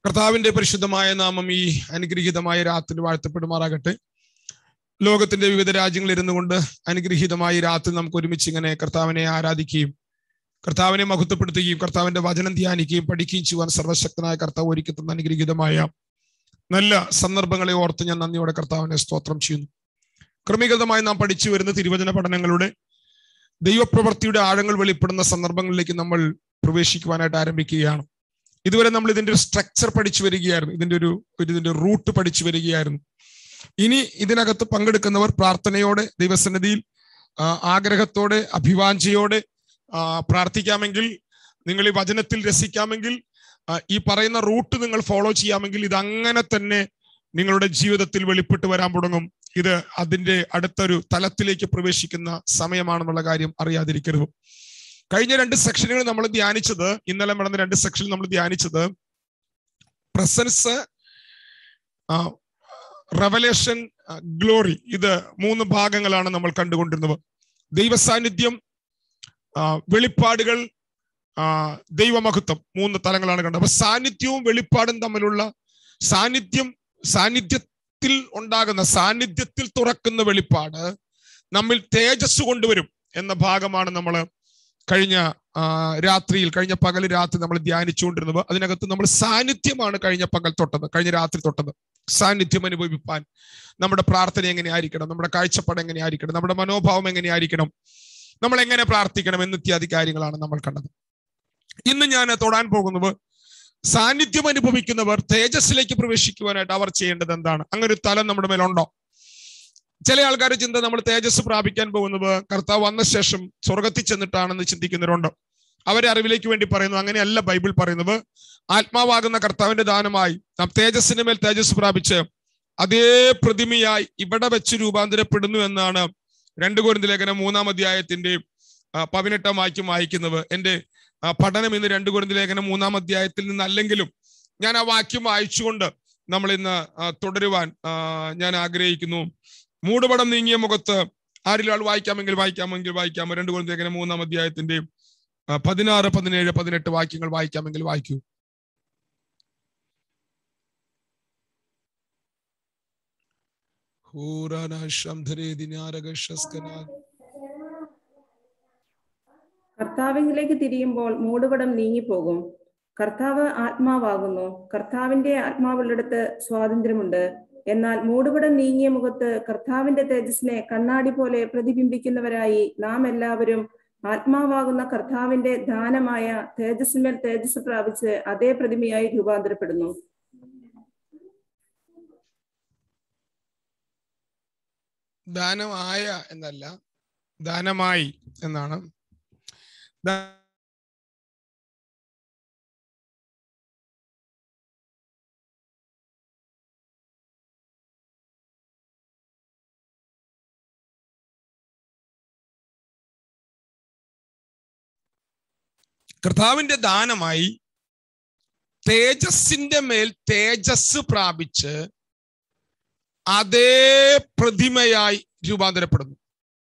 കർത്താവിന്റെ പരിശുദ്ധമായ നാമം ഈ അനുഗ്രഹീതമായ രാത്രി വാഴ്ത്തപ്പെടുമാറാകട്ടെ ലോകത്തിന്റെ വിവിധ രാജ്യങ്ങളിൽ ഇരുന്നു കൊണ്ട് അനുഗ്രഹീതമായ രാത്രി നമുക്ക് ഒരുമിച്ച് ഇങ്ങനെ കർത്താവിനെ ആരാധിക്കുകയും കർത്താവിനെ മഹത്വപ്പെടുത്തുകയും കർത്താവിന്റെ വചനം ധ്യാനിക്കുകയും പഠിക്കുകയും ചെയ്യുവാൻ സർവശക്തനായ കർത്താവ് ഒരുക്കി തന്ന അനുഗ്രഹീതമായ നല്ല സന്ദർഭങ്ങളെ ഓർത്ത് ഞാൻ നന്ദിയോടെ കർത്താവിനെ സ്തോത്രം ചെയ്യുന്നു ക്രമീകൃതമായി നാം പഠിച്ചു വരുന്ന തിരുവചന പഠനങ്ങളുടെ ദൈവപ്രവൃത്തിയുടെ ആഴങ്ങൾ വെളിപ്പെടുന്ന സന്ദർഭങ്ങളിലേക്ക് നമ്മൾ പ്രവേശിക്കുവാനായിട്ട് ആരംഭിക്കുകയാണ് ഇതുവരെ നമ്മൾ ഇതിന്റെ ഒരു സ്ട്രക്ചർ പഠിച്ചു വരികയായിരുന്നു ഇതിന്റെ ഒരു ഒരു ഇതിന്റെ റൂട്ട് പഠിച്ചു വരികയായിരുന്നു ഇനി ഇതിനകത്ത് പങ്കെടുക്കുന്നവർ പ്രാർത്ഥനയോടെ ദൈവസന്നിധിയിൽ ആ, ആഗ്രഹത്തോടെ അഭിവാഞ്ചയോടെ ആ, പ്രാർത്ഥിക്കാമെങ്കിൽ നിങ്ങൾ ഈ വചനത്തിൽ രസിക്കാമെങ്കിൽ ആ, ഈ പറയുന്ന റൂട്ട് നിങ്ങൾ ഫോളോ ചെയ്യാമെങ്കിൽ ഇത് അങ്ങനെ തന്നെ നിങ്ങളുടെ ജീവിതത്തിൽ വെളിപ്പെട്ട് വരാൻ തുടങ്ങും ഇത് അതിന്റെ അടുത്തൊരു തലത്തിലേക്ക് പ്രവേശിക്കുന്ന സമയമാണെന്നുള്ള കാര്യം അറിയാതിരിക്കരുത് കഴിഞ്ഞ രണ്ട് സെക്ഷനുകൾ നമ്മൾ ധ്യാനിച്ചത് ഇന്നലെ നടന്ന രണ്ട് സെക്ഷനിൽ നമ്മൾ ധ്യാനിച്ചത് പ്രസൻസ് റവലേഷൻ ഗ്ലോറി ഇത് മൂന്ന് ഭാഗങ്ങളാണ് നമ്മൾ കണ്ടുകൊണ്ടിരുന്നത് ദൈവസാന്നിധ്യം ആ, വെളിപ്പാടുകൾ ആ, ദൈവമഹത്വം മൂന്ന് തലങ്ങളാണ് കണ്ടത് അപ്പൊ സാന്നിധ്യവും വെളിപ്പാടും തമ്മിലുള്ള സാന്നിധ്യം സാന്നിധ്യത്തിൽ ഉണ്ടാകുന്ന സാന്നിധ്യത്തിൽ തുറക്കുന്ന വെളിപ്പാട് നമ്മിൽ തേജസ് കൊണ്ടുവരും എന്ന ഭാഗമാണ് നമ്മൾ കഴിഞ്ഞ ആ, രാത്രിയിൽ കഴിഞ്ഞ പകൽ രാത്രി നമ്മൾ ധ്യാനിച്ചുകൊണ്ടിരുന്നത് അതിനകത്ത് നമ്മൾ സാന്നിധ്യമാണ് കഴിഞ്ഞ പകൽ തൊട്ടത് കഴിഞ്ഞ രാത്രി തൊട്ടത് സാന്നിധ്യം അനുഭവിപ്പാൻ നമ്മുടെ പ്രാർത്ഥന എങ്ങനെയായിരിക്കണം നമ്മുടെ കാഴ്ചപ്പാട് എങ്ങനെയായിരിക്കണം നമ്മുടെ മനോഭാവം എങ്ങനെയായിരിക്കണം നമ്മൾ എങ്ങനെ പ്രാർത്ഥിക്കണം എന്നിത്യാദി കാര്യങ്ങളാണ് നമ്മൾ കണ്ടത് ഇന്ന് ഞാൻ തൊടാൻ പോകുന്നത് സാന്നിധ്യം അനുഭവിക്കുന്നവർ തേജസ്സിലേക്ക് പ്രവേശിക്കുവാനായിട്ട് അവർ ചെയ്യേണ്ടത് എന്താണ് അങ്ങനെ ഒരു തലം നമ്മുടെ മേലുണ്ടോ ചില ആൾക്കാർ ചിന്ത നമ്മൾ തേജസ് പ്രാപിക്കാൻ പോകുന്നത് കർത്താവ് വന്ന ശേഷം സ്വർഗത്തിൽ ചെന്നിട്ടാണെന്ന് ചിന്തിക്കുന്നവരുണ്ട് അവരെ അറിവിലേക്ക് വേണ്ടി പറയുന്നു അങ്ങനെയല്ല ബൈബിൾ പറയുന്നത് ആത്മാവാകുന്ന കർത്താവിന്റെ ദാനമായി നാം തേജസ്സിന്റെ മേൽ തേജസ് പ്രാപിച്ച് അതേ പ്രതിമയായി ഇവിടെ വെച്ച് രൂപാന്തരപ്പെടുന്നു എന്നാണ് രണ്ട് കുരുന്ത് ലേഖനം മൂന്നാം അധ്യായത്തിന്റെ ആ, പതിനെട്ടാം വാക്യം വായിക്കുന്നത് എന്റെ ആ, പഠനം ഇന്ന് രണ്ട് കുരുന്ത് ലേഖനം മൂന്നാം അധ്യായത്തിൽ നിന്നല്ലെങ്കിലും ഞാൻ ആ വാക്യം വായിച്ചുകൊണ്ട് നമ്മൾ ഇന്ന് ആ, തുടരുവാൻ ആ, ഞാൻ ആഗ്രഹിക്കുന്നു മൂടുപടം നീങ്ങിയ മുഖത്ത് ആരിൽ ആൾ വായിക്കാമെങ്കിൽ വായിക്കാമെങ്കിൽ വായിക്കാമോ രണ്ട് കുരുന്ത് ലേഖനം മൂന്നാം അധ്യായത്തിന്റെ ആ, പതിനാറ് പതിനേഴ് പതിനെട്ട് വാക്യങ്ങൾ വായിക്കാമെങ്കിൽ വായിക്കൂ ഹൂറാന ശംധരേ ദിനാരക ശസ്കനാ കർത്താവിലേക്ക് തിരിയുമ്പോൾ മൂടുപടം നീങ്ങിപ്പോകും കർത്താവ് ആത്മാവാകുന്നു കർത്താവിന്റെ ആത്മാവുള്ളിടത്ത് സ്വാതന്ത്ര്യമുണ്ട് എന്നാൽ മൂടുപടം നീങ്ങിയ മുഖത്ത് കർത്താവിന്റെ തേജസ്സിനെ കണ്ണാടി പോലെ പ്രതിബിംബിക്കുന്നവരായി നാം എല്ലാവരും ആത്മാവാകുന്ന കർത്താവിന്റെ ദാനമായ തേജസ്സിന്മേൽ തേജസ് പ്രാപിച്ച് അതേ പ്രതിമയായി രൂപാന്തരപ്പെടുന്നു ദാനമായ എന്നല്ല ദാനമായി എന്നാണ് ദാ- കർത്താവിന്റെ ദാനമായി തേജസ്സിന്റെ മേൽ തേജസ് പ്രാപിച്ച് അതേ പ്രതിമയായി രൂപാന്തരപ്പെടുന്നു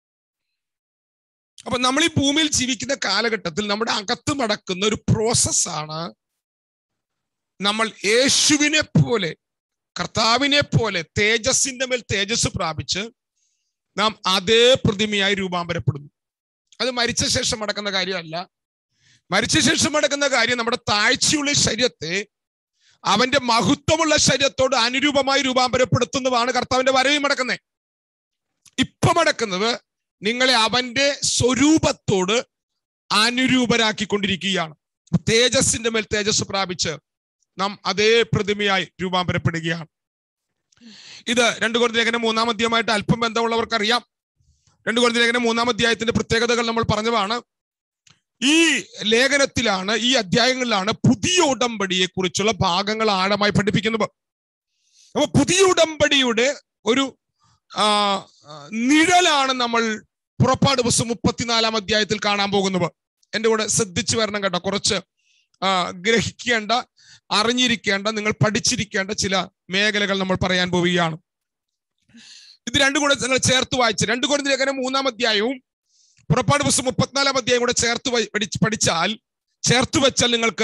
അപ്പൊ നമ്മൾ ഈ ഭൂമിയിൽ ജീവിക്കുന്ന കാലഘട്ടത്തിൽ നമ്മുടെ അകത്ത് നടക്കുന്ന ഒരു പ്രോസസ്സാണ് നമ്മൾ യേശുവിനെ പോലെ കർത്താവിനെ പോലെ തേജസ്സിന്റെ മേൽ തേജസ് പ്രാപിച്ച് നാം അതേ പ്രതിമയായി രൂപാന്തരപ്പെടുന്നു അത് മരിച്ച ശേഷം നടക്കുന്ന കാര്യമല്ല മരിച്ച ശേഷം നടക്കുന്ന കാര്യം നമ്മുടെ താഴ്ചയുള്ള ശരീരത്തെ അവന്റെ മഹത്വമുള്ള ശരീരത്തോട് അനുരൂപമായി രൂപാന്തരപ്പെടുത്തുന്നതാണ് കർത്താവിന്റെ വരവിൽ നടക്കുന്നത് ഇപ്പൊ നടക്കുന്നത് നിങ്ങളെ അവന്റെ സ്വരൂപത്തോട് അനുരൂപരാക്കിക്കൊണ്ടിരിക്കുകയാണ് തേജസ്സിന്റെ മേൽ തേജസ് പ്രാപിച്ച് നാം അതേ പ്രതിമയായി രൂപാന്തരപ്പെടുകയാണ് ഇത് രണ്ടു കുറഞ്ഞ ലേഖനം മൂന്നാം അധ്യായമായിട്ട് അല്പം ബന്ധമുള്ളവർക്ക് അറിയാം രണ്ടു കുറഞ്ഞ ലേഖനം മൂന്നാം അധ്യായത്തിന്റെ പ്രത്യേകതകൾ നമ്മൾ പറഞ്ഞതാണ് ഈ ലേഖനത്തിലാണ് ഈ അധ്യായങ്ങളിലാണ് പുതിയ ഉടമ്പടിയെ കുറിച്ചുള്ള ഭാഗങ്ങൾ ആഴമായി പഠിപ്പിക്കുന്നത് അപ്പൊ പുതിയ ഉടമ്പടിയുടെ ഒരു ആ, ആ, നിഴലാണ് നമ്മൾ പുറപ്പാട് പുസ്തകം മുപ്പത്തിനാലാം അധ്യായത്തിൽ കാണാൻ പോകുന്നത് എന്റെ കൂടെ ശ്രദ്ധിച്ചു വരണം കേട്ടോ കുറച്ച് ആ, ഗ്രഹിക്കേണ്ട അറിഞ്ഞിരിക്കേണ്ട നിങ്ങൾ പഠിച്ചിരിക്കേണ്ട ചില മേഖലകൾ നമ്മൾ പറയാൻ പോവുകയാണ് ഇത് രണ്ടും കൂടെ നിങ്ങൾ ചേർത്ത് വായിച്ച് രണ്ടു കുറഞ്ഞ ലേഖനം മൂന്നാം അധ്യായവും പുറപ്പാട് പുസ്തകം മുപ്പത്തിനാലാം അധ്യായം കൂടെ ചേർത്ത് വ- പഠിച്ച് പഠിച്ചാൽ ചേർത്ത് വെച്ചാൽ നിങ്ങൾക്ക്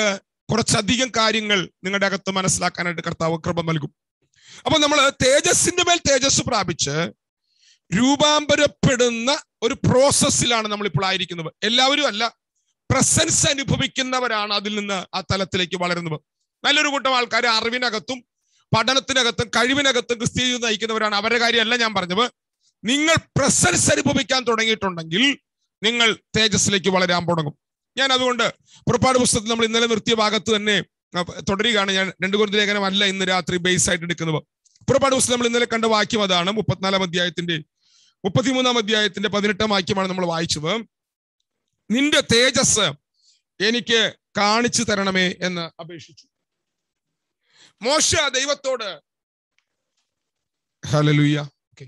കുറച്ചധികം കാര്യങ്ങൾ നിങ്ങളുടെ അകത്ത് മനസ്സിലാക്കാനായിട്ട് കർത്താവ് കൃപ നൽകും അപ്പൊ നമ്മൾ തേജസ്സിന്റെ മേൽ തേജസ് പ്രാപിച്ച് രൂപാന്തരപ്പെടുന്ന ഒരു പ്രോസസ്സിലാണ് നമ്മൾ ഇപ്പോൾ ആയിരിക്കുന്നത് എല്ലാവരും അല്ല പ്രസൻസ് അനുഭവിക്കുന്നവരാണ് അതിൽ നിന്ന് ആ തലത്തിലേക്ക് വളരുന്നത് നല്ലൊരു കൂട്ടം ആൾക്കാർ അറിവിനകത്തും പഠനത്തിനകത്തും കഴിവിനകത്തും ക്രിസ്തീയ ജീവിതം നയിക്കുന്നവരാണ് അവരുടെ കാര്യമല്ല ഞാൻ പറഞ്ഞത് നിങ്ങൾ പ്രസൻസ് അനുഭവിക്കാൻ തുടങ്ങിയിട്ടുണ്ടെങ്കിൽ നിങ്ങൾ തേജസ്സിലേക്ക് വളരാൻ തുടങ്ങും ഞാൻ അതുകൊണ്ട് പുറപ്പാട് പുസ്തകത്തിൽ നമ്മൾ ഇന്നലെ നിർത്തിയ ഭാഗത്ത് തന്നെ ആ, തുടരുകയാണ് ഞാൻ രണ്ട് കുരുതി ലേഖനമല്ല ഇന്ന് രാത്രി ബേസ് ആയിട്ട് എടുക്കുന്നത് പുറപ്പാട് പുസ്തകം നമ്മൾ ഇന്നലെ കണ്ട വാക്യം അതാണ് മുപ്പത്തിനാലാം അധ്യായത്തിന്റെ മുപ്പത്തിമൂന്നാം അധ്യായത്തിന്റെ പതിനെട്ടാം വാക്യമാണ് നമ്മൾ വായിച്ചത് നിന്റെ തേജസ് എനിക്ക് കാണിച്ചു തരണമേ എന്ന് അപേക്ഷിച്ചു മോശ ദൈവത്തോട് ഹലലുയ്യ ഓക്കെ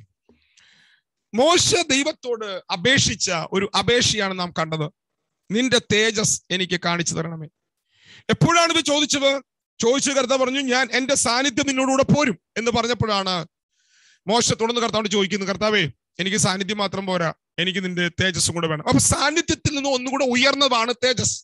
മോശ ദൈവത്തോട് അപേക്ഷിച്ച ഒരു അപേക്ഷയാണ് നാം കണ്ടത് നിന്റെ തേജസ് എനിക്ക് കാണിച്ചു തരണമേ എപ്പോഴാണ് ഇത് ചോദിച്ചത് ചോദിച്ചു കർത്താവ് പറഞ്ഞു ഞാൻ എന്റെ സാന്നിധ്യം നിന്നോടുകൂടെ പോരും എന്ന് പറഞ്ഞപ്പോഴാണ് മോശ തുടർന്ന് കർത്താവോട് ചോദിക്കുന്നു കർത്താവേ എനിക്ക് സാന്നിധ്യം മാത്രം പോരാ എനിക്ക് നിന്റെ തേജസ്സും കൂടെ വേണം അപ്പൊ സാന്നിധ്യത്തിൽ നിന്ന് ഒന്നുകൂടെ ഉയർന്നതാണ് തേജസ്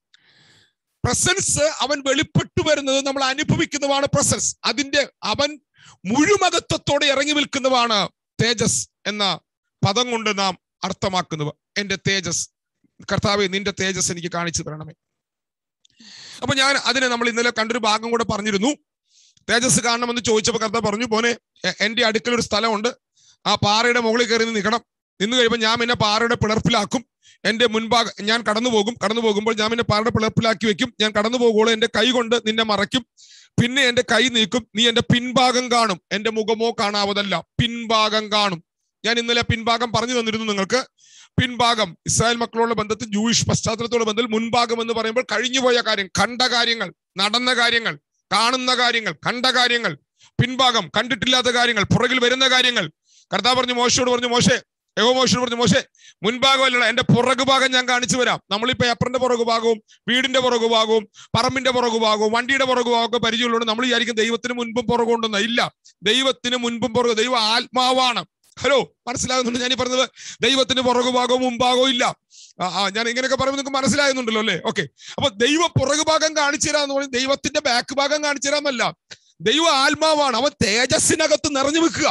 പ്രസൻസ് അവൻ വെളിപ്പെട്ടു വരുന്നത് നമ്മൾ അനുഭവിക്കുന്നതാണ് പ്രസൻസ് അതിന്റെ അവൻ മുഴുമകത്വത്തോടെ ഇറങ്ങി നിൽക്കുന്നതാണ് തേജസ് എന്ന പദം കൊണ്ട് നാം അർത്ഥമാക്കുന്നത് എന്റെ തേജസ് കർത്താവെ നിന്റെ തേജസ് എനിക്ക് കാണിച്ചു തരണമേ അപ്പൊ ഞാൻ അതിനെ നമ്മൾ ഇന്നലെ കണ്ടൊരു ഭാഗം കൂടെ പറഞ്ഞിരുന്നു തേജസ് കാണണമെന്ന് ചോദിച്ചപ്പോൾ കർത്താവ് പറഞ്ഞു പോനെ എ- എന്റെ അടുക്കൽ ഒരു സ്ഥലമുണ്ട് ആ പാറയുടെ മുകളിൽ കയറി നിന്ന് നിൽക്കണം നിന്ന് കഴിയുമ്പോൾ ഞാൻ എന്നെ പാറയുടെ പിളർപ്പിലാക്കും എന്റെ മുൻഭാഗം ഞാൻ കടന്നു പോകും കടന്നു പോകുമ്പോൾ ഞാൻ എന്നെ പാറയുടെ പിളർപ്പിലാക്കി വെക്കും ഞാൻ കടന്നു പോകുമ്പോൾ എന്റെ കൈ കൊണ്ട് നിന്നെ മറയ്ക്കും പിന്നെ എന്റെ കൈ നീക്കും നീ എന്റെ പിൻഭാഗം കാണും എന്റെ മുഖമോ കാണാവതല്ല പിൻഭാഗം കാണും ഞാൻ ഇന്നലെ പിൻഭാഗം പറഞ്ഞു തന്നിരുന്നു നിങ്ങൾക്ക് പിൻഭാഗം ഇസ്രായേൽ മക്കളോടുള്ള ബന്ധത്തിൽ ജൂയിഷ് പശ്ചാത്തലത്തോടുള്ള ബന്ധത്തിൽ മുൻഭാഗം എന്ന് പറയുമ്പോൾ കഴിഞ്ഞുപോയ കാര്യം കണ്ട കാര്യങ്ങൾ നടന്ന കാര്യങ്ങൾ കാണുന്ന കാര്യങ്ങൾ കണ്ട കാര്യങ്ങൾ പിൻഭാഗം കണ്ടിട്ടില്ലാത്ത കാര്യങ്ങൾ പുറകിൽ വരുന്ന കാര്യങ്ങൾ കർത്താവ് പറഞ്ഞു മോശയോട് പറഞ്ഞു മോശെ യഹോ മോശയോട് പറഞ്ഞു മോശെ മുൻഭാഗമല്ല എന്റെ പുറകു ഭാഗം ഞാൻ കാണിച്ചു വരാം നമ്മൾ ഈ പേപ്പറിന്റെ പുറകു ഭാഗവും വീടിന്റെ പുറകു ഭാഗവും പറമ്പിന്റെ പുറകു ഭാഗവും വണ്ടിയുടെ പുറകു ഭാഗമൊക്കെ പരിചയമുള്ളതുകൊണ്ട് നമ്മൾ വിചാരിക്കും ദൈവത്തിന് മുൻപും പുറകും ഉണ്ടെന്ന് ഇല്ല ദൈവത്തിന് മുൻപും പുറകു ദൈവം ആത്മാവാണ് ഹലോ മനസ്സിലാകുന്നുണ്ട് ഞാൻ ഈ പറഞ്ഞത് ദൈവത്തിന് പുറകു ഭാഗവും മുൻഭാഗവും ഇല്ല ആ, ആ, ഞാൻ ഇങ്ങനെയൊക്കെ പറയുമ്പോൾ നിങ്ങൾക്ക് മനസ്സിലാകുന്നുണ്ടല്ലോ അല്ലേ ഓക്കെ അപ്പൊ ദൈവം പുറകു ഭാഗം കാണിച്ചു തരാന്ന് പറയും ദൈവത്തിന്റെ ബാക്ക് ഭാഗം കാണിച്ചു തരാമല്ല ദൈവം ആത്മാവാണ് അവൻ തേജസ്സിനകത്ത് നിറഞ്ഞു വെക്കുക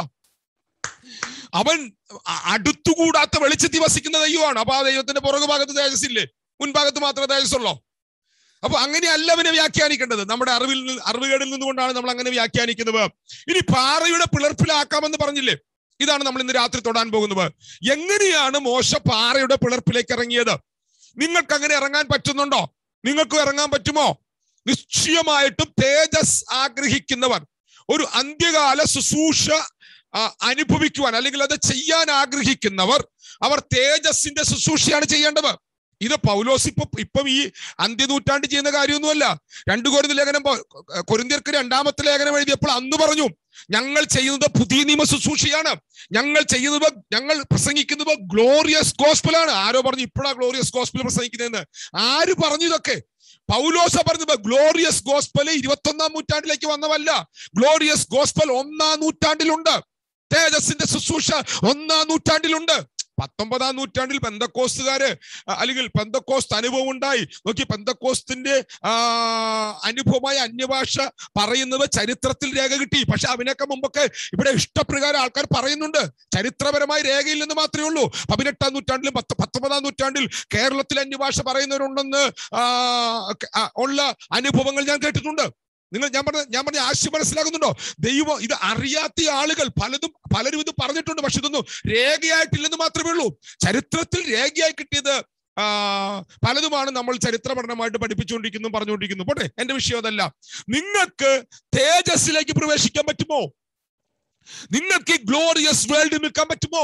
അവൻ അ- അടുത്തുകൂടാത്ത വെളിച്ചത്തിൽ വസിക്കുന്ന ദൈവമാണ് അപ്പൊ ആ ദൈവത്തിന്റെ പുറകു ഭാഗത്ത് തേജസ്സില്ലേ മുൻഭാഗത്ത് മാത്രമേ തേജസ്സുള്ളോ അപ്പൊ അങ്ങനെയല്ല അവനെ വ്യാഖ്യാനിക്കേണ്ടത് നമ്മുടെ അറിവിൽ നിന്ന് അറിവുകേടിൽ നിന്നുകൊണ്ടാണ് നമ്മൾ അങ്ങനെ വ്യാഖ്യാനിക്കുന്നത് ഇനി പാറയുടെ പിളർപ്പിലാക്കാമെന്ന് പറഞ്ഞില്ലേ ഇതാണ് നമ്മൾ ഇന്ന് രാത്രി തൊടാൻ പോകുന്നത് എങ്ങനെയാണ് മോശ പാറയുടെ പിളർപ്പിലേക്ക് ഇറങ്ങിയത് നിങ്ങൾക്ക് അങ്ങനെ ഇറങ്ങാൻ പറ്റുന്നുണ്ടോ നിങ്ങൾക്ക് ഇറങ്ങാൻ പറ്റുമോ നിശ്ചയമായിട്ടും തേജസ് ആഗ്രഹിക്കുന്നവർ ഒരു അന്ത്യകാല ശുശ്രൂഷ ആ, അനുഭവിക്കുവാൻ അല്ലെങ്കിൽ അത് ചെയ്യാൻ ആഗ്രഹിക്കുന്നവർ അവർ തേജസ്സിന്റെ ശുശ്രൂഷയാണ് ചെയ്യേണ്ടത് ഇത് പൗലോസ് ഇപ്പൊ ഇപ്പം ഈ അന്ത്യനൂറ്റാണ്ട് ചെയ്യുന്ന കാര്യമൊന്നുമല്ല രണ്ടു കൊരിന്ത ലേഖനം പോ- കൊരിന്ത്യർക്ക് രണ്ടാമത്തെ ലേഖനം എഴുതിയപ്പോൾ അന്ന് പറഞ്ഞു ഞങ്ങൾ ചെയ്യുന്നത് പുതിയ നിയമ ശുശ്രൂഷയാണ് ഞങ്ങൾ ചെയ്യുന്നത് ഞങ്ങൾ പ്രസംഗിക്കുന്നത് ഗ്ലോറിയസ് ഗോസ്പലാണ് ആരോ പറഞ്ഞു ഇപ്പോഴാ ഗ്ലോറിയസ് ഗോസ്പൽ പ്രസംഗിക്കുന്നതെന്ന് ആര് പറഞ്ഞു ഇതൊക്കെ പൗലോസ പറഞ്ഞത് ഗ്ലോറിയസ് ഗോസ്പൽ ഇരുപത്തൊന്നാം നൂറ്റാണ്ടിലേക്ക് വന്നതല്ല ഗ്ലോറിയസ് ഗോസ്പൽ ഒന്നാം നൂറ്റാണ്ടിലുണ്ട് തേജസ്സിന്റെ ശുശ്രൂഷ ഒന്നാം നൂറ്റാണ്ടിലുണ്ട് പത്തൊമ്പതാം നൂറ്റാണ്ടിൽ പെന്തക്കോസ്തുകാര് അ- അല്ലെങ്കിൽ പെന്തക്കോസ്ത് അനുഭവം ഉണ്ടായി നോക്കി പെന്തക്കോസ്തിന്റെ ആ അനുഭവമായ അന്യഭാഷ പറയുന്നത് ചരിത്രത്തിൽ രേഖ കിട്ടി പക്ഷെ അതിനൊക്കെ മുമ്പൊക്കെ ഇവിടെ ഇഷ്ടപ്രകാരം ആൾക്കാർ പറയുന്നുണ്ട് ചരിത്രപരമായി രേഖയില്ലെന്ന് മാത്രമേ ഉള്ളൂ പതിനെട്ടാം നൂറ്റാണ്ടിലും പത്ത് പത്തൊമ്പതാം നൂറ്റാണ്ടിൽ കേരളത്തിൽ അന്യഭാഷ പറയുന്നവരുണ്ടെന്ന് ആ, ക- ആ, ഉള്ള അനുഭവങ്ങൾ ഞാൻ കേട്ടിട്ടുണ്ട് നിങ്ങൾ ഞാൻ പറഞ്ഞ ഞാൻ പറഞ്ഞ ആശയം മനസ്സിലാകുന്നുണ്ടോ ദൈവം ഇത് അറിയാത്ത ആളുകൾ പലതും പലരും ഇത് പറഞ്ഞിട്ടുണ്ട് പക്ഷെ ഇതൊന്നും രേഖയായിട്ടില്ലെന്ന് മാത്രമേ ഉള്ളൂ ചരിത്രത്തിൽ രേഖയായി കിട്ടിയത് ആ പലതുമാണ് നമ്മൾ ചരിത്ര പഠനമായിട്ട് പഠിപ്പിച്ചുകൊണ്ടിരിക്കുന്നു പറഞ്ഞുകൊണ്ടിരിക്കുന്നു പോട്ടെ എന്റെ വിഷയം അതല്ല നിങ്ങൾക്ക് തേജസ്സിലേക്ക് പ്രവേശിക്കാൻ പറ്റുമോ നിങ്ങൾക്ക് ഈ ഗ്ലോറിയസ് വേൾഡിൽ നിൽക്കാൻ പറ്റുമോ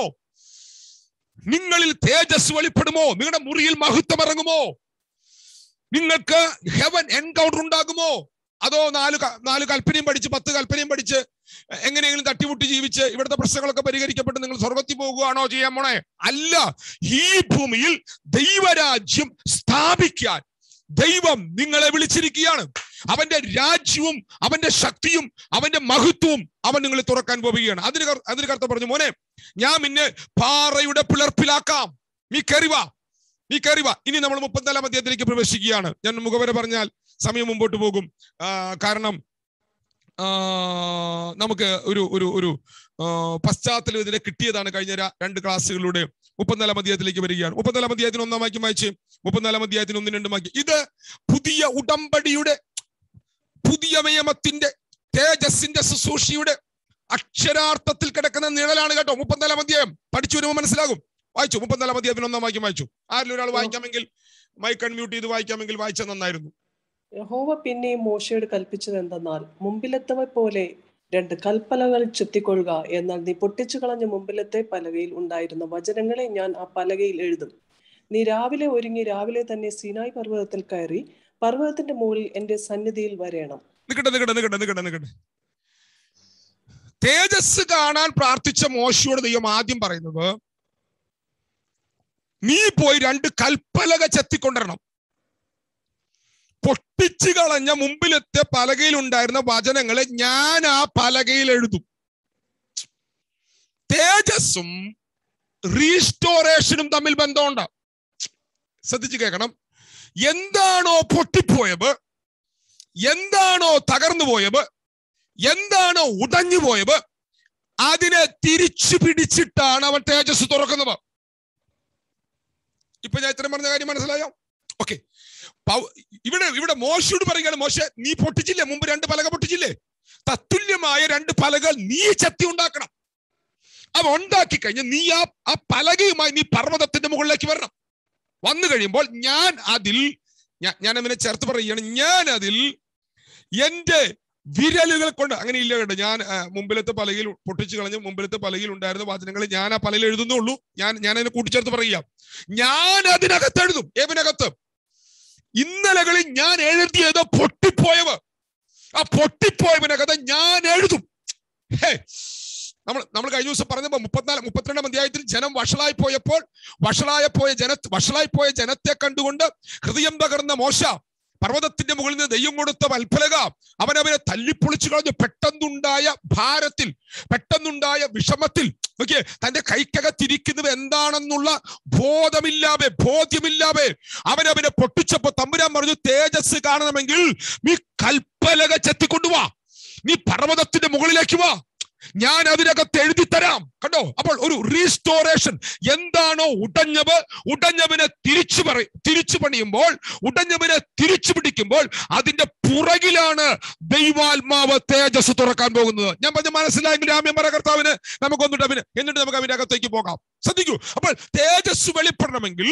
നിങ്ങളിൽ തേജസ് വെളിപ്പെടുമോ നിങ്ങളുടെ മുറിയിൽ മഹത്വം ഇറങ്ങുമോ നിങ്ങൾക്ക് ഹെവൻ എൻകൗണ്ടർ ഉണ്ടാകുമോ അതോ നാല് ക- നാല് കൽപ്പനയും പഠിച്ച് പത്ത് കൽപ്പനയും പഠിച്ച് എങ്ങനെയെങ്കിലും തട്ടിമുട്ടി ജീവിച്ച് ഇവിടുത്തെ പ്രശ്നങ്ങളൊക്കെ പരിഹരിക്കപ്പെട്ട് നിങ്ങൾ സ്വർഗത്തിൽ പോകുകയാണോ ചെയ്യാൻ പോണേ അല്ല ഈ ഭൂമിയിൽ ദൈവരാജ്യം സ്ഥാപിക്കാൻ ദൈവം നിങ്ങളെ വിളിച്ചിരിക്കുകയാണ് അവന്റെ രാജ്യവും അവന്റെ ശക്തിയും അവന്റെ മഹത്വവും അവൻ നിങ്ങളെ തുറക്കാൻ പോവുകയാണ് അതിന് കർ- അതിന് കർത്ത പറഞ്ഞു മോനെ ഞാൻ നിന്നെ പാറയുടെ പിളർപ്പിലാക്കാം നീ കയറിവാ നീ കയറിവാ ഇനി നമ്മൾ മുപ്പത്തിനാലാം അധ്യായത്തിലേക്ക് പ്രവേശിക്കുകയാണ് ഞാൻ മുഖവര പറഞ്ഞാൽ സമയം മുമ്പോട്ട് പോകും ആ, കാരണം ആ, നമുക്ക് ഒരു ഒരു ഒരു ആ, പശ്ചാത്തലം ഇതിനെ കിട്ടിയതാണ് കഴിഞ്ഞ ര- രണ്ട് ക്ലാസ്സുകളിലൂടെ മുപ്പത്തിനാലാം അധ്യായത്തിലേക്ക് വരികയാണ് മുപ്പത്തിനാലാം അധ്യായത്തിന് ഒന്നാം വാക്യം വായിച്ച് മുപ്പത്തിനാലാം അധ്യായത്തിന് ഒന്നും രണ്ടും വാക്യം ഇത് പുതിയ ഉടമ്പടിയുടെ പുതിയ നിയമത്തിന്റെ തേജസ്സിന്റെ ശുശ്രൂഷയുടെ അക്ഷരാർത്ഥത്തിൽ കിടക്കുന്ന നിഴലാണ് കേട്ടോ മുപ്പത്തിനാലാം അധ്യായം പഠിച്ചു വരുമ്പോൾ മനസ്സിലാകും വായിച്ചു മുപ്പത്തിനാലാം അധ്യായത്തിന് ഒന്നാം വാക്യം വായിച്ചു ആരിലും ഒരാൾ വായിക്കാമെങ്കിൽ മൈക്ക് അൺമ്യൂട്ട് ചെയ്ത് വായിക്കാമെങ്കിൽ വായിച്ചാൽ നന്നായിരുന്നു യഹോവ പിന്നെയും മോശയോട് കൽപ്പിച്ചത് എന്തെന്നാൽ മുമ്പിലത്തവ പോലെ രണ്ട് കൽപ്പലകൾ ചെത്തിക്കൊള്ളുക എന്നാൽ നീ പൊട്ടിച്ചു കളഞ്ഞ മുമ്പിലത്തെ പലകയിൽ ഉണ്ടായിരുന്ന വചനങ്ങളെ ഞാൻ ആ പലകയിൽ എഴുതും നീ രാവിലെ ഒരുങ്ങി രാവിലെ തന്നെ സീനായ് പർവ്വതത്തിൽ കയറി പർവ്വതത്തിന്റെ മുകളിൽ എന്റെ സന്നിധിയിൽ വരേണം നിക്കട്ടെ നിക്കട്ടെ നിക്കട്ടെ നിക്കട്ടെ നിക്കട്ടെ തേജസ് കാണാൻ പ്രാർത്ഥിച്ച മോശയോട് ദൈവം ആദ്യം പറയുന്നത് നീ പോയി രണ്ട് കൽപ്പലക ചെത്തിക്കൊണ്ടിരണം പൊട്ടിച്ചു കളഞ്ഞ മുമ്പിലത്തെ പലകയിൽ ഉണ്ടായിരുന്ന വചനങ്ങളെ ഞാൻ ആ പലകയിൽ എഴുതും തേജസ്സും റീസ്റ്റോറേഷനും തമ്മിൽ ബന്ധമുണ്ട് ശ്രദ്ധിച്ചു കേൾക്കണം എന്താണോ പൊട്ടിപ്പോയത് എന്താണോ തകർന്നു പോയത് എന്താണോ ഉടഞ്ഞു പോയത് അതിനെ തിരിച്ചു പിടിച്ചിട്ടാണ് അവൻ തേജസ് തുറക്കുന്നത് ഇപ്പൊ ഞാൻ ഇത്രയും പറഞ്ഞ കാര്യം മനസ്സിലായോ ഓക്കെ ഇവിടെ ഇവിടെ മോശയോട് പറയുകയാണ് മോശ നീ പൊട്ടിച്ചില്ലേ മുമ്പ് രണ്ട് പലക പൊട്ടിച്ചില്ലേ തത്തുല്യമായ രണ്ട് പലകൾ നീ ചത്തി ഉണ്ടാക്കണം അവ ഉണ്ടാക്കി കഴിഞ്ഞ് നീ ആ ആ പലകയുമായി നീ പർവ്വതത്തിന്റെ മുകളിലേക്ക് വരണം വന്നു കഴിയുമ്പോൾ ഞാൻ അതിൽ ഞാൻ ഞാൻ അവനെ ചേർത്ത് പറയുകയാണ് ഞാൻ അതിൽ എന്റെ വിരലുകൾ കൊണ്ട് അങ്ങനെ ഇല്ല കേട്ടോ ഞാൻ ആ, മുമ്പിലത്തെ പലകയിൽ പൊട്ടിച്ചു കളഞ്ഞ് മുമ്പിലത്തെ പലകയിൽ ഉണ്ടായിരുന്ന വചനങ്ങൾ ഞാൻ ആ പലയിൽ എഴുതുന്നുള്ളൂ ഞാൻ ഞാൻ അതിനെ കൂട്ടിച്ചേർത്ത് പറയാം ഞാൻ അതിനകത്ത് എഴുതും ഏവിനകത്ത് ഇന്നലകളിൽ ഞാൻ എഴുതിയത് പൊട്ടിപ്പോയവ് ആ പൊട്ടിപ്പോയവനകത്ത് ഞാൻ എഴുതും ഹേ നമ്മൾ നമ്മൾ കഴിഞ്ഞ ദിവസം പറഞ്ഞപ്പോ മുപ്പത്തിനാല് മുപ്പത്തിരണ്ടാം അധ്യായത്തിൽ ജനം വഷളായി പോയപ്പോൾ വഷളായ പോയ ജന വഷളായി പോയ ജനത്തെ കണ്ടുകൊണ്ട് ഹൃദയം തകർന്ന മോശ പർവ്വതത്തിന്റെ മുകളിൽ നിന്ന് ദൈവം കൊടുത്ത വൽഫലക അവൻ അവനെ തല്ലിപ്പൊളിച്ചു കളഞ്ഞു പെട്ടെന്നുണ്ടായ ഭാരത്തിൽ പെട്ടെന്നുണ്ടായ വിഷമത്തിൽ നോക്കിയേ തന്റെ കൈക്കകത്തിരിക്കുന്നത് എന്താണെന്നുള്ള ബോധമില്ലാതെ ബോധ്യമില്ലാതെ അവൻ അവനെ പൊട്ടിച്ചപ്പോ തമ്പുരാൻ പറഞ്ഞു തേജസ് കാണണമെങ്കിൽ നീ കൽപ്പലക ചെത്തിക്കൊണ്ടുവാ നീ പർവ്വതത്തിന്റെ മുകളിലേക്ക് വാ ഞാൻ അതിനകത്ത് എഴുതി തരാം കണ്ടോ അപ്പോൾ ഒരു റീസ്റ്റോറേഷൻ എന്താണോ ഉടഞ്ഞവ് ഉടഞ്ഞവനെ തിരിച്ചു പറ തിരിച്ചു പണിയുമ്പോൾ ഉടഞ്ഞവനെ തിരിച്ചു പിടിക്കുമ്പോൾ അതിന്റെ പുറകിലാണ് ദൈവാത്മാവ് തേജസ് തുറക്കാൻ പോകുന്നത് ഞാൻ പറഞ്ഞ മനസ്സിലായെങ്കിൽ രാമ്യം പറ കർത്താവിന് നമുക്കൊന്നിട്ട് അവന് എന്നിട്ട് നമുക്ക് അവന്റെ അകത്തേക്ക് പോകാം ശ്രദ്ധിക്കൂ അപ്പോൾ തേജസ് വെളിപ്പെടണമെങ്കിൽ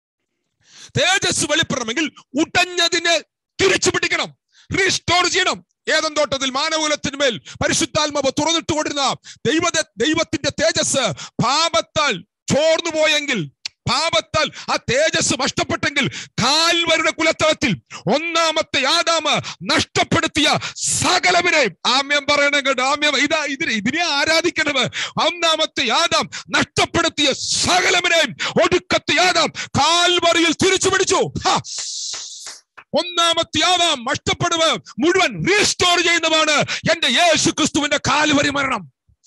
തേജസ് വെളിപ്പെടണമെങ്കിൽ ഉടഞ്ഞതിനെ തിരിച്ചു പിടിക്കണം റീസ്റ്റോർ ചെയ്യണം ഏതൻ തോട്ടത്തിൽ മാനവകുലത്തിന്മേൽ പരിശുദ്ധാത്മാവ് തുറന്നിട്ട് കൊണ്ടിരുന്ന ദൈവ ദൈവത്തിന്റെ തേജസ് പാപത്താൽ ചോർന്നു പോയെങ്കിൽ പാപത്താൽ ആ തേജസ് നഷ്ടപ്പെട്ടെങ്കിൽ കാൽവരുടെ കുലത്തളത്തിൽ ഒന്നാമത്തെ ആദാമ നഷ്ടപ്പെടുത്തിയ സകലവിനെയും ആമ്യം പറയണം കേട്ടോ ആമ്യം ഇതാ ഇതിനെ ഇതിനെ ആരാധിക്കണത് ഒന്നാമത്തെ ആദാം നഷ്ടപ്പെടുത്തിയ സകലവിനെയും ഒടുക്കത്തെ ആദാം കാൽവറിയിൽ തിരിച്ചു പിടിച്ചു ഹാ. ഒന്നാമത്തെ ആദാം നഷ്ടപ്പെടുക മുഴുവൻ റീസ്റ്റോർ ചെയ്യുന്നതാണ് എന്റെ യേശു ക്രിസ്തുവിന്റെ കാൽവരി മരണം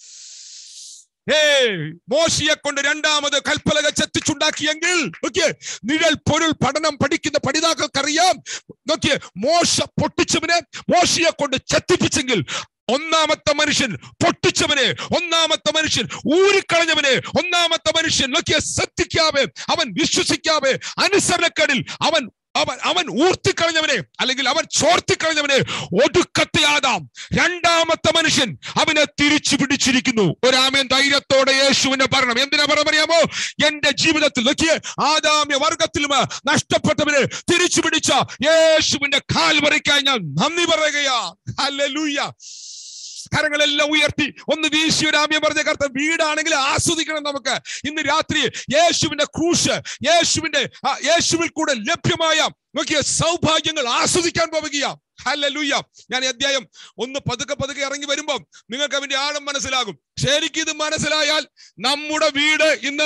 ഏ മോശിയെ കൊണ്ട് രണ്ടാമത് കൽപ്പലക ചെത്തിച്ചുണ്ടാക്കിയെങ്കിൽ നോക്കിയേ നിഴൽ പൊരുൾ പഠനം പഠിക്കുന്ന പഠിതാക്കൾക്കറിയാം നോക്കിയേ മോശ പൊട്ടിച്ചവനെ മോശിയെ കൊണ്ട് ചെത്തിപ്പിച്ചെങ്കിൽ ഒന്നാമത്തെ മനുഷ്യൻ പൊട്ടിച്ചവനെ ഒന്നാമത്തെ മനുഷ്യൻ ഊരിക്കളഞ്ഞവനെ ഒന്നാമത്തെ മനുഷ്യൻ നോക്കിയ ശ്രദ്ധിക്കാതെ അവൻ വിശ്വസിക്കാതെ അനുസരണക്കേടിൽ അവൻ അവൻ അവൻ ഊർത്തിക്കളഞ്ഞവനെ അല്ലെങ്കിൽ അവൻ ചോർത്തിക്കളഞ്ഞവനെ ഒടുക്കത്തെ ആദാം രണ്ടാമത്തെ മനുഷ്യൻ അവനെ തിരിച്ചു പിടിച്ചിരിക്കുന്നു ഒരാമൻ ധൈര്യത്തോടെ യേശുവിനെ പറയണം എന്തിനാ പറയാമോ എന്റെ ജീവിതത്തിൽ നോക്കിയേ ആദാമ്യ വർഗത്തിലും നഷ്ടപ്പെട്ടവനെ തിരിച്ചു പിടിച്ച യേശുവിന്റെ കാൽ വരയ്ക്കായി ഞാൻ നന്ദി പറയുകയാ ഹല്ലേലൂയ കരങ്ങളെല്ലാം ഉയർത്തി ഒന്ന് വീശി ഒരു ആമ്യം പറഞ്ഞ കർത്ത വീടാണെങ്കിൽ ആസ്വദിക്കണം നമുക്ക് ഇന്ന് രാത്രി യേശുവിന്റെ ക്രൂശ് യേശുവിന്റെ ആ, യേശുവിൽ കൂടെ ലഭ്യമായ നോക്കിയ സൗഭാഗ്യങ്ങൾ ആസ്വദിക്കാൻ പോവുകയാ ഹല്ലേലൂയ ഞാൻ ഈ അധ്യായം ഒന്ന് പതുക്കെ പതുക്കെ ഇറങ്ങി വരുമ്പോൾ നിങ്ങൾക്ക് അവന്റെ ആഴം മനസ്സിലാകും ശരിക്കും ഇത് മനസ്സിലായാൽ നമ്മുടെ വീട് ഇന്ന്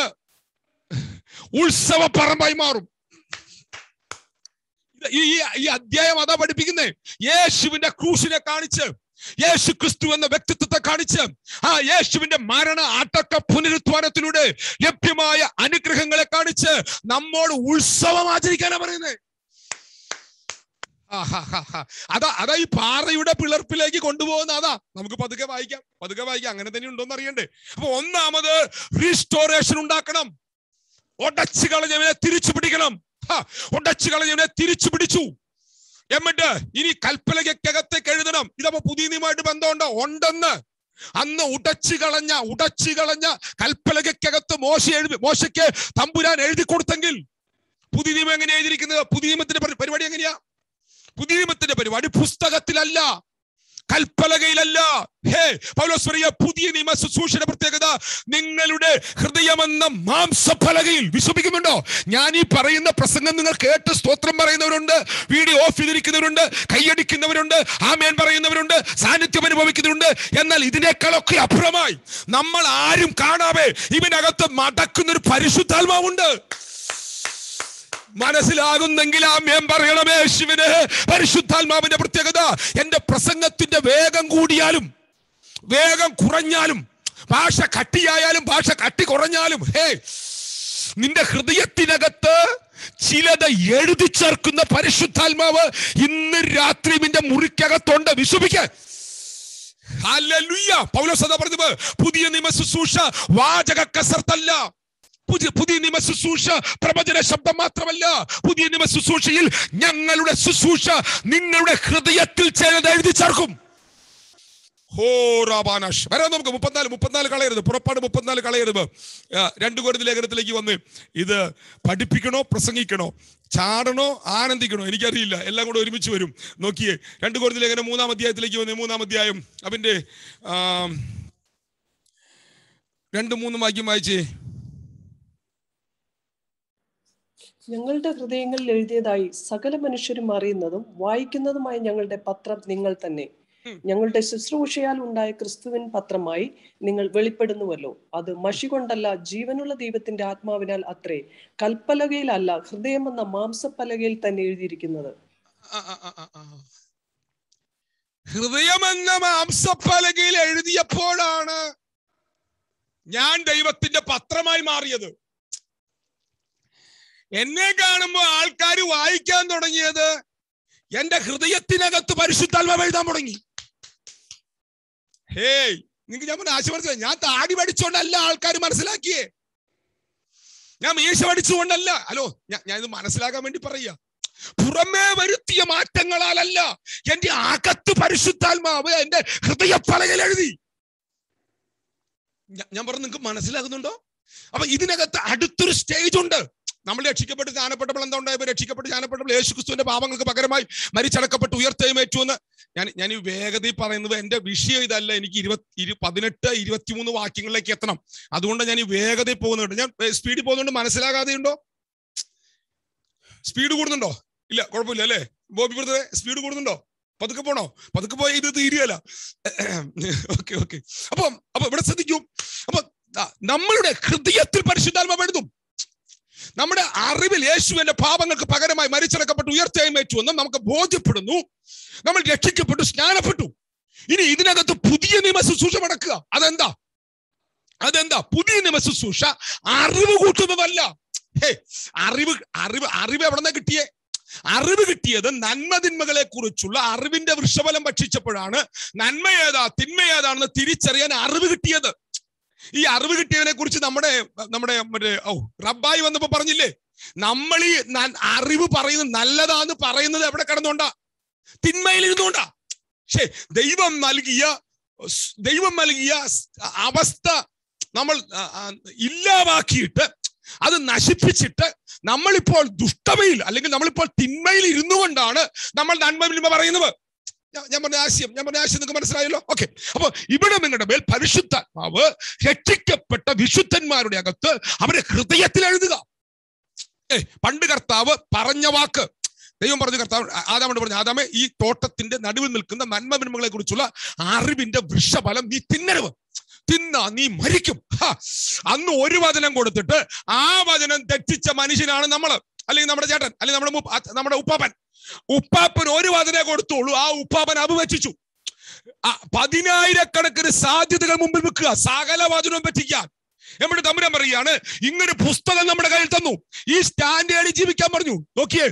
ഉത്സവ പറമ്പായി മാറും ഇത് ഈ ഈ- ഈ അധ്യായം അതാ പഠിപ്പിക്കുന്നേ യേശുവിന്റെ ക്രൂശിനെ കാണിച്ച് യേശു ക്രിസ്തു എന്ന വ്യക്തിത്വത്തെ കാണിച്ച് ആ യേശുവിന്റെ മരണ അടക്ക പുനരുത്ഥാനത്തിലൂടെ ലഭ്യമായ അനുഗ്രഹങ്ങളെ കാണിച്ച് നമ്മോട് ഉത്സവം ആചരിക്കാനാ പറയുന്നത് ആഹാഹാഹാ. അതാ അതാ ഈ പാറയുടെ പിളർപ്പിലേക്ക് കൊണ്ടുപോകുന്ന അതാ നമുക്ക് പതുക്കെ വായിക്കാം പതുക്കെ വായിക്കാം അങ്ങനെ തന്നെ ഉണ്ടോന്ന് അറിയണ്ടേ അപ്പൊ ഒന്നാമത് റീസ്റ്റോറേഷൻ ഉണ്ടാക്കണം ഒടച്ചു കളഞ്ഞവനെ തിരിച്ചു പിടിക്കണം ഹാ, ഒടച്ചു കളഞ്ഞവനെ തിരിച്ചു പിടിച്ചു എന്നിട്ട് ഇനി കൽപ്പലകക്കകത്തേക്ക് എഴുതണം ഇതപ്പോ പുതിയ നിയമമായിട്ട് ബന്ധമുണ്ടോ ഉണ്ടെന്ന് അന്ന് ഉടച്ചു കളഞ്ഞ ഉടച്ചു കളഞ്ഞ കൽപ്പലകക്കകത്ത് മോശ എഴുതി മോശയ്ക്ക് തമ്പുരാൻ എഴുതി കൊടുത്തെങ്കിൽ പുതിയ നിയമം എങ്ങനെ എഴുതിയിരിക്കുന്നത് പുതിയ നിയമത്തിന്റെ പരി- പരിപാടി എങ്ങനെയാ പുതിയ നിയമത്തിന്റെ പരിപാടി പുസ്തകത്തിലല്ല കൽപ്പലകയിലല്ല ഹേ പൗലോസ് പറയുക പുതിയ നിയമ ശുശ്രൂഷയുടെ പ്രത്യേകത നിങ്ങളുടെ ഹൃദയമെന്ന മാംസഫലകയിൽ വിശ്വസിക്കുന്നുണ്ടോ ഞാൻ ഈ പറയുന്ന പ്രസംഗം നിങ്ങൾ കേട്ട് സ്തോത്രം പറയുന്നവരുണ്ട് വീഡിയോ ഓഫ് ചെയ്തിരിക്കുന്നവരുണ്ട് കൈയടിക്കുന്നവരുണ്ട് ആമേൻ പറയുന്നവരുണ്ട് സാന്നിധ്യം അനുഭവിക്കുന്നവരുണ്ട് എന്നാൽ ഇതിനേക്കാളൊക്കെ അപ്പുറമായി നമ്മൾ ആരും കാണാതെ ഇവനകത്ത് മടക്കുന്ന ഒരു പരിശുദ്ധാത്മാവുണ്ട് മനസ്സിലാകുന്നെങ്കിൽ ആമ്യം പറയണമേ ശിവന് പരിശുദ്ധാത്മാവിന്റെ പ്രത്യേകത എന്റെ പ്രസംഗത്തിന്റെ വേഗം കൂടിയാലും വേഗം കുറഞ്ഞാലും ഭാഷ കട്ടിയായാലും ഭാഷ കട്ടി കുറഞ്ഞാലും ഹേ നിന്റെ ഹൃദയത്തിനകത്ത് ചിലത് എഴുതി ചേർക്കുന്ന പരിശുദ്ധാത്മാവ് ഇന്ന് രാത്രി നിന്റെ മുറിക്കകത്തുണ്ട് വിശ്വസിക്കാൻ ഹല്ലേലൂയ. പൗലോസ് അതാ പറഞ്ഞത് പുതിയ നിയമ ശുശ്രൂഷ വാചക കസർത്തല്ല പുതിയ പുതിയ നിയമ ശുശ്രൂഷ പ്രവചന ശബ്ദം മാത്രമല്ല പുതിയ നിയമ ശുശ്രൂഷയിൽ ഞങ്ങളുടെ ശുശ്രൂഷ നിങ്ങളുടെ ഹൃദയത്തിൽ ചിലത് എഴുതി ചേർക്കും ഹോ റാബാനാഷ് വരാം നമുക്ക് മുപ്പത്തിനാല് മുപ്പത്തിനാല് കളയരുത് പുറപ്പാട് മുപ്പത്തിനാല് കളയരുത് ആ, രണ്ട് കോരുന്ന ലേഖനത്തിലേക്ക് വന്ന് ഇത് പഠിപ്പിക്കണോ പ്രസംഗിക്കണോ ചാടണോ ആനന്ദിക്കണോ എനിക്കറിയില്ല എല്ലാം കൂടെ ഒരുമിച്ച് വരും നോക്കിയേ രണ്ട് കോരുന്ന ലേഖനം മൂന്നാം അധ്യായത്തിലേക്ക് വന്ന് മൂന്നാം അധ്യായം അവന്റെ ആ, രണ്ട് മൂന്ന് വാക്യം വായിച്ചേ ഞങ്ങളുടെ ഹൃദയങ്ങളിൽ എഴുതിയതായി സകല മനുഷ്യരും അറിയുന്നതും വായിക്കുന്നതുമായ ഞങ്ങളുടെ പത്രം നിങ്ങൾ തന്നെ ഉം. ഞങ്ങളുടെ ശുശ്രൂഷയാൽ ഉണ്ടായ ക്രിസ്തുവിൻ പത്രമായി നിങ്ങൾ വെളിപ്പെടുന്നുവല്ലോ അത് മഷി കൊണ്ടല്ല ജീവനുള്ള ദൈവത്തിന്റെ ആത്മാവിനാൽ അത്രേ കൽപ്പലകയിലല്ല ഹൃദയമെന്ന മാംസപ്പലകയിൽ തന്നെ എഴുതിയിരിക്കുന്നത് ആ, ആ, ആ, ആ, ആ. ഹൃദയമെന്ന മാംസപ്പലകയിൽ എഴുതിയപ്പോഴാണ് ഞാൻ ദൈവത്തിന്റെ പത്രമായി മാറിയത് എന്നെ കാണുമ്പോ ആൾക്കാർ വായിക്കാൻ തുടങ്ങിയത് എന്റെ ഹൃദയത്തിനകത്ത് പരിശുദ്ധാത്മാവ് എഴുതാൻ തുടങ്ങി ഹേയ് നിങ്ങൾക്ക് ഞാൻ ആശീർവദിച്ച ഞാൻ താടി പഠിച്ചോണ്ടല്ല ആൾക്കാർ മനസ്സിലാക്കിയേ ഞാൻ മീശ പഠിച്ചുകൊണ്ടല്ല ഹലോ ഞാൻ ഞാൻ ഇത് മനസ്സിലാക്കാൻ വേണ്ടി പറയുക പുറമേ വരുത്തിയ മാറ്റങ്ങളാലല്ല എന്റെ അകത്ത് പരിശുദ്ധാത്മാവ് എന്റെ ഹൃദയപ്പലകയിൽ എഴുതി ഞാ- ഞാൻ പറഞ്ഞു നിങ്ങൾക്ക് മനസ്സിലാകുന്നുണ്ടോ അപ്പൊ ഇതിനകത്ത് അടുത്തൊരു സ്റ്റേജ് ഉണ്ട് നമ്മൾ രക്ഷിക്കപ്പെട്ട് ജ്ഞാനപ്പെട്ടപ്പോൾ എന്താ ഉണ്ടായപ്പോൾ രക്ഷിക്കപ്പെട്ട് ജ്ഞാനപ്പെട്ടപ്പോൾ യേശു ക്രിസ്തുവിന്റെ പാപങ്ങൾക്ക് പകരമായി മരിച്ചടക്കപ്പെട്ട് ഉയർത്തെഴുന്നേറ്റു എന്ന് ഞാൻ ഞാൻ ഈ വേഗതയിൽ പറയുന്നത് എന്റെ വിഷയം ഇതല്ല എനിക്ക് ഇരുപത്തി ഇരു പതിനെട്ട് ഇരുപത്തിമൂന്ന് വാക്യങ്ങളിലേക്ക് എത്തണം അതുകൊണ്ട് ഞാൻ ഈ വേഗതയിൽ പോകുന്നുണ്ട് ഞാൻ സ്പീഡിൽ പോകുന്നുണ്ട് മനസ്സിലാകാതെ ഉണ്ടോ സ്പീഡ് കൂടുന്നുണ്ടോ ഇല്ല കുഴപ്പമില്ല അല്ലേ ബോബി ബ്രദറെ സ്പീഡ് കൂടുന്നുണ്ടോ പതുക്കെ പോണോ പതുക്കെ പോയി ഇത് തീരുകയല്ല ഓക്കെ ഓക്കെ അപ്പം അപ്പൊ ഇവിടെ ശ്രദ്ധിക്കൂ അപ്പൊ ദാ, നമ്മളുടെ ഹൃദയത്തിൽ പരിശുദ്ധാത്മാവ് എഴുതും നമ്മുടെ അറിവിൽ യേശുവിന്റെ പാപങ്ങൾക്ക് പകരമായി മരിച്ചിറക്കപ്പെട്ടു ഉയർത്തെഴുന്നേറ്റു എന്ന് നമുക്ക് ബോധ്യപ്പെടുന്നു നമ്മൾ രക്ഷിക്കപ്പെട്ടു സ്നാനപ്പെട്ടു ഇനി ഇതിനകത്ത് പുതിയ നിയമ ശുശ്രൂഷ നടക്കുക അതെന്താ അതെന്താ പുതിയ നിയമ ശുശ്രൂഷ അറിവ് കൂട്ടുന്നതല്ല ഹേ അറിവ് അറിവ് അറിവ് എവിടെ നിന്നാ കിട്ടിയേ അറിവ് കിട്ടിയത് നന്മതിന്മകളെ കുറിച്ചുള്ള അറിവിന്റെ വൃക്ഷഫലം ഭക്ഷിച്ചപ്പോഴാണ് നന്മ ഏതാ തിന്മ ഏതാണെന്ന് തിരിച്ചറിയാൻ അറിവ് കിട്ടിയത് ഈ അറിവ് കിട്ടിയതിനെ കുറിച്ച് നമ്മുടെ നമ്മുടെ മറ്റേ ഓ റബ്ബായി വന്നപ്പോ പറഞ്ഞില്ലേ നമ്മൾ ഈ ന- അറിവ് പറയുന്നത് നല്ലതാന്ന് പറയുന്നത് എവിടെ കിടന്നോണ്ടാ തിന്മയിൽ ഇരുന്നോണ്ടാ പക്ഷേ ദൈവം നൽകിയ സ് ദൈവം നൽകിയ സ് അവസ്ഥ നമ്മൾ ആ, ആ, ഇല്ലാതാക്കിയിട്ട് അത് നശിപ്പിച്ചിട്ട് നമ്മളിപ്പോൾ ദുഷ്ടതയിൽ അല്ലെങ്കിൽ നമ്മളിപ്പോൾ തിന്മയിൽ ഇരുന്നു കൊണ്ടാണ് നമ്മൾ നന്മ പറയുന്നത് ഞാൻ- ഞാൻ പറഞ്ഞ ആശയം ഞാൻ പറഞ്ഞ ആശയം നിങ്ങൾക്ക് മനസ്സിലായല്ലോ ഓക്കെ അപ്പൊ ഇവിടെ നിങ്ങളുടെ മേൽ പരിശുദ്ധാത്മാവ് രക്ഷിക്കപ്പെട്ട വിശുദ്ധന്മാരുടെ അകത്ത് അവരെ ഹൃദയത്തിൽ എഴുതുക ഏ പണ്ട് കർത്താവ് പറഞ്ഞ വാക്ക് ദൈവം പറഞ്ഞു കർത്താവ് ആദാമോട് പറഞ്ഞു ആദാമെ ഈ തോട്ടത്തിന്റെ നടുവിൽ നിൽക്കുന്ന നന്മ കുറിച്ചുള്ള അറിവിന്റെ വൃക്ഷഫലം നീ തിന്നരുത് തിന്ന നീ മരിക്കും ഹാ. അന്ന് ഒരു വചനം കൊടുത്തിട്ട് ആ വചനം തെറ്റിച്ച മനുഷ്യനാണ് നമ്മൾ അല്ലെങ്കിൽ നമ്മുടെ ചേട്ടൻ അല്ലെങ്കിൽ നമ്മുടെ മു- അ- നമ്മുടെ ഉപ്പാപ്പൻ ഉപ്പാപ്പൻ ഒരു വചനേ കൊടുത്തോളൂ ആ ഉപ്പാപ്പൻ അപവച്ചിച്ചു ആ പതിനായിരക്കണക്കിന് സാധ്യതകൾ മുമ്പിൽ വെക്കുക സകല വചനവും പറ്റിക്കാൻ നമ്മുടെ തമ്പുരാൻ പറയുകയാണ് ഇങ്ങനൊരു പുസ്തകം നമ്മുടെ കയ്യിൽ തന്നു ഈ സ്റ്റാൻഡേർഡിൽ ജീവിക്കാൻ പറഞ്ഞു നോക്കിയേ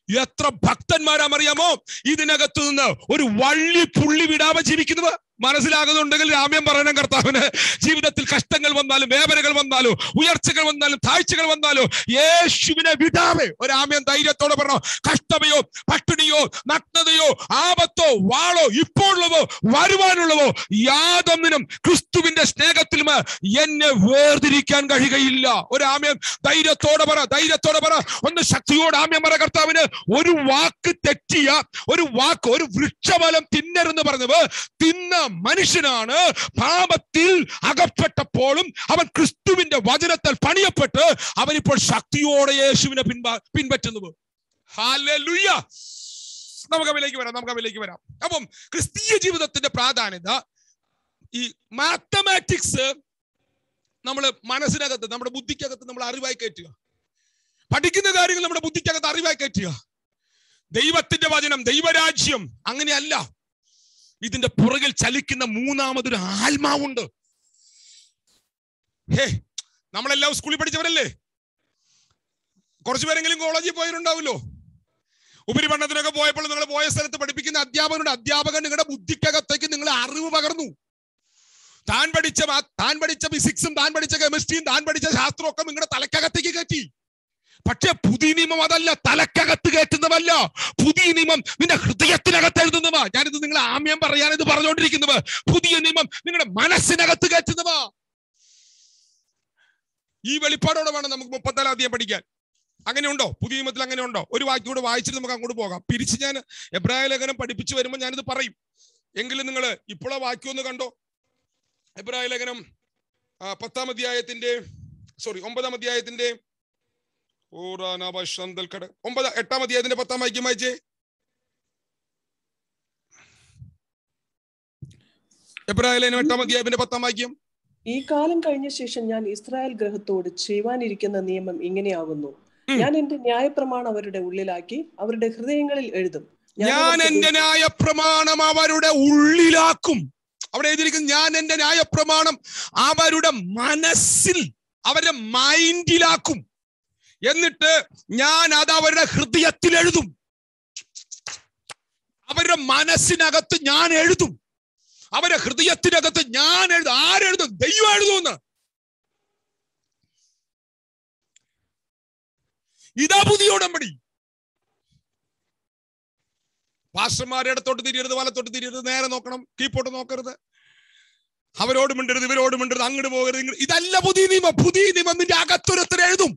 എത്ര ഭക്തന്മാരാമറിയാമോ ഇതിനകത്ത് നിന്ന് ഒരു വള്ളി പുള്ളി വിടാമ ജീവിക്കുന്നത് മനസ്സിലാകുന്നുണ്ടെങ്കിൽ രാമ്യം പറയണം കർത്താവിന് ജീവിതത്തിൽ കഷ്ടങ്ങൾ വന്നാലും വേദനകൾ വന്നാലും ഉയർച്ചകൾ വന്നാലും താഴ്ചകൾ വന്നാലും യേശുവിനെ വിടാതെ ഒരാമ്യം ധൈര്യത്തോടെ പറഞ്ഞോ കഷ്ടമയോ പട്ടിണിയോ നഗ്നതയോ ആപത്തോ വാളോ ഇപ്പോഴുള്ളതോ വരുവാനുള്ളതോ യാതൊന്നിനും ക്രിസ്തുവിന്റെ സ്നേഹത്തിലും എന്നെ വേർതിരിക്കാൻ കഴിയുകയില്ല ഒരാമ്യം ധൈര്യത്തോടെ പറ ധൈര്യത്തോടെ പറ ഒന്ന് ശക്തിയോടെ ആമ്യം പറ കർത്താവിന് ഒരു വാക്ക് തെറ്റിയ ഒരു വാക്ക് ഒരു വൃക്ഷഫലം തിന്നരുന്ന് പറഞ്ഞത് തിന്ന മനുഷ്യനാണ് പാപത്തിൽ അകപ്പെട്ടപ്പോഴും അവൻ ക്രിസ്തുവിന്റെ വചനത്താൽ പണിയപ്പെട്ട് അവനിപ്പോൾ ശക്തിയോടെ യേശുവിനെ പിൻപ പിൻപറ്റുന്നത് ഹാലലുയ്യ നമുക്ക് അവയിലേക്ക് വരാം നമുക്ക് അവയിലേക്ക് വരാം അപ്പം ക്രിസ്തീയ ജീവിതത്തിന്റെ പ്രാധാന്യത ഈ മാത്തമാറ്റിക്സ് നമ്മൾ മനസ്സിനകത്ത് നമ്മുടെ ബുദ്ധിക്കകത്ത് നമ്മൾ അറിവായി കയറ്റുക പഠിക്കുന്ന കാര്യങ്ങൾ നമ്മുടെ ബുദ്ധിക്കകത്ത് അറിവായി കയറ്റുക ദൈവത്തിന്റെ വചനം ദൈവരാജ്യം അങ്ങനെയല്ല ഇതിന്റെ പുറകിൽ ചലിക്കുന്ന മൂന്നാമതൊരു ആത്മാവുണ്ട് ഹേ നമ്മളെല്ലാം സ്കൂളിൽ പഠിച്ചവരല്ലേ കുറച്ചു പേരെങ്കിലും കോളേജിൽ പോയിട്ടുണ്ടാവുമല്ലോ ഉപരിപഠനത്തിനൊക്കെ പോയപ്പോൾ നിങ്ങൾ പോയ സ്ഥലത്ത് പഠിപ്പിക്കുന്ന അധ്യാപകനുണ്ട് അധ്യാപകൻ നിങ്ങളുടെ ബുദ്ധിക്കകത്തേക്ക് നിങ്ങൾ അറിവ് പകർന്നു താൻ പഠിച്ച മാ- താൻ പഠിച്ച ഫിസിക്സും താൻ പഠിച്ച കെമിസ്ട്രിയും താൻ പഠിച്ച ശാസ്ത്രവും ഒക്കെ നിങ്ങളുടെ തലക്കകത്തേക്ക് കയറ്റി പക്ഷെ പുതിയ നിയമം അതല്ല തലക്കകത്ത് കയറ്റുന്നതല്ല പുതിയ നിയമം നിന്റെ ഹൃദയത്തിനകത്ത് എഴുതുന്നവ ഞാനിത് നിങ്ങൾ ആമ്യം പറയാൻ ഇത് പറഞ്ഞുകൊണ്ടിരിക്കുന്നവ പുതിയ നിയമം നിങ്ങളുടെ മനസ്സിനകത്ത് കയറ്റുന്നവ ഈ വെളിപ്പാടോടെ വേണം നമുക്ക് മുപ്പത്തിനാലാം അധ്യായം പഠിക്കാൻ അങ്ങനെയുണ്ടോ പുതിയ നിയമത്തിൽ അങ്ങനെ ഉണ്ടോ ഒരു വാക്യം കൂടെ വായിച്ചിട്ട് നമുക്ക് അങ്ങോട്ട് പോകാം പിരിച്ച് ഞാൻ എബ്രായ ലേഖനം പഠിപ്പിച്ചു വരുമ്പോൾ ഞാനിത് പറയും എങ്കിലും നിങ്ങൾ ഇപ്പോഴാ വാക്യം ഒന്ന് കണ്ടോ എബ്രായ ലേഖനം ആ, പത്താം അധ്യായത്തിന്റെ സോറി ഒമ്പതാം അധ്യായത്തിന്റെ ഓറാനാബാന്തൽക്കട ഒമ്പത് എട്ടാം അധ്യായത്തിന്റെ പത്താം വാക്യം വായിച്ചേ എബ്രായ ലേഖനം എട്ടാം അധ്യായത്തിന്റെ പത്താം വാക്യം ഈ കാലം കഴിഞ്ഞ ശേഷം ഞാൻ ഇസ്രായേൽ ഗ്രഹത്തോട് ചെയ്യുവാനിരിക്കുന്ന നിയമം ഇങ്ങനെയാകുന്നു ഉം. ഞാൻ എന്റെ ന്യായപ്രമാണം അവരുടെ ഉള്ളിലാക്കി അവരുടെ ഹൃദയങ്ങളിൽ എഴുതും ഞാൻ അവർക്ക് എന്റെ ന്യായപ്രമാണം അവരുടെ ഉള്ളിലാക്കും അവിടെ എഴുതിയിരിക്കുന്നു ഞാൻ എന്റെ ന്യായപ്രമാണം അവരുടെ മനസ്സിൽ അവരുടെ മൈൻഡിലാക്കും എന്നിട്ട് ഞാൻ അത് അവരുടെ ഹൃദയത്തിൽ എഴുതും അവരുടെ മനസ്സിനകത്ത് ഞാൻ എഴുതും അവരുടെ ഹൃദയത്തിനകത്ത് ഞാൻ എഴുതും ആരെഴുതും ദൈവം എഴുതുമെന്ന് ഇതാ പുതിയ ഉടമ്പടി പാസ്റ്റർമാരുടെ അടുത്തോട്ട് തിരിയരുത് വലത്തോട്ട് തിരിയരുത് നേരെ നോക്കണം കീപ്പോട്ട് നോക്കരുത് അവരോട് മിണ്ടരുത് ഇവരോട് മിണ്ടരുത് അങ്ങോട്ട് പോകരുത് ഇങ്ങോട്ട് ഇതല്ല പുതിയ നിയമം പുതിയ നിയമം നിന്റെ അകത്തൊരുത്തർ എഴുതും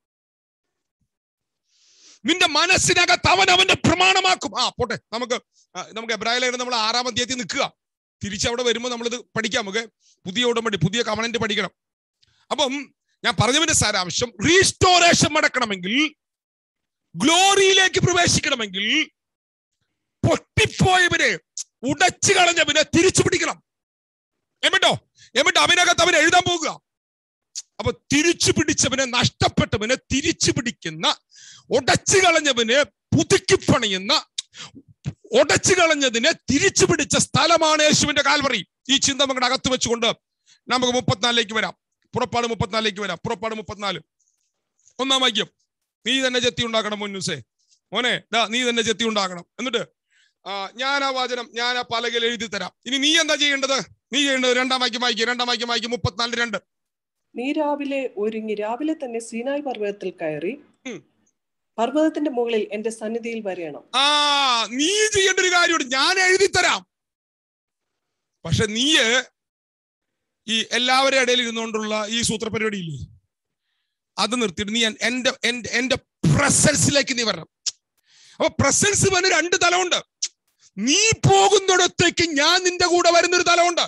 നിന്റെ മനസ്സിനകത്ത് അവൻ അവന്റെ പ്രമാണമാക്കും ആ പോട്ടെ നമുക്ക് ആ, നമുക്ക് എബ്രാഹിം നമ്മൾ ആറാം അധ്യായത്തിൽ നിൽക്കുക തിരിച്ചവിടെ വരുമ്പോൾ നമ്മളിത് പഠിക്കാം നമുക്ക് പുതിയ ഉടമ്പടി പുതിയ കമനന്റ് പഠിക്കണം അപ്പം ഞാൻ പറഞ്ഞതിന്റെ സാരാംശം റീസ്റ്റോറേഷൻ നടക്കണമെങ്കിൽ ഗ്ലോറിയിലേക്ക് പ്രവേശിക്കണമെങ്കിൽ പൊട്ടിപ്പോയവനെ ഉടച്ചു കളഞ്ഞവനെ തിരിച്ചു പിടിക്കണം എമ്മട്ടോ എന്നിട്ട് അവനകത്ത് അവൻ എഴുതാൻ പോകുക അപ്പൊ തിരിച്ചു പിടിച്ചവനെ നഷ്ടപ്പെട്ടവനെ തിരിച്ചു പിടിക്കുന്ന ഉടച്ചു കളഞ്ഞവനെ പുതുക്കി പണിയുന്ന ഉടച്ചു കളഞ്ഞതിനെ തിരിച്ചു പിടിച്ച സ്ഥലമാണ് യേശുവിന്റെ കാൽവറി ഈ ചിന്ത നമ്മുടെ അകത്ത് വെച്ചുകൊണ്ട് നമുക്ക് മുപ്പത്തിനാലിലേക്ക് വരാം പുറപ്പാട് മുപ്പത്തിനാലിലേക്ക് വരാം പുറപ്പാട് മുപ്പത്തിനാല് ഒന്നാം വാക്യം നീ തന്നെ ചെത്തി ഉണ്ടാക്കണം മുന്നൂസേ മോനെ ദാ നീ തന്നെ ചെത്തി ഉണ്ടാക്കണം എന്നിട്ട് ആ, ഞാൻ ആ വാചനം ഞാൻ ആ പലകയിൽ എഴുതി തരാം ഇനി നീ എന്താ ചെയ്യേണ്ടത് നീ ചെയ്യേണ്ടത് രണ്ടാം വാക്യം വായിക്കുക രണ്ടാം വാക്യം വായിക്കും മുപ്പത്തിനാല് രണ്ട് നീ രാവിലെ ഒരുങ്ങി രാവിലെ തന്നെ സീനായ് പർവ്വതത്തിൽ കയറി ഉം. പർവ്വതത്തിന്റെ മുകളിൽ എന്റെ സന്നിധിയിൽ വരയണം ആ നീ ചെയ്യേണ്ട ഒരു കാര്യമുണ്ട് ഞാൻ എഴുതി തരാം പക്ഷെ നീ ഈ എല്ലാവരുടെ ഇടയിൽ ഇരുന്നുകൊണ്ടുള്ള ഈ സൂത്രപരിപാടിയില്ലേ അത് നിർത്തിയിട്ട് നീ എൻ- എന്റെ എന്റെ എന്റെ പ്രസൻസിലേക്ക് നീ വരണം അപ്പൊ പ്രസൻസ് വന്ന് രണ്ട് തലമുണ്ട് നീ പോകുന്നിടത്തേക്ക് ഞാൻ നിന്റെ കൂടെ വരുന്നൊരു തലമുണ്ട്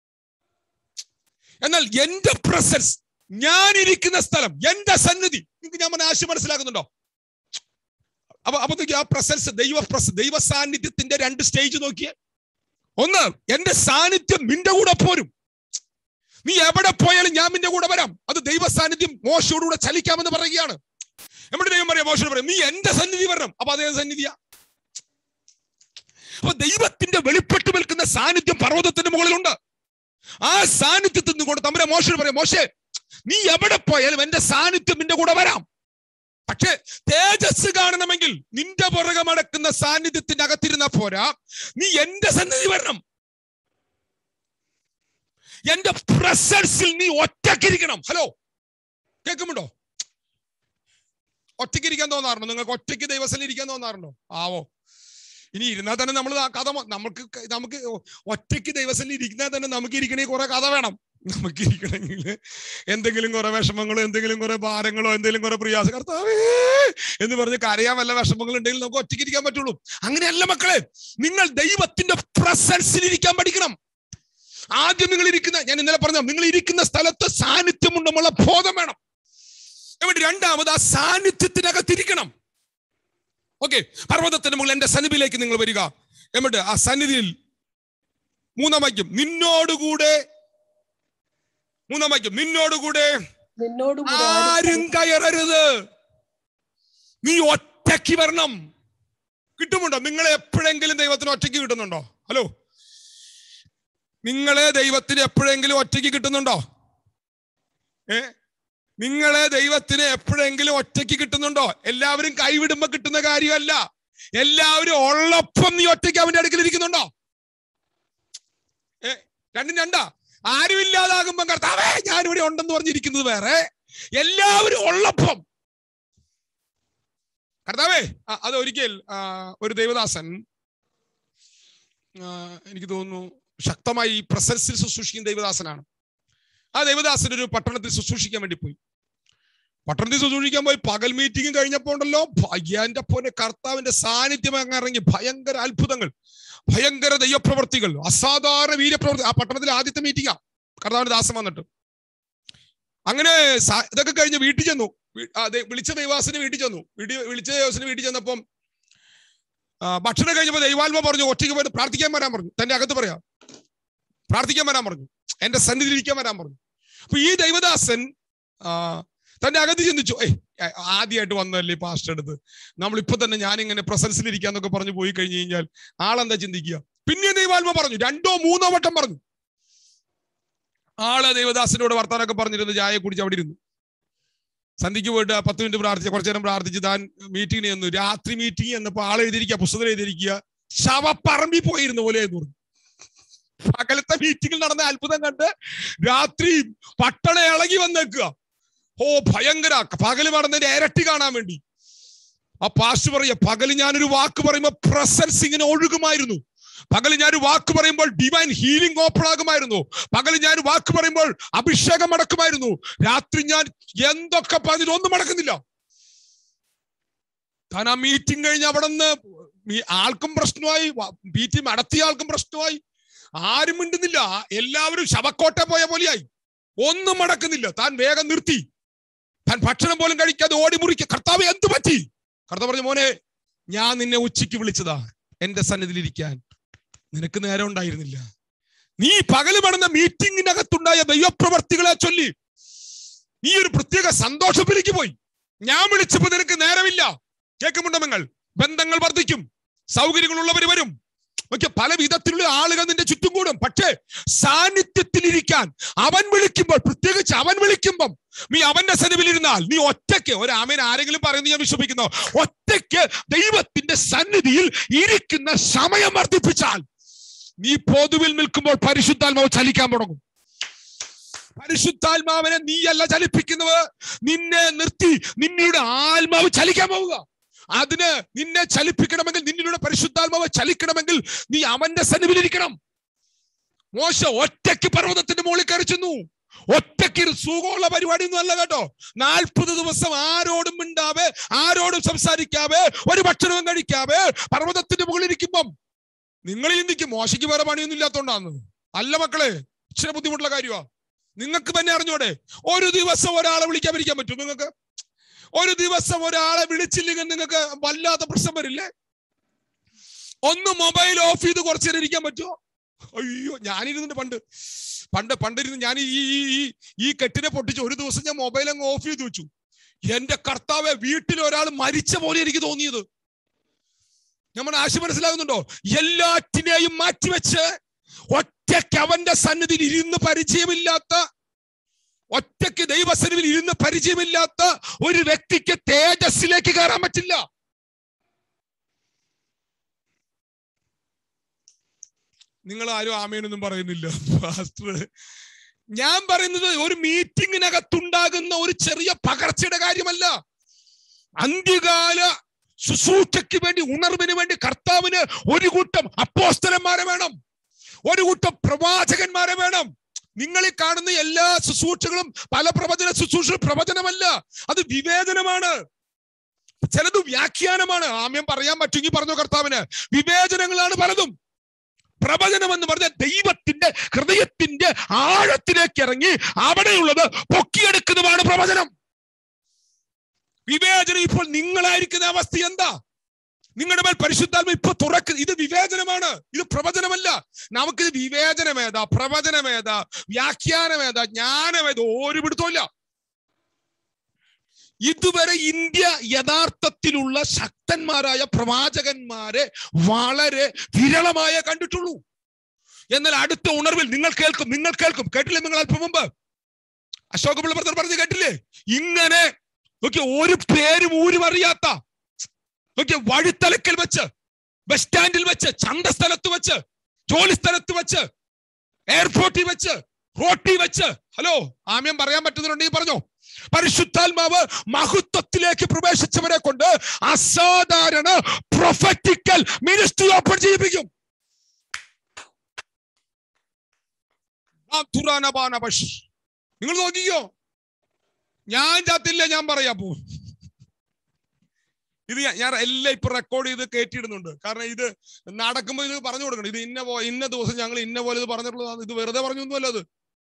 എന്നാൽ എന്റെ പ്രസൻസ് ഞാൻ ഇരിക്കുന്ന സ്ഥലം എന്റെ സന്നിധി നിങ്ങൾക്ക് ഞാൻ പറഞ്ഞ ആശയം മനസ്സിലാക്കുന്നുണ്ടോ അപ്പൊ അപ്പൊ നോക്കി ആ പ്രസൻസ് ദൈവ പ്രസ ദൈവ സാന്നിധ്യത്തിന്റെ രണ്ട് സ്റ്റേജ് നോക്കിയേ ഒന്ന് എന്റെ സാന്നിധ്യം നിന്റെ കൂടെ പോരും നീ എവിടെ പോയാലും ഞാൻ നിന്റെ കൂടെ വരാം അത് ദൈവ സാന്നിധ്യം മോശയോടുകൂടെ ചലിക്കാമെന്ന് പറയുകയാണ് നമ്മുടെ ദൈവം പറയാം മോശയോട് പറയും നീ എന്റെ സന്നിധി വരണം അപ്പൊ അതേ സന്നിധിയാ അപ്പൊ ദൈവത്തിന്റെ വെളിപ്പെട്ട് നിൽക്കുന്ന സാന്നിധ്യം പർവ്വതത്തിന്റെ മുകളിലുണ്ട് ആ സാന്നിധ്യത്തിൽ നിന്ന് കൊണ്ട് തമ്പുരാൻ മോശയോട് പറയാം മോശേ നീ എവിടെ പോയാലും എന്റെ സാന്നിധ്യം നിന്റെ കൂടെ വരാം പക്ഷേ തേജസ് കാണണമെങ്കിൽ നിന്റെ പുറകെ മടക്കുന്ന സാന്നിധ്യത്തിന്റെ അകത്തിരുന്ന പോരാ നീ എന്റെ സന്നിധി വരണം എന്റെ പ്രസൻസിൽ നീ ഒറ്റക്കിരിക്കണം ഹലോ കേൾക്കുമുണ്ടോ ഒറ്റയ്ക്ക് ഇരിക്കാൻ തോന്നാറുണ്ടോ നിങ്ങൾക്ക് ഒറ്റയ്ക്ക് ദൈവസ്ഥലിൽ ഇരിക്കാൻ തോന്നാറുണ്ടോ ആവോ ഇനി ഇരുന്നാൽ തന്നെ നമ്മൾ കഥ മ- നമുക്ക് ക- നമുക്ക് ഒറ്റയ്ക്ക് ദൈവസ്ഥലിൽ ഇരിക്കുന്നാൽ തന്നെ നമുക്ക് ഇരിക്കണേ കുറെ കഥ വേണം നമുക്ക് ഇരിക്കണമെങ്കിൽ എന്തെങ്കിലും കുറെ വിഷമങ്ങളോ എന്തെങ്കിലും കുറെ ഭാരങ്ങളോ എന്തെങ്കിലും കുറെ പ്രയാസം കർത്താവേ എന്ന് പറഞ്ഞ് കരയാൻ വല്ല വിഷമങ്ങൾ ഉണ്ടെങ്കിൽ നമുക്ക് ഒറ്റയ്ക്ക് ഇരിക്കാൻ പറ്റുള്ളൂ അങ്ങനെയല്ല മക്കളെ നിങ്ങൾ ദൈവത്തിന്റെ പ്രസൻസിൽ ഇരിക്കാൻ പഠിക്കണം ആദ്യം നിങ്ങൾ ഇരിക്കുന്ന ഞാൻ ഇന്നലെ പറഞ്ഞ നിങ്ങൾ ഇരിക്കുന്ന സ്ഥലത്ത് സാന്നിധ്യമുണ്ടെന്നുള്ള ബോധം വേണം എന്നിട്ട് രണ്ടാമത് ആ സാന്നിധ്യത്തിനകത്തിരിക്കണം ഓക്കെ പർവ്വതത്തിന് മുകളിൽ എന്റെ സന്നിധിയിലേക്ക് നിങ്ങൾ വരിക എന്നിട്ട് ആ സന്നിധിയിൽ മൂന്നാം വാക്യം നിന്നോടുകൂടെ മൂന്നാം വാക്യം നിന്നോടുകൂടെ നിന്നോടുകൂടെ ആരും കയറരുത് നീ ഒറ്റയ്ക്ക് വരണം കിട്ടുമുണ്ടോ നിങ്ങളെ എപ്പോഴെങ്കിലും ദൈവത്തിന് ഒറ്റയ്ക്ക് കിട്ടുന്നുണ്ടോ ഹലോ നിങ്ങളെ ദൈവത്തിന് എപ്പോഴെങ്കിലും ഒറ്റയ്ക്ക് കിട്ടുന്നുണ്ടോ ഏ നിങ്ങളെ ദൈവത്തിന് എപ്പോഴെങ്കിലും ഒറ്റയ്ക്ക് കിട്ടുന്നുണ്ടോ എല്ലാവരും കൈവിടുമ്പോ കിട്ടുന്ന കാര്യമല്ല എല്ലാവരും ഉള്ളപ്പം നീ ഒറ്റയ്ക്ക് അവന്റെ അടുക്കൽ ഇരിക്കുന്നുണ്ടോ ഏ രണ്ടും രണ്ടാ ആരുമില്ലാതാകുമ്പോ കർത്താവേ ഞാനിവിടെ ഉണ്ടെന്ന് പറഞ്ഞിരിക്കുന്നത് വേറെ എല്ലാവരും ഉള്ളപ്പം കർത്താവേ ആ, അത് ഒരിക്കൽ ആ, ഒരു ദേവദാസൻ ആ, എനിക്ക് തോന്നുന്നു ശക്തമായി ഈ പ്രസൻസിൽ ശുശ്രൂഷിക്കുന്ന ദേവദാസനാണ് ആ ദേവദാസൻ ഒരു പട്ടണത്തിൽ ശുശ്രൂഷിക്കാൻ വേണ്ടി പോയി പട്ടണത്തിൽ ശുശ്രൂഷിക്കാൻ പോയി പകൽ മീറ്റിംഗ് കഴിഞ്ഞപ്പോ ഉണ്ടല്ലോ എന്റെ പോലെ കർത്താവിന്റെ സാന്നിധ്യം അങ്ങ് ഇറങ്ങി ഭയങ്കര അത്ഭുതങ്ങൾ ഭയങ്കര ദൈവപ്രവർത്തികൾ അസാധാരണ വീര്യപ്രവർത്തി ആ പട്ടണത്തിലെ ആദ്യത്തെ മീറ്റിംഗാ കർത്താവിന്റെ ദാസൻ വന്നിട്ട് അങ്ങനെ സ- ഇതൊക്കെ കഴിഞ്ഞ് വീട്ടിൽ ചെന്നു വി- ആ, ദേ- വിളിച്ച ദൈവാസിന് വീട്ടിൽ ചെന്നു വീട്ടിൽ വിളിച്ച ദൈവാസിന് വീട്ടിൽ ചെന്നപ്പം ആ, ഭക്ഷണം കഴിഞ്ഞപ്പോൾ ദൈവാത്മ പറഞ്ഞു ഒറ്റയ്ക്ക് പോയിട്ട് പ്രാർത്ഥിക്കാൻ വരാൻ പറഞ്ഞു തന്റെ അകത്ത് പറയാം പ്രാർത്ഥിക്കാൻ വരാൻ പറഞ്ഞു എന്റെ സന്നിധിയിൽ ഇരിക്കാൻ വരാൻ പറഞ്ഞു അപ്പൊ ഈ ദൈവദാസൻ ആ, തന്റെ അകത്ത് ചിന്തിച്ചു ഏയ് ആദ്യമായിട്ട് വന്നതല്ലേ പാസ്റ്റർ അടുത്ത് നമ്മളിപ്പോ തന്നെ ഞാനിങ്ങനെ പ്രസൻസിൽ ഇരിക്കാന്നൊക്കെ പറഞ്ഞു പോയി കഴിഞ്ഞു കഴിഞ്ഞാൽ ആളെന്താ ചിന്തിക്കുക പിന്നെ ദൈവാത്മ പറഞ്ഞു രണ്ടോ മൂന്നോ വട്ടം പറഞ്ഞു ആള് ദൈവദാസനോട് വർത്താനൊക്കെ പറഞ്ഞിരുന്നു ചായ കുടിച്ച് അവിടെ ഇരുന്നു സന്ധ്യക്ക് പോയിട്ട് ആ പത്ത് മിനിറ്റ് പ്രാർത്ഥിച്ച് കുറച്ചു നേരം പ്രാർത്ഥിച്ച് താൻ മീറ്റിങ്ങിന് ചെന്നു രാത്രി മീറ്റിംഗ് എന്നപ്പോ ആൾ എഴുതിയിരിക്കുക പുസ്തകം എഴുതിയിരിക്കുക ശവപ്പറമ്പിൽ പോയിരുന്ന പോലെ എന്ന് പറഞ്ഞു പകലത്തെ മീറ്റിംഗിൽ നടന്ന അത്ഭുതം കണ്ട് രാത്രി പട്ടണ ഇളകി വന്നേക്കുക ഓ ഭയങ്കര പകല് നടന്നതിന്റെ ഇരട്ടി കാണാൻ വേണ്ടി ആ പാസ്റ്റ് പറയുക പകല് ഞാനൊരു വാക്ക് പറയുമ്പോ പ്രസൻസ് ഇങ്ങനെ ഒഴുകുമായിരുന്നു പകല് ഞാനൊരു വാക്ക് പറയുമ്പോൾ ഡിവൈൻ ഹീലിംഗ് ഓപ്പൺ ആകുമായിരുന്നു പകല് ഞാൻ വാക്ക് പറയുമ്പോൾ അഭിഷേകം മടക്കുമായിരുന്നു രാത്രി ഞാൻ എന്തൊക്കെ പറഞ്ഞിട്ട് ഒന്നും മടക്കുന്നില്ല താൻ ആ മീറ്റിംഗ് കഴിഞ്ഞ് അവിടെ നിന്ന് ആൾക്കും പ്രശ്നമായി മീറ്റിംഗ് നടത്തിയ ആൾക്കും പ്രശ്നമായി ആരും മിണ്ടുന്നില്ല എല്ലാവരും ശവക്കോട്ട പോയ പോലെയായി ഒന്നും മടക്കുന്നില്ല താൻ വേഗം നിർത്തി താൻ ഭക്ഷണം പോലും കഴിക്കാതെ ഓടി മുറിക്കുക കർത്താവ് എന്ത് പറ്റി കർത്താവ് പറഞ്ഞു മോനെ ഞാൻ നിന്നെ ഉച്ചയ്ക്ക് വിളിച്ചതാ എന്റെ സന്നിധിയിലിരിക്കാൻ നിനക്ക് നേരം ഉണ്ടായിരുന്നില്ല നീ പകല് നടന്ന മീറ്റിംഗിനകത്തുണ്ടായ ദൈവപ്രവർത്തികളെ ചൊല്ലി നീ ഒരു പ്രത്യേക സന്തോഷത്തിലേക്ക് പോയി ഞാൻ വിളിച്ചപ്പോ നിനക്ക് നേരമില്ല കേൾക്കുമുണ്ടോ നിങ്ങൾ ബന്ധങ്ങൾ വർദ്ധിക്കും സൗകര്യങ്ങളുള്ളവർ വരും ഒക്കെ പല വിധത്തിലുള്ള ആളുകൾ നിന്റെ ചുറ്റും കൂടും പക്ഷേ സാന്നിധ്യത്തിലിരിക്കാൻ അവൻ വിളിക്കുമ്പോൾ പ്രത്യേകിച്ച് അവൻ വിളിക്കുമ്പം നീ അവന്റെ സന്നിധിയിലിരുന്നാൽ നീ ഒറ്റയ്ക്ക് ഒരു ആമേൻ ആരെങ്കിലും പറയുന്നത് ഞാൻ വിശ്വസിക്കുന്നു ഒറ്റയ്ക്ക് ദൈവത്തിന്റെ സന്നിധിയിൽ ഇരിക്കുന്ന സമയം വർദ്ധിപ്പിച്ചാൽ നീ പൊതുവിൽ നിൽക്കുമ്പോൾ പരിശുദ്ധാത്മാവ് ചലിക്കാൻ തുടങ്ങും പരിശുദ്ധാത്മാവിനെ നീയല്ല ചലിപ്പിക്കുന്നത് നിന്നെ നിർത്തി നിന്നയുടെ ആത്മാവ് ചലിക്കാൻ പോവുക അതിന് നിന്നെ ചലിപ്പിക്കണമെങ്കിൽ നിന്നിലൂടെ പരിശുദ്ധാത്മാവ് ചലിക്കണമെങ്കിൽ നീ അവന്റെ സന്നിധിയിലിരിക്കണം മോശ ഒറ്റയ്ക്ക് പർവ്വതത്തിന്റെ മുകളിൽ കയറി ചെന്നു ഒറ്റയ്ക്ക് ഒരു സുഖമുള്ള പരിപാടി ഒന്നും അല്ല കേട്ടോ നാൽപ്പത് ദിവസം ആരോടും മിണ്ടാവേ ആരോടും സംസാരിക്കാവേ ഒരു ഭക്ഷണവും കഴിക്കാവേ പർവ്വതത്തിന്റെ മുകളിൽ ഇരിക്കുമ്പം നിങ്ങൾ ചിന്തിക്കും മോശയ്ക്ക് വേറെ പണിയൊന്നും ഇല്ലാത്തോണ്ടാന്ന് അല്ല മക്കളെ ഇച്ചിരി ബുദ്ധിമുട്ടുള്ള കാര്യമാ നിങ്ങൾക്ക് തന്നെ അറിഞ്ഞൂടെ ഒരു ദിവസം ഒരാളെ വിളിക്കാതിരിക്കാൻ പറ്റും നിങ്ങൾക്ക് ഒരു ദിവസം ഒരാളെ വിളിച്ചില്ലെങ്കിൽ നിങ്ങൾക്ക് വല്ലാത്ത പ്രശ്നം വരില്ലേ ഒന്ന് മൊബൈൽ ഓഫ് ചെയ്ത് കുറച്ചു നേരം ഇരിക്കാൻ പറ്റുമോ അയ്യോ ഞാനിരുന്നിട്ട് പണ്ട് പണ്ട് പണ്ടിരുന്ന് ഞാൻ ഈ ഈ ഈ ഈ കെട്ടിനെ പൊട്ടിച്ച് ഒരു ദിവസം ഞാൻ മൊബൈൽ അങ്ങ് ഓഫ് ചെയ്ത് വെച്ചു എന്റെ കർത്താവെ വീട്ടിൽ ഒരാൾ മരിച്ച പോലെ എനിക്ക് തോന്നിയത് നമ്മുടെ ആശ മനസ്സിലാകുന്നുണ്ടോ എല്ലാറ്റിനെയും മാറ്റിവെച്ച് ഒറ്റയ്ക്ക് അവന്റെ സന്നിധിയിൽ ഇരുന്ന് പരിചയമില്ലാത്ത ഒറ്റയ്ക്ക് ദൈവസനിവിൽ ഇരുന്ന് പരിചയമില്ലാത്ത ഒരു വ്യക്തിക്ക് തേജസ്സിലേക്ക് കയറാൻ പറ്റില്ല നിങ്ങൾ ആരും ആമേനൊന്നും പറയുന്നില്ല പാസ്റ്റർ ഞാൻ പറയുന്നത് ഒരു മീറ്റിങ്ങിനകത്തുണ്ടാകുന്ന ഒരു ചെറിയ പകർച്ചയുടെ കാര്യമല്ല അന്ത്യകാല ശുശ്രൂഷയ്ക്ക് വേണ്ടി ഉണർവിന് വേണ്ടി കർത്താവിന് ഒരു കൂട്ടം അപ്പോസ്തലന്മാരെ വേണം ഒരു കൂട്ടം പ്രവാചകന്മാരെ വേണം നിങ്ങൾ ഈ കാണുന്ന എല്ലാ ശുശ്രൂഷകളും പല പ്രവചന ശുശ്രൂഷ പ്രവചനമല്ല അത് വിവേചനമാണ് ചിലത് വ്യാഖ്യാനമാണ് ആമ്യം പറയാൻ പറ്റുമെങ്കിൽ പറഞ്ഞു കർത്താവിന് വിവേചനങ്ങളാണ് പലതും പ്രവചനം എന്ന് പറഞ്ഞ ദൈവത്തിന്റെ ഹൃദയത്തിന്റെ ആഴത്തിലേക്ക് ഇറങ്ങി അവിടെയുള്ളത് പൊക്കിയെടുക്കുന്നതാണ് പ്രവചനം വിവേചനം ഇപ്പോൾ നിങ്ങളായിരിക്കുന്ന അവസ്ഥ എന്താ നിങ്ങളുടെ മേൽ പരിശുദ്ധാത്മ ഇപ്പൊ തുറക്ക് ഇത് വിവേചനമാണ് ഇത് പ്രവചനമല്ല നമുക്കിത് വിവേചനമേതാ പ്രവചനമേതാ വ്യാഖ്യാനമേതാ ജ്ഞാനമേതാ ഒരു പിടുത്തമില്ല ഇതുവരെ ഇന്ത്യ യഥാർത്ഥത്തിലുള്ള ശക്തന്മാരായ പ്രവാചകന്മാരെ വളരെ വിരളമായ കണ്ടിട്ടുള്ളൂ എന്നാൽ അടുത്ത ഉണർവിൽ നിങ്ങൾ കേൾക്കും നിങ്ങൾ കേൾക്കും കേട്ടില്ലേ നിങ്ങൾ അല്പം മുമ്പ് അശോക് പിള്ള ബ്രദർ പറഞ്ഞു കേട്ടില്ലേ ഇങ്ങനെ നോക്കി ഒരു പേരും ഊരും അറിയാത്ത നോക്കി വഴിത്തലക്കൽ വെച്ച് ബസ് സ്റ്റാൻഡിൽ വെച്ച് ചന്തസ്ഥലത്ത് വെച്ച് ജോലി സ്ഥലത്ത് വെച്ച് എയർപോർട്ടിൽ വെച്ച് റോട്ടിൽ വെച്ച് ഹലോ ആമ്യം പറയാൻ പറ്റുന്നുണ്ടെങ്കിൽ പറഞ്ഞോ പരിശുദ്ധാത്മാവ് മഹത്വത്തിലേക്ക് പ്രവേശിച്ചവരെ കൊണ്ട് അസാധാരണ പ്രൊഫറ്റിക്കൽ മിനിസ്ട്രി ഓപ്പൺ ചെയ്യിപ്പിക്കും നിങ്ങൾ നോക്കിയോ ഞാൻ ചത്തില്ല ഞാൻ പറയാ പോ ഇത് ഞാൻ- ഞാൻ എല്ലാം ഇപ്പൊ റെക്കോർഡ് ചെയ്ത് കയറ്റിയിടുന്നുണ്ട് കാരണം ഇത് നടക്കുമ്പോൾ ഇത് പറഞ്ഞു കൊടുക്കണം ഇത് ഇന്ന പോ ഇന്ന ദിവസം ഞങ്ങൾ ഇന്ന പോലെ ഇത് പറഞ്ഞിട്ടുള്ളതാണ് ഇത് വെറുതെ പറഞ്ഞൊന്നുമല്ല അത്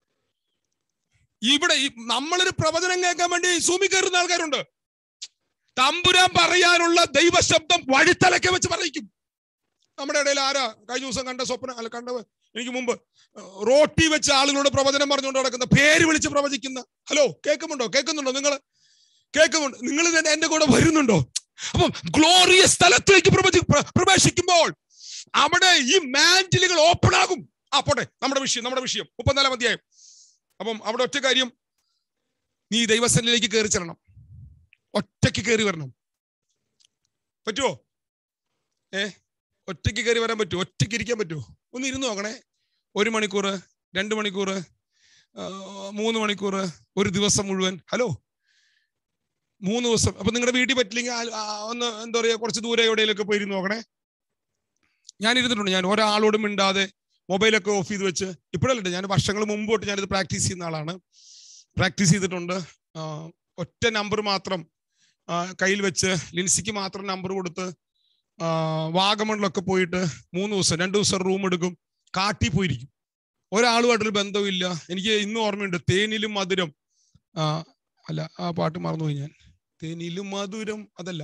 ഇവിടെ ഈ നമ്മളൊരു പ്രവചനം കേൾക്കാൻ വേണ്ടി സൂമി കയറുന്ന ആൾക്കാരുണ്ട് തമ്പുരാൻ പറയാനുള്ള ദൈവശബ്ദം വഴിത്തലക്കെ വെച്ച് പറയിക്കും നമ്മുടെ ഇടയിൽ ആരാ കഴിഞ്ഞ ദിവസം കണ്ട സ്വപ്നം അല്ല കണ്ട എനിക്ക് മുമ്പ് റോട്ടി വെച്ച് ആളുകളോട് പ്രവചനം പറഞ്ഞുകൊണ്ട് നടക്കുന്ന പേര് വിളിച്ച് പ്രവചിക്കുന്ന ഹലോ കേൾക്കുന്നുണ്ടോ കേൾക്കുന്നുണ്ടോ നിങ്ങൾ കേൾക്കുന്നുണ്ട് നിങ്ങൾ തന്നെ എന്റെ കൂടെ വരുന്നുണ്ടോ അപ്പം ഗ്ലോറിയസ് സ്ഥലത്തേക്ക് പ്രവചി പ്ര- പ്രവേശിക്കുമ്പോൾ അവിടെ ഈ മാൻറ്റിലുകൾ ഓപ്പൺ ആകും ആ പോട്ടെ നമ്മുടെ വിഷയം നമ്മുടെ വിഷയം മുപ്പത്തിനാലാം അധ്യായം അപ്പം അവിടെ ഒറ്റ കാര്യം നീ ദൈവസന്നിലേക്ക് കയറി ചെല്ലണം ഒറ്റയ്ക്ക് കയറി വരണം പറ്റുമോ ഏ ഒറ്റയ്ക്ക് കയറി വരാൻ പറ്റുമോ ഒറ്റയ്ക്ക് ഇരിക്കാൻ പറ്റുമോ ഒന്ന് ഇരുന്ന് നോക്കണേ ഒരു മണിക്കൂർ രണ്ട് മണിക്കൂർ ആ, മൂന്ന് മണിക്കൂർ ഒരു ദിവസം മുഴുവൻ ഹലോ മൂന്ന് ദിവസം അപ്പൊ നിങ്ങളുടെ വീട്ടിൽ പറ്റില്ലെങ്കിൽ ആ- ആ ഒന്ന് എന്താ പറയാ കുറച്ച് ദൂരെ എവിടെയെങ്കിലൊക്കെ പോയി ഇരുന്ന് നോക്കണേ ഞാൻ ഇരുന്നിട്ടുണ്ട് ഞാൻ ഒരാളോടും മിണ്ടാതെ മൊബൈലൊക്കെ ഓഫ് ചെയ്ത് വെച്ച് ഇപ്പോഴല്ല ഞാൻ വർഷങ്ങൾ മുമ്പ് തൊട്ട് ഞാനിത് പ്രാക്ടീസ് ചെയ്യുന്ന ആളാണ് പ്രാക്ടീസ് ചെയ്തിട്ടുണ്ട് ആ, ഒറ്റ നമ്പർ മാത്രം ആ, കയ്യിൽ വെച്ച് ലിൻസിക്ക് മാത്രം നമ്പർ കൊടുത്ത് ആ, വാഗമണിലൊക്കെ പോയിട്ട് മൂന്ന് ദിവസം രണ്ട് ദിവസം റൂം എടുക്കും കാട്ടി പോയിരിക്കും ഒരാളുമായിട്ടൊരു ബന്ധവുമില്ല എനിക്ക് ഇന്നും ഓർമ്മയുണ്ട് തേനിലും മധുരം ആ, അല്ല ആ പാട്ട് മറന്നുപോയി ഞാൻ തേനിലും മധുരം അതല്ല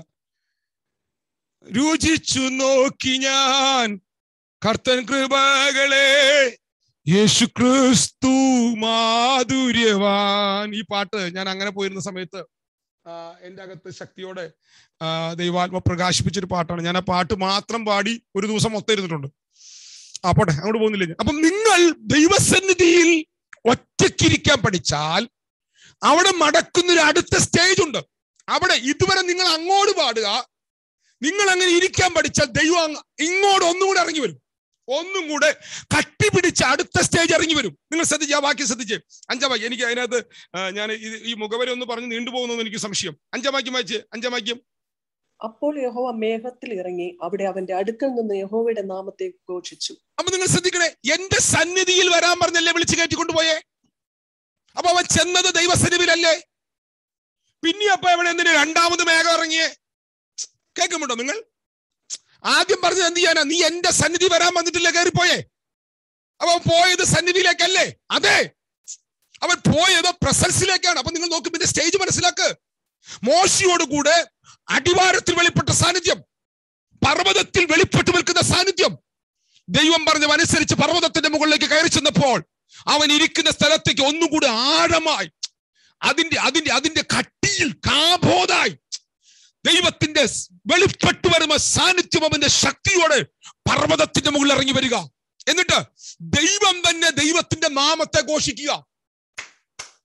രുചിച്ചു നോക്കി ഞാൻ കർത്തൻ കൃപകളെ യേശു ക്രിസ്തു മാധുര്യവാൻ ഈ പാട്ട് ഞാൻ അങ്ങനെ പോയിരുന്ന സമയത്ത് ആ, എൻ്റെ അകത്ത് ശക്തിയോടെ ആ, ദൈവാത്മ പ്രകാശിപ്പിച്ചൊരു പാട്ടാണ് ഞാൻ ആ പാട്ട് മാത്രം പാടി ഒരു ദിവസം മൊത്തം ഇരുന്നിട്ടുണ്ട് ആ പോട്ടെ അങ്ങോട്ട് പോകുന്നില്ല ഞാൻ. അപ്പം നിങ്ങൾ ദൈവസന്നിധിയിൽ ഒറ്റയ്ക്കിരിക്കാൻ പഠിച്ചാൽ അവിടെ മടക്കുന്നൊരു അടുത്ത സ്റ്റേജ് ഉണ്ട് അവിടെ ഇതുവരെ നിങ്ങൾ അങ്ങോട്ട് പാടുക നിങ്ങൾ അങ്ങനെ ഇരിക്കാൻ പഠിച്ചാൽ ദൈവം അങ്ങ് ഇങ്ങോട്ട് ഒന്നും കൂടെ ഇറങ്ങി വരും ഒന്നും കൂടെ കട്ടി പിടിച്ച് അടുത്ത സ്റ്റേജ് ഇറങ്ങി വരും നിങ്ങൾ ശ്രദ്ധിച്ച് ആ വാക്യം ശ്രദ്ധിച്ച് അഞ്ചാം വാക്യം എനിക്ക് അതിനകത്ത് ഞാൻ ഇത് ഈ മുഖവരെ ഒന്ന് പറഞ്ഞ് നീണ്ടുപോകുന്നു എനിക്ക് സംശയം അഞ്ചാം വാക്യം വായിച്ച് അഞ്ചാം വാക്യം അപ്പോൾ യഹോവ മേഘത്തിൽ ഇറങ്ങി അവിടെ അവന്റെ അടുക്കൽ നിന്ന് യഹോവയുടെ നാമത്തെ ഘോഷിച്ചു അപ്പൊ നിങ്ങൾ ശ്രദ്ധിക്കണേ എന്റെ സന്നിധിയിൽ വരാൻ പറഞ്ഞല്ലേ വിളിച്ചു കയറ്റിക്കൊണ്ടുപോയേ അപ്പൊ അവൻ ചെന്നത് ദൈവസന്നിധിയിലല്ലേ പിന്നെ അപ്പൊ അവൻ എന്തിന് രണ്ടാമത് മേഘം ഇറങ്ങിയേ കേൾക്കുന്നുണ്ടോ നിങ്ങൾ ആദ്യം പറഞ്ഞത് എന്ത് ചെയ്യാനാ നീ എന്റെ സന്നിധി വരാൻ വന്നിട്ടില്ല കയറിപ്പോയേ അപ്പൊ അവൻ പോയത് സന്നിധിയിലേക്കല്ലേ അതെ അവൻ പോയത് പ്രസൻസിലേക്കാണ് അപ്പൊ നിങ്ങൾ നോക്കും പിന്നെ സ്റ്റേജ് മനസ്സിലാക്ക് മോശിയോട് കൂടെ അടിവാരത്തിൽ വെളിപ്പെട്ട സാന്നിധ്യം പർവ്വതത്തിൽ വെളിപ്പെട്ടു നിൽക്കുന്ന സാന്നിധ്യം ദൈവം പറഞ്ഞതനുസരിച്ച് പർവ്വതത്തിന്റെ മുകളിലേക്ക് കയറി ചെന്നപ്പോൾ അവൻ ഇരിക്കുന്ന സ്ഥലത്തേക്ക് ഒന്നുകൂടി ആഴമായി അതിന്റെ അതിന്റെ അതിന്റെ കട്ടിയിൽ കാബോധായി ദൈവത്തിന്റെ സ് വെളിപ്പെട്ടു വരുന്ന സാന്നിധ്യം അവന്റെ ശക്തിയോടെ പർവ്വതത്തിന്റെ മുകളിൽ ഇറങ്ങി വരിക എന്നിട്ട് ദൈവം തന്നെ ദൈവത്തിന്റെ നാമത്തെ ഘോഷിക്കുക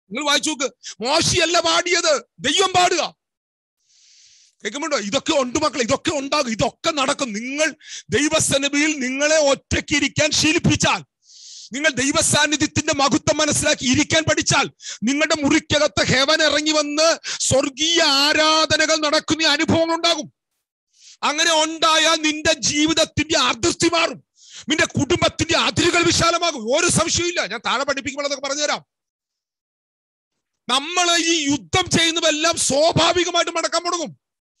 നിങ്ങൾ വായിച്ചു നോക്ക് മോശയല്ല പാടിയത് ദൈവം പാടുക കേൾക്കുമ്പോണ്ടോ ഇതൊക്കെ ഉണ്ട് മക്കളെ ഇതൊക്കെ ഉണ്ടാകും ഇതൊക്കെ നടക്കും നിങ്ങൾ ദൈവസന്നിധിയിൽ നിങ്ങളെ ഒറ്റയ്ക്ക് ഇരിക്കാൻ ശീലിപ്പിച്ചാൽ നിങ്ങൾ ദൈവസാന്നിധ്യത്തിന്റെ മഹത്വം മനസ്സിലാക്കി ഇരിക്കാൻ പഠിച്ചാൽ നിങ്ങളുടെ മുറിക്കകത്ത് ഹെവൻ ഇറങ്ങി വന്ന് സ്വർഗീയ ആരാധനകൾ നടക്കുന്ന അനുഭവങ്ങൾ ഉണ്ടാകും അങ്ങനെ ഉണ്ടായാൽ നിന്റെ ജീവിതത്തിന്റെ അതിർത്തി മാറും നിന്റെ കുടുംബത്തിന്റെ അതിരുകൾ വിശാലമാകും ഒരു സംശയമില്ല ഞാൻ താഴെ പഠിപ്പിക്കുമ്പോൾ അതൊക്കെ പറഞ്ഞുതരാം നമ്മൾ ഈ യുദ്ധം ചെയ്യുന്നതെല്ലാം സ്വാഭാവികമായിട്ട് മടക്കാൻ തുടങ്ങും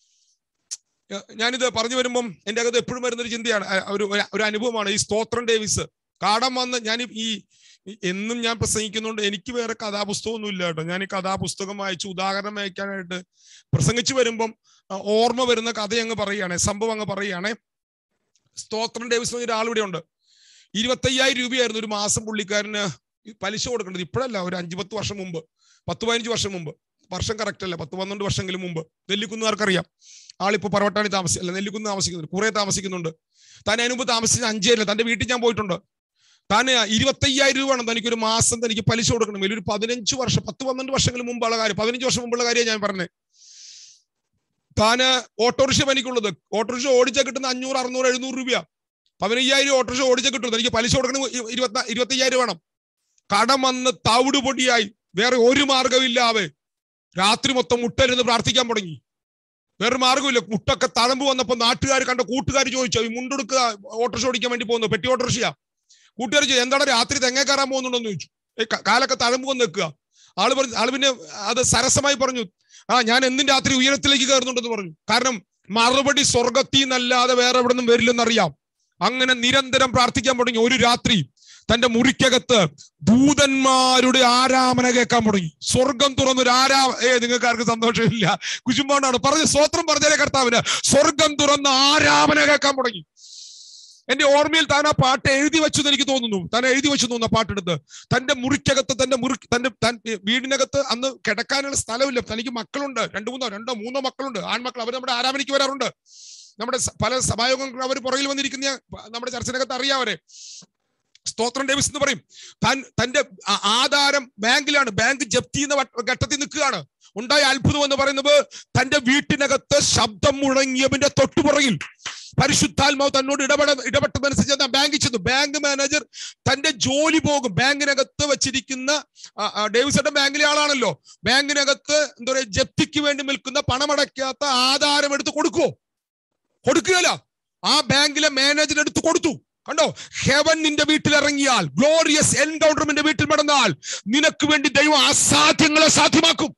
ഞാ- ഞാനിത് പറഞ്ഞു വരുമ്പം എൻ്റെ അകത്ത് എപ്പോഴും വരുന്നൊരു ചിന്തയാണ് അ- ഒരു ഒരു- ഒരു അനുഭവമാണ് ഈ സ്തോത്രം ഡേവിസ് കാടം വന്ന് ഞാൻ ഈ ഈ എന്നും ഞാൻ പ്രസംഗിക്കുന്നുണ്ട് എനിക്ക് വേറെ കഥാപുസ്തകമൊന്നും ഇല്ല കേട്ടോ ഞാൻ ഈ കഥാപുസ്തകം വായിച്ച് ഉദാഹരണം വായിക്കാനായിട്ട് പ്രസംഗിച്ചു വരുമ്പം ആ, ഓർമ്മ വരുന്ന കഥ അങ്ങ് പറയുകയാണെ സംഭവം അങ്ങ് പറയുകയാണെ സ്തോത്രം ഡേവിസ് എന്ന് ഒരാൾ ഇവിടെ ഉണ്ട് ഇരുപത്തയ്യായിരം രൂപയായിരുന്നു ഒരു മാസം പുള്ളിക്കാരന് ഈ പലിശ കൊടുക്കേണ്ടത് ഇപ്പോഴല്ല ഒരു അഞ്ചു പത്ത് വർഷം മുമ്പ് പത്ത് പതിനഞ്ച് വർഷം മുമ്പ് വർഷം കറക്റ്റ് അല്ല പത്ത് പന്ത്രണ്ട് വർഷമെങ്കിലും മുമ്പ് നെല്ലിക്കുന്നുകാർക്കറിയാം ആളിപ്പോ പറവട്ടാണി താമസി അല്ല നെല്ലിക്കുന്ന് താമസിക്കുന്നുണ്ട് കുറെ താമസിക്കുന്നുണ്ട് താൻ അതിന് മുമ്പ് താമസിച്ച അഞ്ചേരില്ല തന്റെ വീട്ടിൽ ഞാൻ പോയിട്ടുണ്ട് താൻ ഇരുപത്തയ്യായിരം രൂപ ആണ് തനിക്ക് ഒരു മാസം തനിക്ക് പലിശ കൊടുക്കണം ഒരു പതിനഞ്ച് വർഷം പത്ത് പന്ത്രണ്ട് വർഷങ്ങൾ മുമ്പുള്ള കാര്യം പതിനഞ്ച് വർഷം മുമ്പുള്ള കാര്യം ഞാൻ പറഞ്ഞത് താന് ഓട്ടോറിക്ഷ പനിക്കുള്ളത് ഓട്ടോറിക്ഷ ഓടിച്ചാൽ കിട്ടുന്ന അഞ്ഞൂറ് അറുന്നൂറ് എഴുന്നൂറ് രൂപ പതിനയ്യായിരം ഓട്ടോറിക്ഷ ഓടിച്ചാൽ കിട്ടും എനിക്ക് പലിശ കൊടുക്കണം ഇരുപത്തി ഇരുപത്തയ്യായിരം വേണം കടം വന്ന് തവിട് പൊടിയായി വേറെ ഒരു മാർഗമില്ലാതെ രാത്രി മൊത്തം മുട്ടരുന്ന് പ്രാർത്ഥിക്കാൻ തുടങ്ങി വേറെ മാർഗമില്ല മുട്ടൊക്കെ തഴമ്പ് വന്നപ്പോ നാട്ടുകാർ കണ്ട കൂട്ടുകാർ ചോദിച്ചോ ഈ മുണ്ടെടുക്കുക ഓട്ടോറിക്ഷ ഓടിക്കാൻ വേണ്ടി പോകുന്നു പെട്ടി ഓട്ടോറിക്ഷയാ കൂട്ടുകാർ ചോദിച്ചു എന്താണ് രാത്രി തെങ്ങ കയറാൻ പോകുന്നുണ്ടോന്ന് ചോദിച്ചു ഏ, ക- കാലൊക്കെ തഴമ്പ് വന്ന് നിൽക്കുക ആള് പറഞ്ഞു ആള് പിന്നെ അത് സരസമായി പറഞ്ഞു ആ ഞാൻ എന്നും രാത്രി ഉയരത്തിലേക്ക് കയറുന്നുണ്ടെന്ന് പറഞ്ഞു കാരണം മറുപടി സ്വർഗത്തിൽ നിന്നല്ലാതെ വേറെ എവിടെ നിന്നും വരില്ലെന്നറിയാം അങ്ങനെ നിരന്തരം പ്രാർത്ഥിക്കാൻ തുടങ്ങി ഒരു രാത്രി തന്റെ മുറിക്കകത്ത് ദൂതന്മാരുടെ ആരാമന കേൾക്കാൻ തുടങ്ങി സ്വർഗം തുറന്നൊരു ആരാ ഏ നിങ്ങൾക്ക് ആർക്കും സന്തോഷമില്ല കുശുമ്പോണ്ടാണ് പറഞ്ഞ സ്വത്രം പറഞ്ഞേ കർത്താവിന് സ്വർഗം തുറന്ന ആരാമന കേൾക്കാൻ തുടങ്ങി എന്റെ ഓർമ്മയിൽ താൻ ആ പാട്ട് എഴുതി വെച്ചു എന്ന് എനിക്ക് തോന്നുന്നു താൻ എഴുതി വെച്ചു തോന്നുന്നു ആ പാട്ടെടുത്ത് തന്റെ മുറിക്കകത്ത് തന്റെ മുറി തന്റെ താൻ വീടിനകത്ത് അന്ന് കിടക്കാനുള്ള സ്ഥലമില്ല തനിക്ക് മക്കളുണ്ട് രണ്ടു മൂന്നോ രണ്ടോ മൂന്നോ മക്കളുണ്ട് ആൺമക്കൾ അവർ നമ്മുടെ ആരാമനിക്ക് വരാറുണ്ട് നമ്മുടെ സ- പല സഭായോഗങ്ങൾ അവർ പുറകിൽ വന്നിരിക്കുന്ന നമ്മുടെ ചർച്ചനകത്ത് അറിയാം അവരെ സ്തോത്രം ഡേവിസ് എന്ന് പറയും താൻ തന്റെ ആ- ആധാരം ബാങ്കിലാണ് ബാങ്ക് ജപ്തി ചെയ്യുന്ന വട്ട- ഘട്ടത്തിൽ നിൽക്കുകയാണ് ഉണ്ടായ അത്ഭുതം എന്ന് പറയുന്നത് തന്റെ വീട്ടിനകത്ത് ശബ്ദം മുഴങ്ങിയതിന്റെ തൊട്ടുപുറകിൽ പരിശുദ്ധാത്മാവ് തന്നോട് ഇടപെട ഇടപെട്ടതനുസരിച്ച് ഞാൻ ബാങ്കിൽ ചെന്നു ബാങ്ക് മാനേജർ തന്റെ ജോലി പോകും ബാങ്കിനകത്ത് വെച്ചിരിക്കുന്ന ആ, ആ, ഡേവിസേട്ടൻ ബാങ്കിലെ ആളാണല്ലോ ബാങ്കിനകത്ത് എന്താ പറയുക ജപ്തിക്ക് വേണ്ടി നിൽക്കുന്ന പണമടയ്ക്കാത്ത ആധാരം എടുത്ത് കൊടുക്കുവോ കൊടുക്കുകയല്ല ആ ബാങ്കിലെ മാനേജർ എടുത്ത് കൊടുത്തു കണ്ടോ ഹെവൻ നിന്റെ വീട്ടിൽ ഇറങ്ങിയാൽ ഗ്ലോറിയസ് എൻകൗണ്ടർ നിന്റെ വീട്ടിൽ നടന്നാൽ നിനക്ക് വേണ്ടി ദൈവം അസാധ്യങ്ങളെ സാധ്യമാക്കും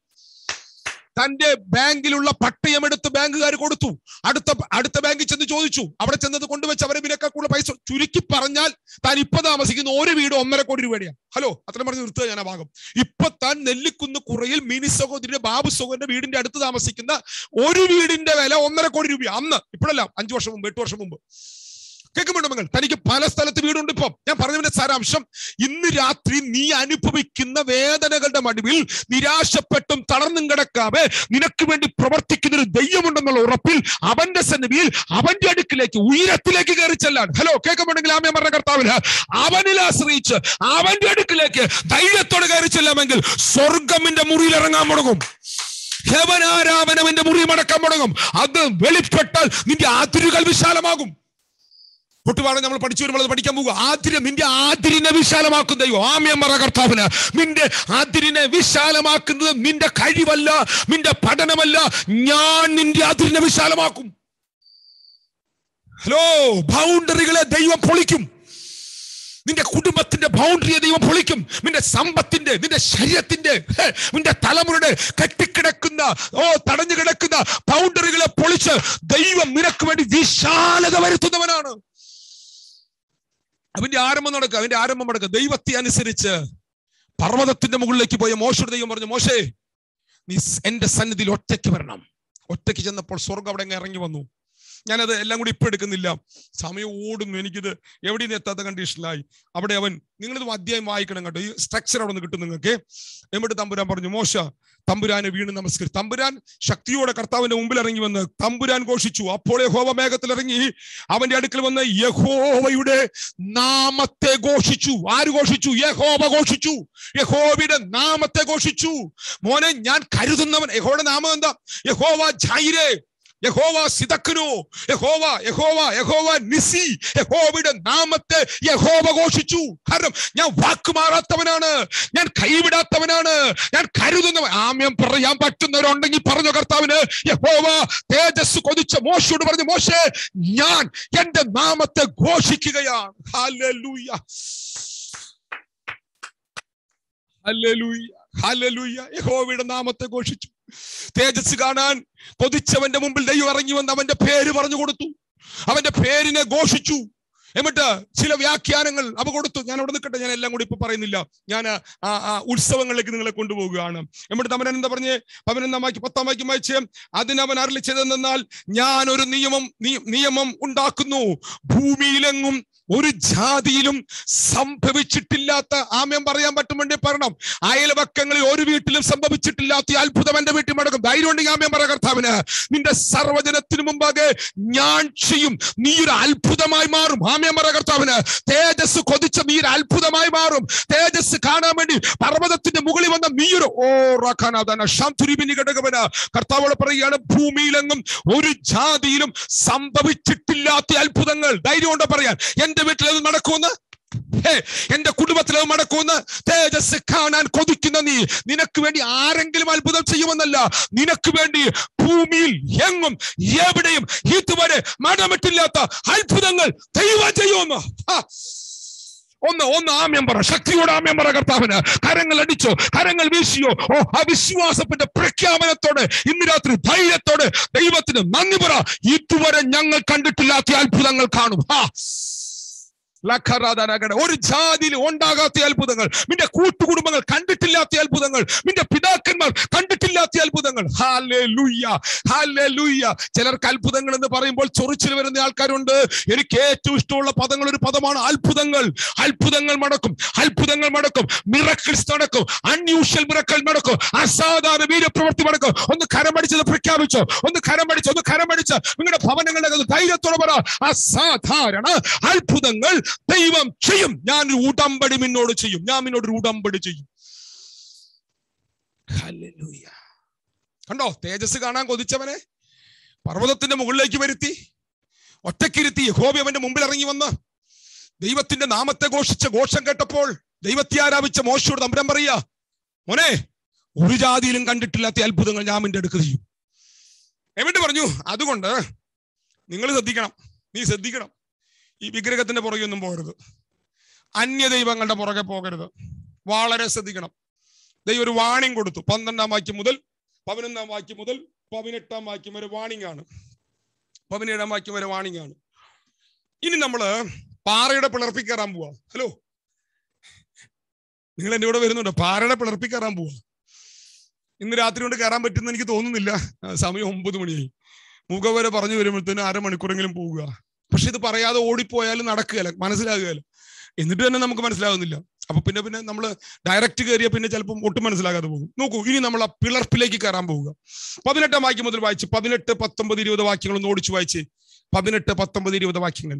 തന്റെ ബാങ്കിലുള്ള പട്ടയം എടുത്ത് ബാങ്കുകാർ കൊടുത്തു അടുത്ത അടുത്ത ബാങ്കിൽ ചെന്ന് ചോദിച്ചു അവിടെ ചെന്നത് കൊണ്ടുവച്ച് അവരെ ഇതിനേക്കാൾ പൈസ ചുരുക്കി പറഞ്ഞാൽ താൻ ഇപ്പൊ താമസിക്കുന്ന ഒരു വീട് ഒന്നര കോടി രൂപയുടെയാണ് ഹലോ അത്രയും പറഞ്ഞ് നിർത്തുക ഞാൻ ആ ഭാഗം ഇപ്പൊ താൻ നെല്ലിക്കുന്ന് കുറയിൽ മിനി സഹോദരിയുടെ ബാബു സഹോദരന്റെ വീടിന്റെ അടുത്ത് താമസിക്കുന്ന ഒരു വീടിന്റെ വില ഒന്നര കോടി രൂപ അന്ന് ഇപ്പോഴല്ല അഞ്ചു വർഷം മുമ്പ് എട്ട് വർഷം മുമ്പ് കേൾക്കുമ്പോണ്ടോ നിങ്ങൾ തനിക്ക് പല സ്ഥലത്ത് വീടുണ്ട് ഇപ്പം ഞാൻ പറഞ്ഞതിന്റെ സാരാംശം ഇന്ന് രാത്രി നീ അനുഭവിക്കുന്ന വേദനകളുടെ മടുവിൽ നിരാശപ്പെട്ടും തളർന്നും കിടക്കാതെ നിനക്ക് വേണ്ടി പ്രവർത്തിക്കുന്ന ഒരു ദൈവമുണ്ടെന്നുള്ള ഉറപ്പിൽ അവന്റെ സന്നിധിയിൽ അവന്റെ അടുക്കിലേക്ക് ഉയരത്തിലേക്ക് കയറി ചെല്ലാൻ ഹലോ കേൾക്കുമ്പോണ്ടെങ്കിൽ ആമയം പറഞ്ഞ കർത്താവിന് അവനിൽ ആശ്രയിച്ച് അവന്റെ അടുക്കിലേക്ക് ധൈര്യത്തോടെ കയറി ചെല്ലാമെങ്കിൽ സ്വർഗമിന്റെ മുറിയിൽ ഇറങ്ങാൻ തുടങ്ങും ഹെവനാരാമനവന്റെ മുറി മടക്കാൻ തുടങ്ങും അത് വെളിപ്പെട്ടാൽ നിന്റെ അതിരുകൾ വിശാലമാകും പൊട്ടുപാട് നമ്മൾ പഠിച്ചു വരുമ്പോൾ അത് പഠിക്കാൻ പോകുക ആതിരം നിന്റെ ആതിരിനെ വിശാലമാക്കും ദൈവം ആമ്യം പറ കർത്താവിന് നിന്റെ ആതിരിനെ വിശാലമാക്കുന്നത് നിന്റെ കഴിവല്ല നിന്റെ പഠനമല്ല ഞാൻ നിന്റെ അതിരിനെ വിശാലമാക്കും ഹലോ ബൗണ്ടറികളെ ദൈവം പൊളിക്കും നിന്റെ കുടുംബത്തിന്റെ ബൗണ്ടറിയെ ദൈവം പൊളിക്കും നിന്റെ സമ്പത്തിന്റെ നിന്റെ ശരീരത്തിന്റെ ഹേ, നിന്റെ തലമുറയുടെ കെട്ടിക്കിടക്കുന്ന ഓ തടഞ്ഞു കിടക്കുന്ന ബൗണ്ടറികളെ പൊളിച്ച് ദൈവം നിനക്ക് വേണ്ടി വിശാലത വരുത്തുന്നവനാണ് അവന്റെ ആരംഭം നടക്കുക അവന്റെ ആരംഭം നടക്കുക ദൈവത്തെ അനുസരിച്ച് പർവ്വതത്തിന്റെ മുകളിലേക്ക് പോയ മോശയുടെ ദൈവം പറഞ്ഞു മോശേ നീ സ് എന്റെ സന്നിധിയിൽ ഒറ്റയ്ക്ക് വരണം ഒറ്റയ്ക്ക് ചെന്നപ്പോൾ സ്വർഗം അവിടെ അങ്ങ് ഇറങ്ങി വന്നു ഞാനത് എല്ലാം കൂടി ഇപ്പൊ എടുക്കുന്നില്ല സമയം ഓടുന്നു എനിക്കിത് എവിടെ നിന്ന് എത്താത്ത കണ്ടീഷനിലായി അവിടെ അവൻ നിങ്ങളിത് അധ്യായം വായിക്കണം കേട്ടോ ഈ സ്ട്രക്ചർ അവിടെ നിന്ന് കിട്ടും നിങ്ങൾക്ക് എന്നിട്ട് തമ്പുരാൻ പറഞ്ഞു മോശ തമ്പുരാനെ വീണ് നമസ്കരി തമ്പുരാൻ ശക്തിയോടെ കർത്താവിന്റെ മുമ്പിൽ ഇറങ്ങി വന്ന് തമ്പുരാൻ ഘോഷിച്ചു അപ്പോൾ യഹോവ മേഘത്തിൽ ഇറങ്ങി അവന്റെ അടുക്കൽ വന്ന് യഹോവയുടെ നാമത്തെ ഘോഷിച്ചു ആര് ഘോഷിച്ചു യഹോവ ഘോഷിച്ചു യഹോവയുടെ നാമത്തെ ഘോഷിച്ചു മോനെ ഞാൻ കരുതുന്നവൻ യഹോയുടെ നാമം എന്താ യഹോവ ജൈരേ യഹോവ സിതക്കനു യഹോവ യഹോവ യഹോവ നിസി യഹോവയുടെ നാമത്തെ യഹോവ ഘോഷിച്ചു കാരണം ഞാൻ വാക്കുമാറാത്തവനാണ് ഞാൻ കൈവിടാത്തവനാണ് ഞാൻ കരുതുന്നവൻ ആമ്യം പറയാൻ പറ്റുന്നവരുണ്ടെങ്കിൽ പറഞ്ഞു കർത്താവിന് യഹോവ തേജസ് കൊതിച്ച മോശയോട് പറഞ്ഞു മോശേ ഞാൻ എന്റെ നാമത്തെ ഘോഷിക്കുകയാണ് ഹല്ലേലൂയ ഹല്ലേലൂയ ഹല്ലേലൂയ യഹോവയുടെ നാമത്തെ ഘോഷിച്ചു തേജസ് കാണാൻ കൊതിച്ചവന്റെ മുമ്പിൽ ദൈവം ഇറങ്ങി വന്ന് അവന്റെ പേര് പറഞ്ഞു കൊടുത്തു അവന്റെ പേരിനെ ഘോഷിച്ചു എന്നിട്ട് ചില വ്യാഖ്യാനങ്ങൾ അവ കൊടുത്തു ഞാൻ അവിടെ നിൽക്കട്ടെ ഞാൻ എല്ലാം കൂടി ഇപ്പൊ പറയുന്നില്ല ഞാൻ ആ ആ ഉത്സവങ്ങളിലേക്ക് നിങ്ങളെ കൊണ്ടുപോവുകയാണ് എന്നിട്ട് അവൻ എന്താ പറഞ്ഞ് പതിനൊന്നാം വാക്യം പത്താം വാക്യം വായിച്ച് അതിനവൻ അരളിച്ചതെന്നാൽ ഞാൻ ഒരു നിയമം നി- നിയമം ഉണ്ടാക്കുന്നു ഭൂമിയിലെങ്ങും ഒരു ജാതിയിലും സംഭവിച്ചിട്ടില്ലാത്ത ആമ്യം പറയാൻ പറ്റുമെങ്കിൽ പറയണം അയൽവക്കങ്ങളിൽ ഒരു വീട്ടിലും സംഭവിച്ചിട്ടില്ലാത്ത ഈ അത്ഭുതം എന്റെ വീട്ടിൽ മടക്കും ധൈര്യം ഉണ്ടെങ്കിൽ ആമ്യം പറ കർത്താവിന് നിന്റെ സർവജനത്തിനു മുമ്പാകെ ഞാൻ ചെയ്യും നീ ഒരു അത്ഭുതമായി മാറും ആമ്യം പറ കർത്താവിന് തേജസ് കൊതിച്ച നീ ഒരു അത്ഭുതമായി മാറും തേജസ് കാണാൻ വേണ്ടി പർവ്വതത്തിന്റെ മുകളിൽ വന്ന നീ ഒരു ഓ റഖാനാദാന ശാന്തുരിമിനി ഘടകവന കർത്താവോട് പറയുകയാണ് ഭൂമിയിലെങ്ങും ഒരു ജാതിയിലും സംഭവിച്ചിട്ടില്ലാത്ത അത്ഭുതങ്ങൾ ധൈര്യം കൊണ്ട് പറയാൻ എന്റെ വീട്ടിൽ അത് നടക്കുമെന്ന് ഹേ, എന്റെ കുടുംബത്തിൽ അത് നടക്കുമെന്ന് തേജസ് കാണാൻ കൊതിക്കുന്ന നീ നിനക്ക് വേണ്ടി ആരെങ്കിലും അത്ഭുതം ചെയ്യുമെന്നല്ല നിനക്ക് വേണ്ടി ഭൂമിയിൽ എങ്ങും എവിടെയും ഇതുവരെ മടമിട്ടില്ലാത്ത അത്ഭുതങ്ങൾ ദൈവം ചെയ്യുമെന്ന് ഹാ. ഒന്ന് ഒന്ന് ആമ്യം പറ ശക്തിയോട് ആമ്യം പറ കർത്താവിന് കരങ്ങൾ അടിച്ചോ കരങ്ങൾ വീശിയോ ഓ ആ വിശ്വാസത്തിന്റെ പ്രഖ്യാപനത്തോടെ ഇന്ന് രാത്രി ധൈര്യത്തോടെ ദൈവത്തിന് നന്ദി പറ ഇതുവരെ ഞങ്ങൾ കണ്ടിട്ടില്ലാത്ത അത്ഭുതങ്ങൾ കാണും ഹാ ലഖറാദാനാകട്ടെ. ഒരു ജാതിയിൽ ഉണ്ടാകാത്ത അത്ഭുതങ്ങൾ നിന്റെ കൂട്ടുകുടുംബങ്ങൾ കണ്ടിട്ടില്ലാത്ത അത്ഭുതങ്ങൾ നിന്റെ പിതാക്കന്മാർ കണ്ടിട്ടില്ലാത്ത അത്ഭുതങ്ങൾ ഹാലൂയ്യ ഹാലൂയ്യ ചിലർക്ക് അത്ഭുതങ്ങൾ എന്ന് പറയുമ്പോൾ ചൊറിച്ചിൽ വരുന്ന ആൾക്കാരുണ്ട് എനിക്ക് ഏറ്റവും ഇഷ്ടമുള്ള പദങ്ങൾ ഒരു പദമാണ് അത്ഭുതങ്ങൾ അത്ഭുതങ്ങൾ മടക്കും അത്ഭുതങ്ങൾ മടക്കും മിറക്കിൾസ് നടക്കും അൺയൂഷ്വൽ മിറക്കൾ നടക്കും അസാധാരണ വീരപ്രവൃത്തി നടക്കും ഒന്ന് കരമടിച്ചത് പ്രഖ്യാപിച്ചോ ഒന്ന് കരമടിച്ച് ഒന്ന് കരമടിച്ച് നിങ്ങളുടെ ഭവനങ്ങളുടെ അകത്ത് ധൈര്യത്തോടെ പറ അസാധാരണ അത്ഭുതങ്ങൾ ദൈവം ചെയ്യും ഞാൻ ഒരു ഉടമ്പടി നിന്നോട് ചെയ്യും ഞാൻ നിന്നോട് ഒരു ഉടമ്പടി ചെയ്യും ഹല്ലേലൂയ. കണ്ടോ തേജസ് കാണാൻ കൊതിച്ചവനെ പർവ്വതത്തിന്റെ മുകളിലേക്ക് വരുത്തി ഒറ്റക്കിരുത്തി യഹോബി അവന്റെ മുമ്പിൽ ഇറങ്ങി വന്ന് ദൈവത്തിന്റെ നാമത്തെ ഘോഷിച്ച ഘോഷം കേട്ടപ്പോൾ ദൈവത്തെ ആരാപിച്ച മോശയോട് തമ്പുരാൻ പറയാ മോനെ ഒരു ജാതിയിലും കണ്ടിട്ടില്ലാത്ത അത്ഭുതങ്ങൾ ഞാൻ നിന്റെ അടുക്ക് ചെയ്യും എന്നിട്ട് പറഞ്ഞു അതുകൊണ്ട് നിങ്ങൾ ശ്രദ്ധിക്കണം നീ ശ്രദ്ധിക്കണം ഈ വിഗ്രഹത്തിന്റെ പുറകെ ഒന്നും പോകരുത് അന്യ ദൈവങ്ങളുടെ പുറകെ പോകരുത് വളരെ ശ്രദ്ധിക്കണം ദൈവം ഒരു വാണിംഗ് കൊടുത്തു പന്ത്രണ്ടാം വാക്യം മുതൽ പതിനൊന്നാം വാക്യം മുതൽ പതിനെട്ടാം വാക്യം വരെ വാണിംഗ് ആണ് പതിനേഴാം വാക്യം വരെ വാണിംഗ് ആണ് ഇനി നമ്മള് പാറയുടെ പിളർപ്പി കയറാൻ പോവാ ഹലോ നിങ്ങൾ എന്റെ കൂടെ വരുന്നുണ്ടോ പാറയുടെ പിളർപ്പി കയറാൻ പോവാ ഇന്ന് രാത്രി കൊണ്ട് കയറാൻ പറ്റുന്ന എനിക്ക് തോന്നുന്നില്ല ആ, സമയം ഒമ്പത് മണിയായി മുഖവരെ പറഞ്ഞു വരുമ്പോഴത്തേനും അരമണിക്കൂറെങ്കിലും പോവുക പക്ഷെ ഇത് പറയാതെ ഓടിപ്പോയാലും നടക്കുകയല്ല മനസ്സിലാകുകയല്ല എന്നിട്ട് തന്നെ നമുക്ക് മനസ്സിലാകുന്നില്ല അപ്പൊ പിന്നെ പിന്നെ നമ്മൾ ഡയറക്റ്റ് കയറിയ പിന്നെ ചിലപ്പം ഒട്ടും മനസ്സിലാകാതെ പോകും നോക്കൂ ഇനി നമ്മൾ ആ പിളർപ്പിലേക്ക് കയറാൻ പോവുക പതിനെട്ടാം വാക്യം മുതൽ വായിച്ച് പതിനെട്ട് പത്തൊമ്പത് ഇരുപത് വാക്യങ്ങൾ ഒന്ന് ഓടിച്ചു വായിച്ച് പതിനെട്ട് പത്തൊമ്പത് ഇരുപത് വാക്യങ്ങൾ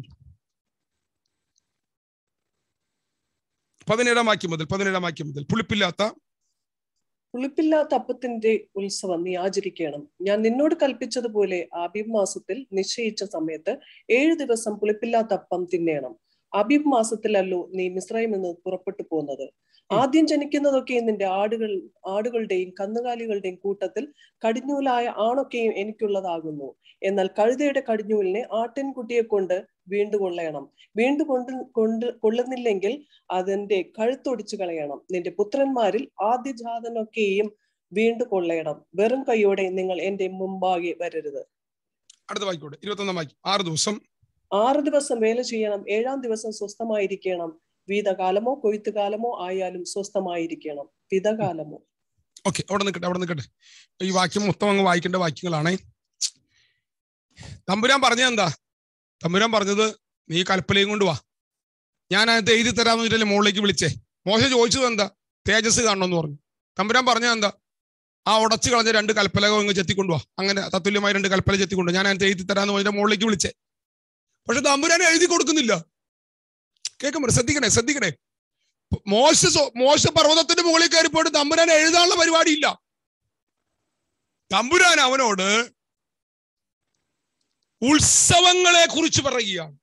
പതിനേഴാം വാക്യം മുതൽ പതിനേഴാം വാക്യം മുതൽ പുളിപ്പില്ലാത്ത പുളിപ്പില്ലാത്ത അപ്പത്തിന്റെ ഉത്സവം നീ ആചരിക്കണം ഞാൻ നിന്നോട് കൽപ്പിച്ചതുപോലെ ആബിബ് മാസത്തിൽ നിശ്ചയിച്ച സമയത്ത് ഏഴു ദിവസം പുളിപ്പില്ലാത്ത അപ്പം തിന്നേണം അബീബ് മാസത്തിലല്ലോ നീ മിസ്രൈമിൽ നിന്ന് പുറപ്പെട്ടു പോകുന്നത് ആദ്യം ജനിക്കുന്നതൊക്കെ നിന്റെ ആടുകൾ ആടുകളുടെയും കന്നുകാലികളുടെയും കൂട്ടത്തിൽ കടിഞ്ഞൂലായ ആണൊക്കെയും എനിക്കുള്ളതാകുന്നു എന്നാൽ കഴുതയുടെ കടിഞ്ഞൂലിനെ ആട്ടിൻകുട്ടിയെ കൊണ്ട് വീണ്ടു കൊള്ളയണം വീണ്ടു കൊണ്ട് കൊണ്ട് കൊള്ളുന്നില്ലെങ്കിൽ അതിന്റെ കഴുത്തൊടിച്ചു കളയണം നിന്റെ പുത്രന്മാരിൽ ആദ്യജാതനൊക്കെയും വീണ്ടു കൊള്ളയണം വെറും കൈയോടെ നിങ്ങൾ എന്റെ മുമ്പാകെ വരരുത് അടുത്ത വായിക്കോട്ടെ ഇരുപത്തൊന്നാം വാക്യം ആറ് ദിവസം ആറ് ദിവസം വേല ചെയ്യണം ഏഴാം ദിവസം സ്വസ്ഥമായിരിക്കണം വീതകാലമോ കൊയ്ത്തുകാലമോ ആയാലും സ്വസ്ഥമായിരിക്കണം വിതകാലമോ ഓക്കെ അവിടെ നിൽക്കട്ടെ അവിടെ നിൽക്കട്ടെ ഈ വാക്യം മൊത്തം അങ്ങ് വായിക്കേണ്ട വാക്യങ്ങളാണേ തമ്പുരാൻ പറഞ്ഞത് എന്താ തമ്പുരാൻ പറഞ്ഞത് നീ കൽപ്പലയും കൊണ്ട് വാ ഞാൻ അതിനകത്ത് എഴുതി തരാമെന്ന് വെച്ചിട്ടല്ലേ മുകളിലേക്ക് വിളിച്ചേ മോശ ചോദിച്ചത് എന്താ തേജസ് കാണണമെന്ന് പറഞ്ഞു തമ്പുരാൻ പറഞ്ഞത് എന്താ ആ ഉടച്ചു കളഞ്ഞ രണ്ട് കൽപ്പലകം ഇങ്ങ് ചെത്തിക്കൊണ്ടു വാ അങ്ങനെ തത്തുല്യമായ രണ്ട് കൽപ്പല ചെത്തിക്കൊണ്ടു ഞാൻ അതിനകത്ത് എഴുതി തരാമെന്ന് പറഞ്ഞിട്ട് മുകളിലേക്ക് വിളിച്ചേ പക്ഷെ തമ്പുരാൻ എഴുതി കൊടുക്കുന്നില്ല കേൾക്കുമ്പോൾ ശ്രദ്ധിക്കണേ ശ്രദ്ധിക്കണേ മോശ സോ- മോശ പർവ്വതത്തിന്റെ മുകളിൽ കയറി പോയിട്ട് തമ്പുരാൻ എഴുതാനുള്ള പരിപാടിയില്ല തമ്പുരാൻ അവനോട് ഉത്സവങ്ങളെ കുറിച്ച് പറയുകയാണ്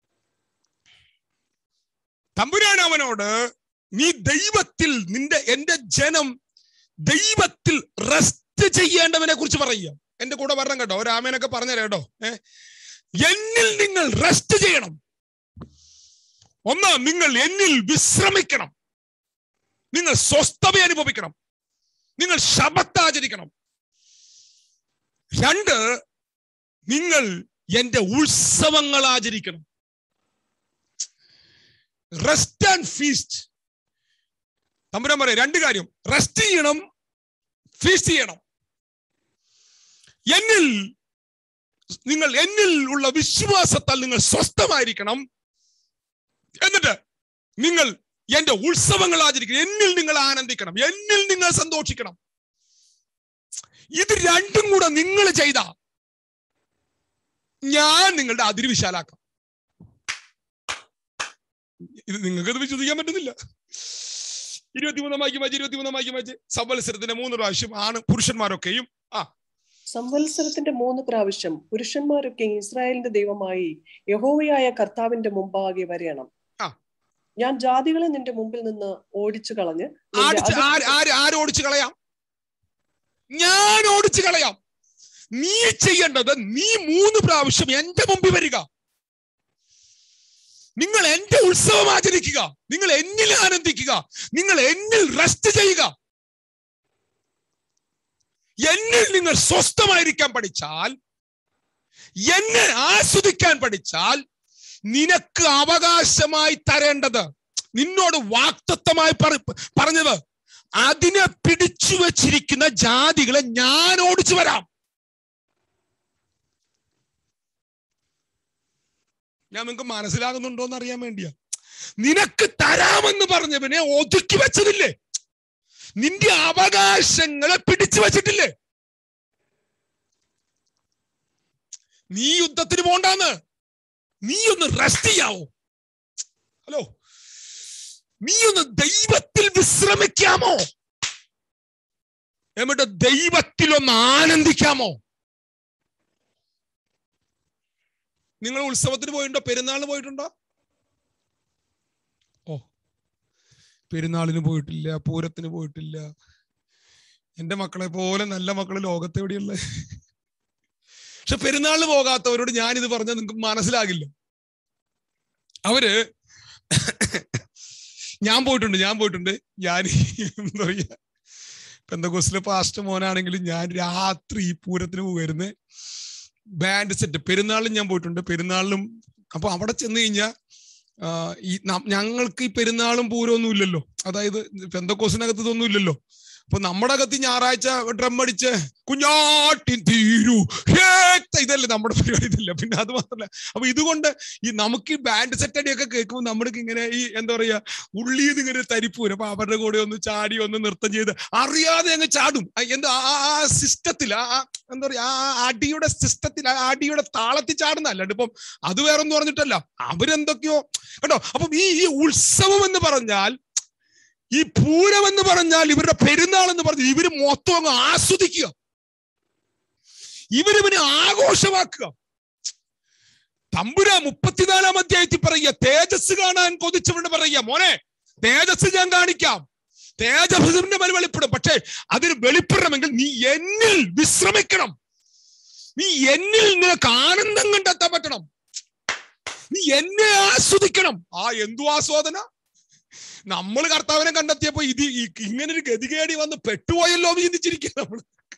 തമ്പുരാൻ അവനോട് നീ ദൈവത്തിൽ നിന്റെ എന്റെ ജനം ദൈവത്തിൽ റെസ്റ്റ് ചെയ്യേണ്ടവനെ കുറിച്ച് പറയുക എന്റെ കൂടെ വരണം കേട്ടോ ഒരാമേനൊക്കെ പറഞ്ഞുതരാം കേട്ടോ ഏ എന്നിൽ നിങ്ങൾ റെസ്റ്റ് ചെയ്യണം ഒന്ന് നിങ്ങൾ എന്നിൽ വിശ്രമിക്കണം നിങ്ങൾ സ്വസ്ഥത അനുഭവിക്കണം നിങ്ങൾ ശബത്ത് ആചരിക്കണം രണ്ട് നിങ്ങൾ എന്റെ ഉത്സവങ്ങൾ ആചരിക്കണം റെസ്റ്റ് ആൻഡ് ഫീസ്റ്റ് തമ്പുരാൻ പറയാം രണ്ട് കാര്യം റെസ്റ്റ് ചെയ്യണം ഫീസ്റ്റ് ചെയ്യണം എന്നിൽ നിങ്ങൾ എന്നിൽ ഉള്ള വിശ്വാസത്താൽ നിങ്ങൾ സ്വസ്ഥമായിരിക്കണം എന്നിട്ട് നിങ്ങൾ എന്റെ ഉത്സവങ്ങൾ ആചരിക്കണം എന്നിൽ നിങ്ങൾ ആനന്ദിക്കണം എന്നിൽ നിങ്ങൾ സന്തോഷിക്കണം ഇത് രണ്ടും കൂടെ നിങ്ങൾ ചെയ്ത ഞാൻ നിങ്ങളുടെ അതിര് വിശാലാക്കാം ഇത് നിങ്ങൾക്ക് ഇത് വിശ്വസിക്കാൻ പറ്റുന്നില്ല ഇരുപത്തിമൂന്നാം വാക്യം വായിച്ച് ഇരുപത്തിമൂന്നാം വാക്യം വായിച്ച് സവത്സരത്തിന്റെ മൂന്ന് പ്രാവശ്യം ആണ് പുരുഷന്മാരൊക്കെയും ആ സംവത്സരത്തിന്റെ മൂന്ന് പ്രാവശ്യം പുരുഷന്മാരൊക്കെ ഇസ്രായേലിന്റെ ദൈവമായി യഹോവയായ കർത്താവിന്റെ മുമ്പാകെ വരയണം ആ. ഞാൻ ജാതികളെ നിന്റെ മുമ്പിൽ നിന്ന് ഓടിച്ചു കളഞ്ഞ് നിന്റെ ആടിച്ച് അതിർ- ആര് ആര് ആര് ഓടിച്ചു കളയാം ഞാൻ ഓടിച്ചു കളയാം നീ ചെയ്യേണ്ടത് നീ മൂന്ന് പ്രാവശ്യം എന്റെ മുമ്പിൽ വരിക നിങ്ങൾ എന്റെ ഉത്സവം ആചരിക്കുക നിങ്ങൾ എന്നിൽ ആനന്ദിക്കുക നിങ്ങൾ എന്നിൽ റെസ്റ്റ് ചെയ്യുക എന്നിൽ നിങ്ങൾ സ്വസ്ഥമായിരിക്കാൻ പഠിച്ചാൽ എന്നെ ആസ്വദിക്കാൻ പഠിച്ചാൽ നിനക്ക് അവകാശമായി തരേണ്ടത് നിന്നോട് വാക്തത്വമായി പറ- പറഞ്ഞത് അതിനെ പിടിച്ചു വച്ചിരിക്കുന്ന ജാതികളെ ഞാൻ ഓടിച്ചു വരാം ഞാൻ നിങ്ങൾക്ക് മനസ്സിലാകുന്നുണ്ടോ എന്ന് അറിയാൻ വേണ്ടിയാ നിനക്ക് തരാമെന്ന് പറഞ്ഞവനെ ഒതുക്കി വെച്ചതില്ലേ നിന്റെ അവകാശങ്ങളെ പിടിച്ചു വച്ചിട്ടില്ലേ നീ യുദ്ധത്തിന് പോണ്ടാന്ന് നീ ഒന്ന് റെസ്റ്റ് ചെയ്യാവോ ഹലോ നീ ഒന്ന് ദൈവത്തിൽ വിശ്രമിക്കാമോ എന്നിട്ട് ദൈവത്തിൽ ഒന്ന് ആനന്ദിക്കാമോ നിങ്ങൾ ഉത്സവത്തിന് പോയിട്ടുണ്ടോ പെരുന്നാളിന് പോയിട്ടുണ്ടോ ഓ പെരുന്നാളിന് പോയിട്ടില്ല പൂരത്തിന് പോയിട്ടില്ല എന്റെ മക്കളെ പോലെ നല്ല മക്കള് ലോകത്ത് എവിടെയുള്ള പക്ഷെ പെരുന്നാളിന് പോകാത്തവരോട് ഞാനിത് പറഞ്ഞാൽ നിങ്ങൾക്ക് മനസ്സിലാകില്ല അവര് ഞാൻ പോയിട്ടുണ്ട് ഞാൻ പോയിട്ടുണ്ട് ഞാൻ എന്താ പറയാ പെന്തകോസിലെ പാസ്റ്റ് മോനാണെങ്കിലും ഞാൻ രാത്രി ഈ പൂരത്തിന് പോകുമായിരുന്നേ ബാൻഡ് സെറ്റ് പെരുന്നാളിലും ഞാൻ പോയിട്ടുണ്ട് പെരുന്നാളിലും അപ്പൊ അവിടെ ചെന്ന് കഴിഞ്ഞാൽ ഈ ന- ഞങ്ങൾക്ക് ഈ പെരുന്നാളും പൂരമൊന്നും ഇല്ലല്ലോ അതായത് പെന്തക്കോസിനകത്ത് ഇതൊന്നും ഇല്ലല്ലോ അപ്പൊ നമ്മുടെ അകത്ത് ഈ ഞായറാഴ്ച ഡ്രം അടിച്ച് കുഞ്ഞാട്ടിൻ തീരു ഹേത്ത ഇതല്ലേ നമ്മുടെ പരിപാടി ഇതല്ല പിന്നെ അത് മാത്രമല്ല അപ്പൊ ഇതുകൊണ്ട് ഈ നമുക്ക് ഈ ബാൻഡ് സെറ്റ് അടിയൊക്കെ കേൾക്കുമ്പോൾ നമ്മൾക്ക് ഇങ്ങനെ ഈ എന്താ പറയാ ഉള്ളിയിൽ നിന്ന് ഇങ്ങനെ തരിപ്പ് വരും അപ്പൊ അവരുടെ കൂടെ ഒന്ന് ചാടി ഒന്ന് നൃത്തം ചെയ്ത് അറിയാതെ അങ്ങ് ചാടും ആ എന്താ ആ- ആ സിസ്റ്റത്തിൽ ആ ആ- എന്താ പറയാ ആ ആ അടിയുടെ സിസ്റ്റത്തിൽ ആ അടിയുടെ താളത്തിൽ ചാടുന്ന അല്ലാണ്ട് ഇപ്പം അത് വേറെ ഒന്നും പറഞ്ഞിട്ടല്ല അവരെന്തൊക്കെയോ കേട്ടോ അപ്പം ഈ ഈ ഉത്സവം എന്ന് പറഞ്ഞാൽ ഈ പൂരം എന്ന് പറഞ്ഞാൽ ഇവരുടെ പെരുന്നാൾ എന്ന് പറഞ്ഞാൽ ഇവര് മൊത്തം അങ്ങ് ആസ്വദിക്കുക ഇവരിവനെ ആഘോഷമാക്കുക തമ്പുര മുപ്പത്തിനാലാം അധ്യായത്തിൽ പറയുക തേജസ് കാണാൻ കൊതിച്ചവരോട് പറയുക മോനെ തേജസ് ഞാൻ കാണിക്കാം തേജസ്സിന്റെ മേൽ വെളിപ്പെടും പക്ഷേ അതിന് വെളിപ്പെടണമെങ്കിൽ നീ എന്നിൽ വിശ്രമിക്കണം നീ എന്നിൽ നിനക്ക് ആനന്ദം കണ്ടെത്താൻ പറ്റണം നീ എന്നെ ആസ്വദിക്കണം ആ എന്തു ആസ്വാദന നമ്മൾ കർത്താവിനെ കണ്ടെത്തിയപ്പോ ഇത് ഈ- ഇങ്ങനെ ഒരു ഗതികേടി വന്ന് പെട്ടുപോയല്ലോ എന്ന് ചിന്തിച്ചിരിക്കുക നമ്മൾ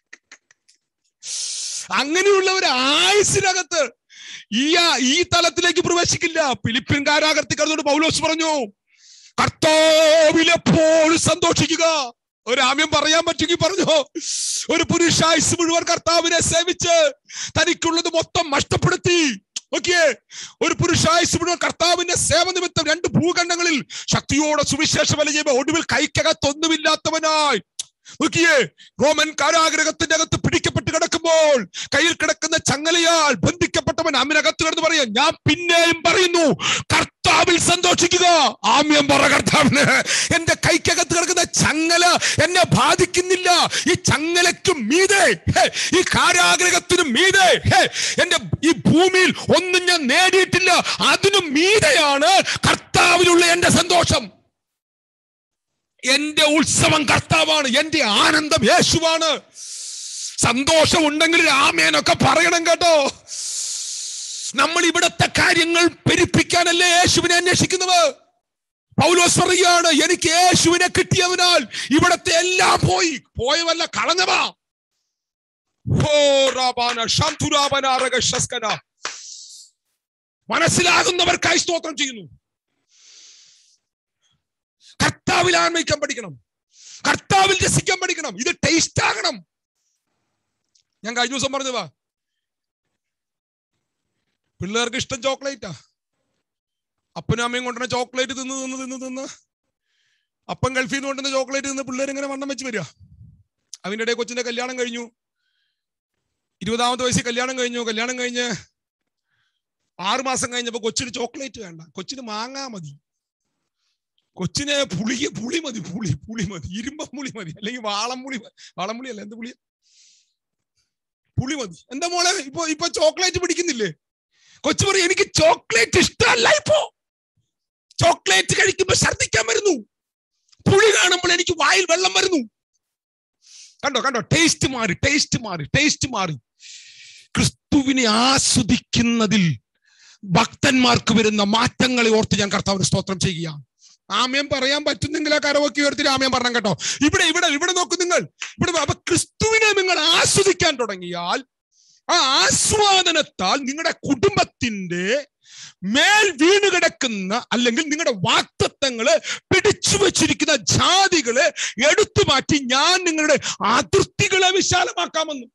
അങ്ങനെയുള്ള ഒരു ആയുസിനകത്ത് ഈ ആ- ഈ തലത്തിലേക്ക് പ്രവേശിക്കില്ല ഫിലിപ്പിൻ കാരാകർത്തി കടന്നോട് പൗലോസ് പറഞ്ഞു കർത്താവിലെപ്പോഴും സന്തോഷിക്കുക ഒരു ആമ്യം പറയാൻ പറ്റുമെങ്കിൽ പറഞ്ഞോ ഒരു പുരുഷായുസ് മുഴുവൻ കർത്താവിനെ സേവിച്ച് തനിക്കുള്ളത് മൊത്തം നഷ്ടപ്പെടുത്തി ഓക്കെ ഒരു പുരുഷായുസ് മുഴുവൻ കർത്താവിന്റെ സേവ നിമിത്തം രണ്ട് ഭൂഖണ്ഡങ്ങളിൽ ശക്തിയോടെ സുവിശേഷ വില ചെയ്യുമ്പോൾ ഒടുവിൽ കൈക്കകത്തൊന്നുമില്ലാത്തവനായി നോക്കിയേ റോമൻ കാരാഗ്രഹത്തിന്റെ അകത്ത് പിടിക്കപ്പെട്ട് കിടക്കുമ്പോൾ കയ്യിൽ കിടക്കുന്ന ചങ്ങലയാൽ ബന്ധിക്കപ്പെട്ടവൻ അമ്മിനകത്ത് കിടന്ന് പറയാം ഞാൻ പിന്നെയും പറയുന്നു കർത്താവിൽ സന്തോഷിക്കുക ആമ്യം പറ കർത്താവിന് എന്റെ കൈക്കകത്ത് കിടക്കുന്ന ചങ്ങല എന്നെ ബാധിക്കുന്നില്ല ഈ ചങ്ങലയ്ക്കും മീതെ ഹേ, ഈ കാരാഗ്രഹത്തിനും മീതെ ഹേ, എന്റെ ഈ ഭൂമിയിൽ ഒന്നും ഞാൻ നേടിയിട്ടില്ല അതിനും മീതെയാണ് കർത്താവിലുള്ള എന്റെ സന്തോഷം എന്റെ ഉത്സവം കർത്താവാണ് എന്റെ ആനന്ദം യേശുവാണ് സന്തോഷം ഉണ്ടെങ്കിൽ രാമേനൊക്കെ പറയണം കേട്ടോ നമ്മൾ ഇവിടത്തെ കാര്യങ്ങൾ പെരുപ്പിക്കാനല്ലേ യേശുവിനെ അന്വേഷിക്കുന്നത് പൗലോസ് പറയുകയാണ് എനിക്ക് യേശുവിനെ കിട്ടിയതിനാൽ ഇവിടത്തെ എല്ലാം പോയി പോയവല്ല കളഞ്ഞവാ ഹോ റാബാന ശംതുരാബന രഗശസ്കന. മനസ്സിലാകുന്നവർക്കായി സ്തോത്രം ചെയ്യുന്നു കർത്താവിൽ ആന്മയിക്കാൻ പഠിക്കണം കർത്താവിൽ രസിക്കാൻ പഠിക്കണം ഇത് ടേസ്റ്റ് ആകണം ഞാൻ കഴിഞ്ഞ ദിവസം പറഞ്ഞതാ പിള്ളേർക്ക് ഇഷ്ടം ചോക്ലേറ്റാ അപ്പനും അമ്മയും കൊണ്ടുവന്ന ചോക്ലേറ്റ് തിന്ന് തിന്ന് തിന്ന് തിന്ന് അപ്പം ഗൾഫിൽ നിന്ന് കൊണ്ടുവന്ന ചോക്ലേറ്റ് തിന്ന് പിള്ളേർ ഇങ്ങനെ വണ്ണം വെച്ച് വരിക അതിൻ്റെ ഇടയിൽ കൊച്ചിന്റെ കല്യാണം കഴിഞ്ഞു ഇരുപതാമത്തെ വയസ്സിൽ കല്യാണം കഴിഞ്ഞു കല്യാണം കഴിഞ്ഞ് ആറ് മാസം കഴിഞ്ഞപ്പോ കൊച്ചിന് ചോക്ലേറ്റ് വേണ്ട കൊച്ചിന് മാങ്ങാ മതി കൊച്ചിന് പുളി പുളി മതി പുളി പുളി മതി ഇരുമ്പം പുളി മതി അല്ലെങ്കിൽ വാളംപുളി മ- വാളംപുളി അല്ല എന്ത് പുളി പുളി മതി എന്താ മോളെ ഇപ്പൊ ഇപ്പൊ ചോക്ലേറ്റ് പിടിക്കുന്നില്ലേ കൊച്ചു പറയും എനിക്ക് ചോക്ലേറ്റ് ഇഷ്ടമല്ല ഇപ്പോ ചോക്ലേറ്റ് കഴിക്കുമ്പോ ഛർദിക്കാൻ വരുന്നു പുളി കാണുമ്പോൾ എനിക്ക് വായിൽ വെള്ളം വരുന്നു കണ്ടോ കണ്ടോ ടേസ്റ്റ് മാറി ടേസ്റ്റ് മാറി ടേസ്റ്റ് മാറി ക്രിസ്തുവിനെ ആസ്വദിക്കുന്നതിൽ ഭക്തന്മാർക്ക് വരുന്ന മാറ്റങ്ങളെ ഓർത്ത് ഞാൻ കർത്താവിന് സ്തോത്രം ചെയ്യുകയാണ് ആമയം പറയാൻ പറ്റുന്നെങ്കിൽ ആ കരവൊക്കെ ഉയർത്തി ആമയം പറഞ്ഞു കേട്ടോ ഇവിടെ ഇവിടെ ഇവിടെ നോക്കൂ നിങ്ങൾ ഇവിടെ അപ്പൊ ക്രിസ്തുവിനെ നിങ്ങൾ ആസ്വദിക്കാൻ തുടങ്ങിയാൽ ആ ആസ്വാദനത്താൽ നിങ്ങളുടെ കുടുംബത്തിന്റെ മേൽ വീണ് കിടക്കുന്ന അല്ലെങ്കിൽ നിങ്ങളുടെ വാക്തത്വങ്ങള് പിടിച്ചു വച്ചിരിക്കുന്ന ജാതികളെ എടുത്തു മാറ്റി ഞാൻ നിങ്ങളുടെ അതിർത്തികളെ വിശാലമാക്കാമെന്ന്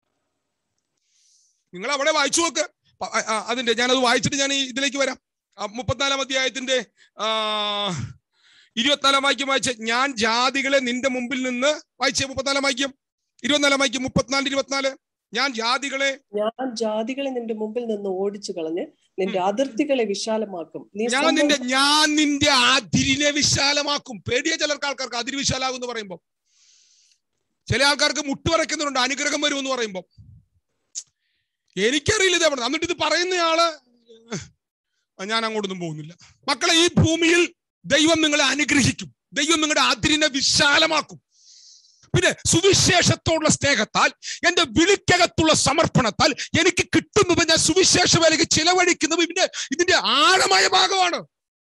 നിങ്ങൾ അവിടെ വായിച്ചു നോക്ക് പ- ആ, ആ, അതിന്റെ ഞാനത് വായിച്ചിട്ട് ഞാൻ ഈ ഇതിലേക്ക് വരാം ആ, മുപ്പത്തിനാലാം അധ്യായത്തിന്റെ ആ ഇരുപത്തിനാലാം വാക്യം വായിച്ച ഞാൻ ജാതികളെ നിന്റെ മുമ്പിൽ നിന്ന് വായിച്ചേ മുപ്പത്തിനാലാം വാക്യം ഇരുപത്തിനാലാം വാക്യം മുപ്പത്തിനാല് ഇരുപത്തിനാല് ഞാൻ ജാതികളെ ഞാൻ ജാതികളെ നിന്റെ മുമ്പിൽ നിന്ന് ഓടിച്ചു കളഞ്ഞ് നിന്റെ അതിർത്തികളെ വിശാലമാക്കും നീ ഞാൻ നിന്റെ ഞാൻ നിന്റെ അതിരിനെ വിശാലമാക്കും പേടിയ ചിലർക്ക് ആൾക്കാർക്ക് അതിര് വിശാലാകും എന്ന് പറയുമ്പോ ചില ആൾക്കാർക്ക് മുട്ടുവറയ്ക്കുന്നുണ്ട് അനുഗ്രഹം വരും എന്ന് പറയുമ്പോ എനിക്കറിയില്ല ഇത് എവിടെ എന്നിട്ട് ഇത് പറയുന്നയാള് ഞാൻ അങ്ങോട്ടൊന്നും പോകുന്നില്ല മക്കളെ ഈ ഭൂമിയിൽ ദൈവം നിങ്ങളെ അനുഗ്രഹിക്കും ദൈവം നിങ്ങളുടെ അതിരിനെ വിശാലമാക്കും പിന്നെ സുവിശേഷത്തോടുള്ള സ്നേഹത്താൽ എന്റെ വിളിക്കകത്തുള്ള സമർപ്പണത്താൽ എനിക്ക് കിട്ടുന്നത് ഞാൻ സുവിശേഷ വേലയ്ക്ക് ചിലവഴിക്കുന്നത് ഇതിന്റെ ഇതിന്റെ ആഴമായ ഭാഗമാണ്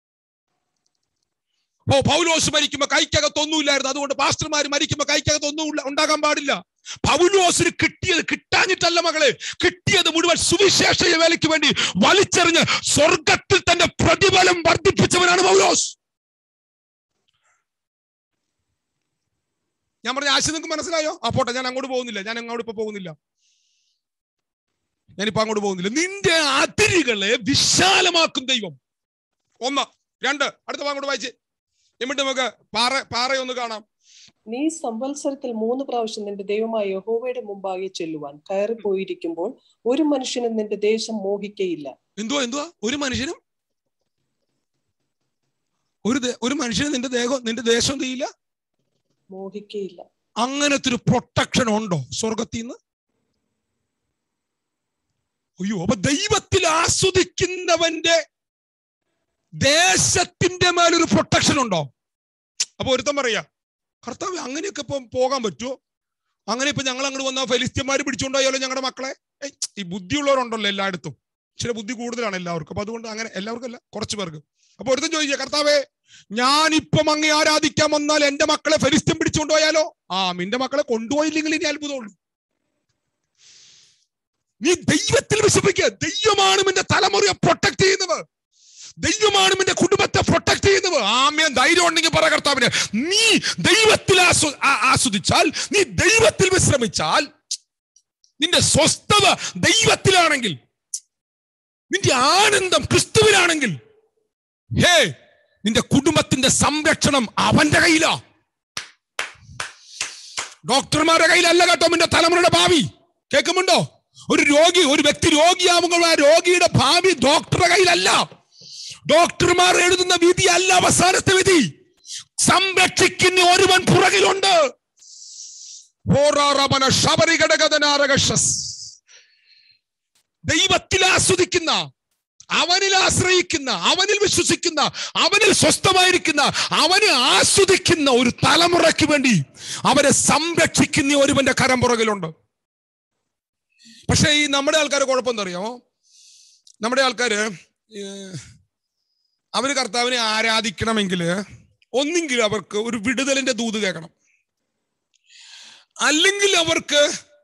ഓ പൗലോസ് മരിക്കുമ്പോ കൈക്കകത്ത് ഒന്നുമില്ലായിരുന്നു അതുകൊണ്ട് പാസ്റ്റർമാർ മരിക്കുമ്പോ കൈക്കകത്ത് ഒന്നും ഉള്ള- ഉണ്ടാകാൻ പാടില്ല പൗലോസിന് കിട്ടിയത് കിട്ടാഞ്ഞിട്ടല്ല മകളെ കിട്ടിയത് മുഴുവൻ സുവിശേഷ വേലയ്ക്ക് വേണ്ടി വലിച്ചെറിഞ്ഞ് സ്വർഗത്തിൽ തന്റെ പ്രതിഫലം വർദ്ധിപ്പിച്ചവനാണ് പൗലോസ് ഞാൻ പറഞ്ഞ ആശയം നിങ്ങൾക്ക് മനസ്സിലായോ ആ പോട്ടെ ഞാൻ അങ്ങോട്ട് പോകുന്നില്ല ഞാൻ അങ്ങോട്ട് ഇപ്പൊ പോകുന്നില്ല ഞാനിപ്പോ അങ്ങോട്ട് പോകുന്നില്ല നിന്റെ അതിരുകളെ വിശാലമാക്കും ദൈവം ഒന്ന് രണ്ട് അടുത്ത ഭാഗം വായിച്ച് എന്നിട്ട് നമുക്ക് പാറ പാറയൊന്ന് കാണാം നീ സംവത്സരത്തിൽ മൂന്ന് പ്രാവശ്യം നിന്റെ ദൈവമായ യഹോവയുടെ മുമ്പാകെ ചെല്ലുവാൻ കയറി പോയിരിക്കുമ്പോൾ ഒരു മനുഷ്യനും നിന്റെ ദേശം മോഹിക്കയില്ല എന്തുവാ എന്തുവാ ഒരു മനുഷ്യനും ഒരു ദേ- ഒരു മനുഷ്യനും നിന്റെ ദേഹം നിന്റെ ദേശം എന്ത് ചെയ്യില്ല മോഹിക്കയില്ല അങ്ങനത്തെ ഒരു പ്രൊട്ടക്ഷൻ ഉണ്ടോ സ്വർഗത്തിൽ നിന്ന് അയ്യോ അപ്പൊ ദൈവത്തിൽ ആസ്വദിക്കുന്നവന്റെ ദേശത്തിന്റെ മേലൊരു പ്രൊട്ടക്ഷൻ ഉണ്ടോ അപ്പൊ ഒരുത്തൻ പറയാ കർത്താവ് അങ്ങനെയൊക്കെ ഇപ്പം പോകാൻ പറ്റുമോ അങ്ങനെ ഇപ്പൊ ഞങ്ങൾ അങ്ങോട്ട് വന്നാൽ ഫലിസ്ത്യന്മാര് പിടിച്ചുകൊണ്ടായാലോ ഞങ്ങളുടെ മക്കളെ ഏയ്, ഈ ബുദ്ധിയുള്ളവരുണ്ടല്ലോ എല്ലായിടത്തും ചില ബുദ്ധി കൂടുതലാണ് എല്ലാവർക്കും അപ്പൊ അതുകൊണ്ട് അങ്ങനെ എല്ലാവർക്കും അല്ല കുറച്ച് പേർക്ക് അപ്പൊ ഒരുത്തൻ ചോദിക്കുക കർത്താവേ ഞാനിപ്പം അങ്ങേ ആരാധിക്കാൻ വന്നാൽ എന്റെ മക്കളെ ഫലിസ്ത്യം പിടിച്ചുകൊണ്ടുപോയാലോ ആ നിന്റെ മക്കളെ കൊണ്ടുപോയില്ലെങ്കിൽ ഇനി അത്ഭുതമുള്ളൂ നീ ദൈവത്തിൽ വിശ്വസിക്കുക ദൈവമാണ് നിന്റെ തലമുറയെ പ്രൊട്ടക്ട് ചെയ്യുന്നത് ദൈവമാണ് നിന്റെ കുടുംബത്തെ പ്രൊട്ടക്ട് ചെയ്യുന്നത് ആമ്യം ധൈര്യം ഉണ്ടെങ്കിൽ ഉണ്ടെങ്കിൽ പറ കർത്താവിന് നീ ദൈവത്തിൽ ആസ്വ- ആ- ആസ്വദിച്ചാൽ നീ ദൈവത്തിൽ വിശ്രമിച്ചാൽ നിന്റെ സ്വസ്ഥത ദൈവത്തിലാണെങ്കിൽ നിന്റെ ആനന്ദം ക്രിസ്തുവിലാണെങ്കിൽ ഹേ നിന്റെ കുടുംബത്തിന്റെ സംരക്ഷണം അവന്റെ കയ്യിലാ ഡോക്ടർമാരുടെ കയ്യിലല്ല കേട്ടോ നിന്റെ തലമുറയുടെ ഭാവി കേൾക്കുമുണ്ടോ ഒരു രോഗി ഒരു വ്യക്തി രോഗിയാകുമ്പോൾ ആ രോഗിയുടെ ഭാവി ഡോക്ടറുടെ കയ്യിലല്ല ഡോക്ടർമാർ എഴുതുന്ന വിധി അല്ല അവസാനത്തെ വിധി സംരക്ഷിക്കുന്ന ഒരുവൻ പുറകിലുണ്ട് ഹോറാറമന ശബരിഘടകതനാരകശസ്. ദൈവത്തിൽ ആസ്വദിക്കുന്ന അവനിൽ ആശ്രയിക്കുന്ന അവനിൽ വിശ്വസിക്കുന്ന അവനിൽ സ്വസ്ഥമായിരിക്കുന്ന അവനെ ആസ്വദിക്കുന്ന ഒരു തലമുറയ്ക്ക് വേണ്ടി അവരെ സംരക്ഷിക്കുന്ന ഒരുവന്റെ കരം പുറകിലുണ്ട് പക്ഷെ ഈ നമ്മുടെ ആൾക്കാർ കുഴപ്പം എന്താ അറിയാമോ നമ്മുടെ ആൾക്കാര് ഏർ, അവര് കർത്താവിനെ ആരാധിക്കണമെങ്കിൽ ഒന്നെങ്കിൽ അവർക്ക് ഒരു വിടുതലിന്റെ ദൂത് കേൾക്കണം അല്ലെങ്കിൽ അവർക്ക്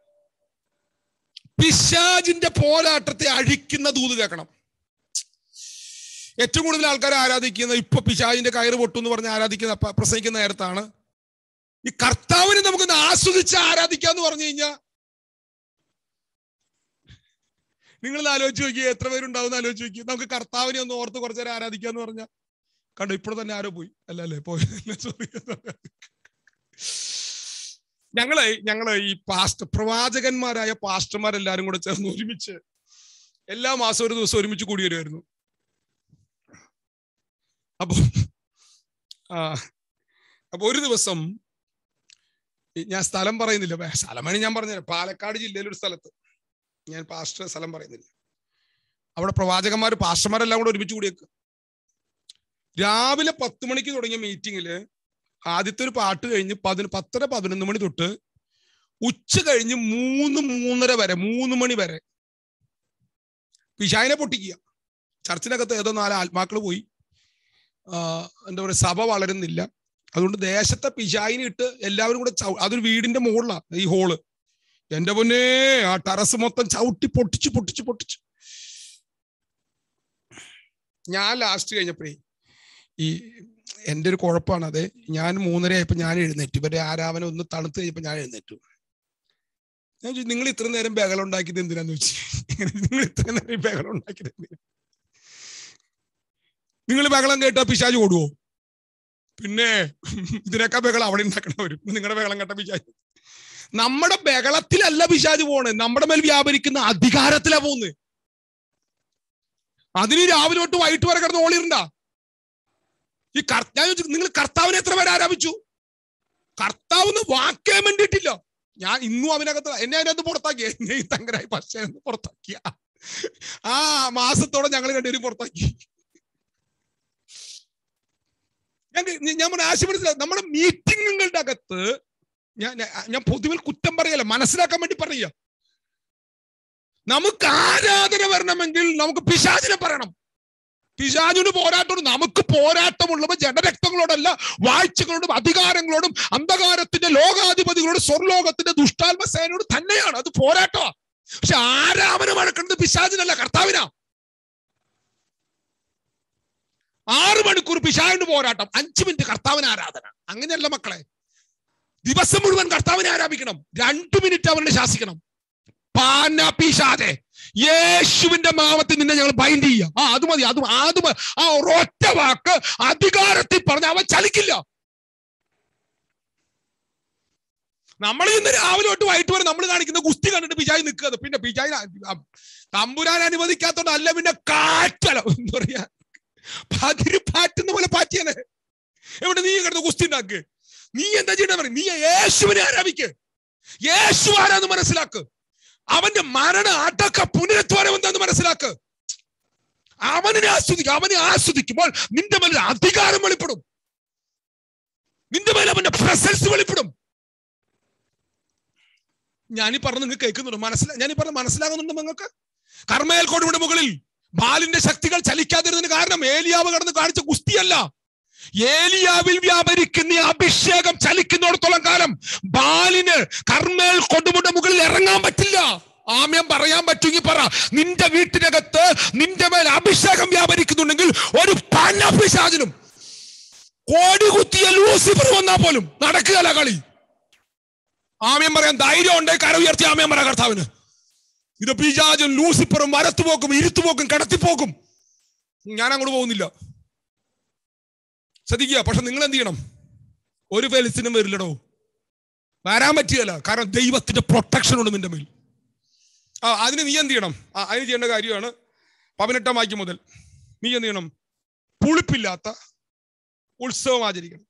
പിശാജിന്റെ പോരാട്ടത്തെ അഴിക്കുന്ന ദൂത് കേൾക്കണം ഏറ്റവും കൂടുതൽ ആൾക്കാർ ആരാധിക്കുന്ന ഇപ്പൊ പിശാജിന്റെ കയറ് പൊട്ടു എന്ന് പറഞ്ഞ് ആരാധിക്കുന്ന പ- പ്രസംഗിക്കുന്ന നേരത്താണ് ഈ കർത്താവിനെ നമുക്കൊന്ന് ആസ്വദിച്ച് ആരാധിക്കാന്ന് പറഞ്ഞു കഴിഞ്ഞാൽ നിങ്ങൾ ആലോചിച്ച് നോക്കിയേ എത്ര പേരുണ്ടാവും ആലോചിച്ച് നോക്കിയേ നമുക്ക് കർത്താവിനെ ഒന്ന് ഓർത്ത് കുറച്ചു നേരം ആരാധിക്കാന്ന് പറഞ്ഞാൽ കണ്ടു ഇപ്പോൾ തന്നെ ആരോ പോയി അല്ല അല്ലേ പോയി സോറി ഞങ്ങള് ഞങ്ങള് ഈ പാസ്റ്റ് പ്രവാചകന്മാരായ പാസ്റ്റർമാരെല്ലാരും കൂടെ ചേർന്ന് ഒരുമിച്ച് എല്ലാ മാസവും ഒരു ദിവസം ഒരുമിച്ച് കൂടി വരുമായിരുന്നു അപ്പൊ ആ അപ്പൊ ഒരു ദിവസം ഈ ഞാൻ സ്ഥലം പറയുന്നില്ല വേ- സ്ഥലമാണ് ഞാൻ പറഞ്ഞുതരാം പാലക്കാട് ജില്ലയിലെ ഒരു സ്ഥലത്ത് ഞാൻ പാസ്റ്റർ സ്ഥലം പറയുന്നില്ല അവിടെ പ്രവാചകന്മാർ പാസ്റ്റർമാരെല്ലാം കൂടെ ഒരുമിച്ച് കൂടിയേക്ക് രാവിലെ പത്ത് മണിക്ക് തുടങ്ങിയ മീറ്റിങ്ങില് ആദ്യത്തെ ഒരു പാട്ട് കഴിഞ്ഞ് പതിന് പത്തര പതിനൊന്ന് മണി തൊട്ട് ഉച്ച കഴിഞ്ഞ് മൂന്ന് മൂന്നര വരെ മൂന്ന് മണി വരെ പിശായിനെ പൊട്ടിക്കുക ചർച്ചിനകത്ത് ഏതോ നാല് ആത്മാക്കൾ പോയി ആ, എന്താ പറയുക സഭ വളരുന്നില്ല അതുകൊണ്ട് ദേശത്തെ പിശായിനെ ഇട്ട് എല്ലാവരും കൂടെ ചവ- അതൊരു വീടിന്റെ മുകളിലാണ് ഈ ഹോള് എന്റെ പൊന്നേ ആ ടെറസ് മൊത്തം ചവിട്ടി പൊട്ടിച്ച് പൊട്ടിച്ച് പൊട്ടിച്ച് ഞാൻ ലാസ്റ്റ് കഴിഞ്ഞപ്പോഴേ ഈ എൻ്റെ ഒരു കുഴപ്പമാണ് അതെ ഞാൻ മൂന്നര ആയപ്പോ ഞാൻ എഴുന്നേറ്റു ഇവരുടെ ആരാധന ഒന്ന് തണുത്ത് കഴിഞ്ഞപ്പോ ഞാൻ എഴുന്നേറ്റു ഞാൻ ചോദിച്ചു നിങ്ങൾ ഇത്ര നേരം ബഹളം ഉണ്ടാക്കിയത് എന്തിനാന്ന് വെച്ച് നിങ്ങൾ ഇത്ര നേരം ഈ ബഹളം ഉണ്ടാക്കിയത് എന്തിനാ നിങ്ങൾ ബഹളം കേട്ടാ പിശാജ് ഓടുവോ പിന്നെ ഇതിനൊക്കെ ബഹളം അവിടെ ഉണ്ടാക്കണം വരും നിങ്ങളുടെ ബഹളം കേട്ട പിശാജ് നമ്മുടെ ബഹളത്തിലല്ല പിശാജ് പോണ് നമ്മുടെ മേൽ വ്യാപരിക്കുന്ന അധികാരത്തിലാ പോകുന്നത് അതിന് രാവിലെ തൊട്ട് വൈകിട്ട് വരെ കിടന്ന് ഓളിയിരുണ്ട ഈ കർ- ഞാൻ ചോദിച്ചു നിങ്ങൾ കർത്താവിനെ എത്ര പേര് ആരാപിച്ചു കർത്താവിന് വാക്കാൻ വേണ്ടിയിട്ടില്ല ഞാൻ ഇന്നും അവനകത്ത് എന്നെ അതിനകത്ത് പുറത്താക്കി എന്നെ ഈ തങ്കരായി പക്ഷേ പുറത്താക്കിയ ആ മാസത്തോടെ ഞങ്ങൾ രണ്ടുപേരും പുറത്താക്കി ഞാൻ ഞാൻ പറഞ്ഞ ആശയം മനസ്സിലായി നമ്മുടെ മീറ്റിങ്ങുകളുടെ അകത്ത് ഞാൻ ഞാൻ- ഞാൻ പൊതുവിൽ കുറ്റം പറയല്ല മനസ്സിലാക്കാൻ വേണ്ടി പറയുക നമുക്ക് ആരാധന വരണമെങ്കിൽ നമുക്ക് പിശാചിനെ പറയണം പിശാചിന് പോരാട്ടം നമുക്ക് പോരാട്ടമുള്ളവ ജഡരക്തങ്ങളോടല്ല വാഴ്ചകളോടും അധികാരങ്ങളോടും അന്ധകാരത്തിന്റെ ലോകാധിപതികളോടും സ്വർലോകത്തിന്റെ ദുഷ്ടാത്മ സേനയോട് തന്നെയാണ് അത് പോരാട്ടമാ പക്ഷെ ആരാധന വഴക്കുന്നത് പിശാചിനല്ല കർത്താവിനാ ആറ് മണിക്കൂർ പിശാവിന്റെ പോരാട്ടം അഞ്ചു മിനിറ്റ് കർത്താവിന് ആരാധന അങ്ങനെയല്ല മക്കളെ ദിവസം മുഴുവൻ കർത്താവിനെ ആരാധിക്കണം രണ്ടു മിനിറ്റ് അവനെ ശാസിക്കണം പാന പിശാതെ യേശുവിന്റെ മാവത്തിൽ നിന്നെ ഞങ്ങൾ ബൈൻഡ് ചെയ്യാം ആ അത് മതി അത് അത് മ- ആ ഒരൊറ്റ വാക്ക് അധികാരത്തിൽ പറഞ്ഞ അവൻ ചലിക്കില്ല നമ്മൾ ഇന്ന് രാവിലെ തൊട്ട് വൈകിട്ട് വരെ നമ്മൾ കാണിക്കുന്ന ഗുസ്തി കണ്ടിട്ട് പിജായി നിൽക്കുന്നത് പിന്നെ പിജായി തമ്പുരാൻ അനുവദിക്കാത്തോണ്ട് അല്ല പിന്നെ കാറ്റല എന്താ പറയാ പതിര് പാറ്റുന്ന പോലെ പാറ്റിയാനെ എവിടെ നീ കിടന്ന് ഗുസ്തി ഉണ്ടാക്ക് നീ എന്താ ചെയ്യണ പറയും നീ യേശുവിനെ ആരാധിക്ക് യേശു ആരാന്ന് മനസ്സിലാക്ക് അവന്റെ മരണ അടക്ക പുനരുദ്ധാനം എന്താന്ന് മനസ്സിലാക്ക് അവനെ ആസ്വദിക്കുക അവനെ ആസ്വദിക്കുമ്പോൾ നിന്റെ മേൽ അധികാരം വെളിപ്പെടും നിന്റെ മേൽ അവന്റെ പ്രസൻസ് വെളിപ്പെടും ഞാനീ പറഞ്ഞ നിങ്ങൾക്ക് കേൾക്കുന്നുണ്ട് മനസ്സിലാ ഞാനീ പറഞ്ഞ മനസ്സിലാകുന്നുണ്ട് നിങ്ങൾക്ക് കർമ്മേൽ കൊടുവിടെ മുകളിൽ ബാലിന്റെ ശക്തികൾ ചലിക്കാതിരുന്നതിന് കാരണം ഏലിയാവ് കടന്ന് കാണിച്ച ഗുസ്തിയല്ല ഏലിയാവിൽ വ്യാപരിക്കുന്ന ഈ അഭിഷേകം ചലിക്കുന്നിടത്തോളം കാലം ബാലിന് കർമ്മേൽ കൊടുമുടെ മുകളിൽ ഇറങ്ങാൻ പറ്റില്ല ആമ്യം പറയാൻ പറ്റുമെങ്കിൽ പറ നിന്റെ വീട്ടിനകത്ത് നിന്റെ മേൽ അഭിഷേകം വ്യാപരിക്കുന്നുണ്ടെങ്കിൽ ഒരു പന പിശാചിനും കോടി കുത്തിയ ലൂസിഫർ വന്നാൽ പോലും നടക്കുകയല്ല കളി ആമ്യം പറയാൻ ധൈര്യം ഉണ്ടേ കര ഉയർത്തി ആമ്യം പറയാം കർത്താവിന് ഇത് പിജാജും ലൂസിഫറും വരത്തുപോക്കും ഇരുത്തുപോക്കും കടത്തിപ്പോക്കും ഞാൻ അങ്ങോട്ട് പോകുന്നില്ല ശ്രദ്ധിക്കുക പക്ഷെ നിങ്ങൾ എന്ത് ചെയ്യണം ഒരു ഫെലിസിനും വരില്ലടോ വരാൻ പറ്റുകയല്ല കാരണം ദൈവത്തിന്റെ പ്രൊട്ടക്ഷൻ ഉണ്ട് നിന്റെ മേൽ ആ അതിന് നീ എന്ത് ചെയ്യണം ആ അതിന് ചെയ്യേണ്ട കാര്യമാണ് പതിനെട്ടാം വാക്യം മുതൽ നീ എന്ത് ചെയ്യണം പുളിപ്പില്ലാത്ത ഉത്സവം ആചരിക്കണം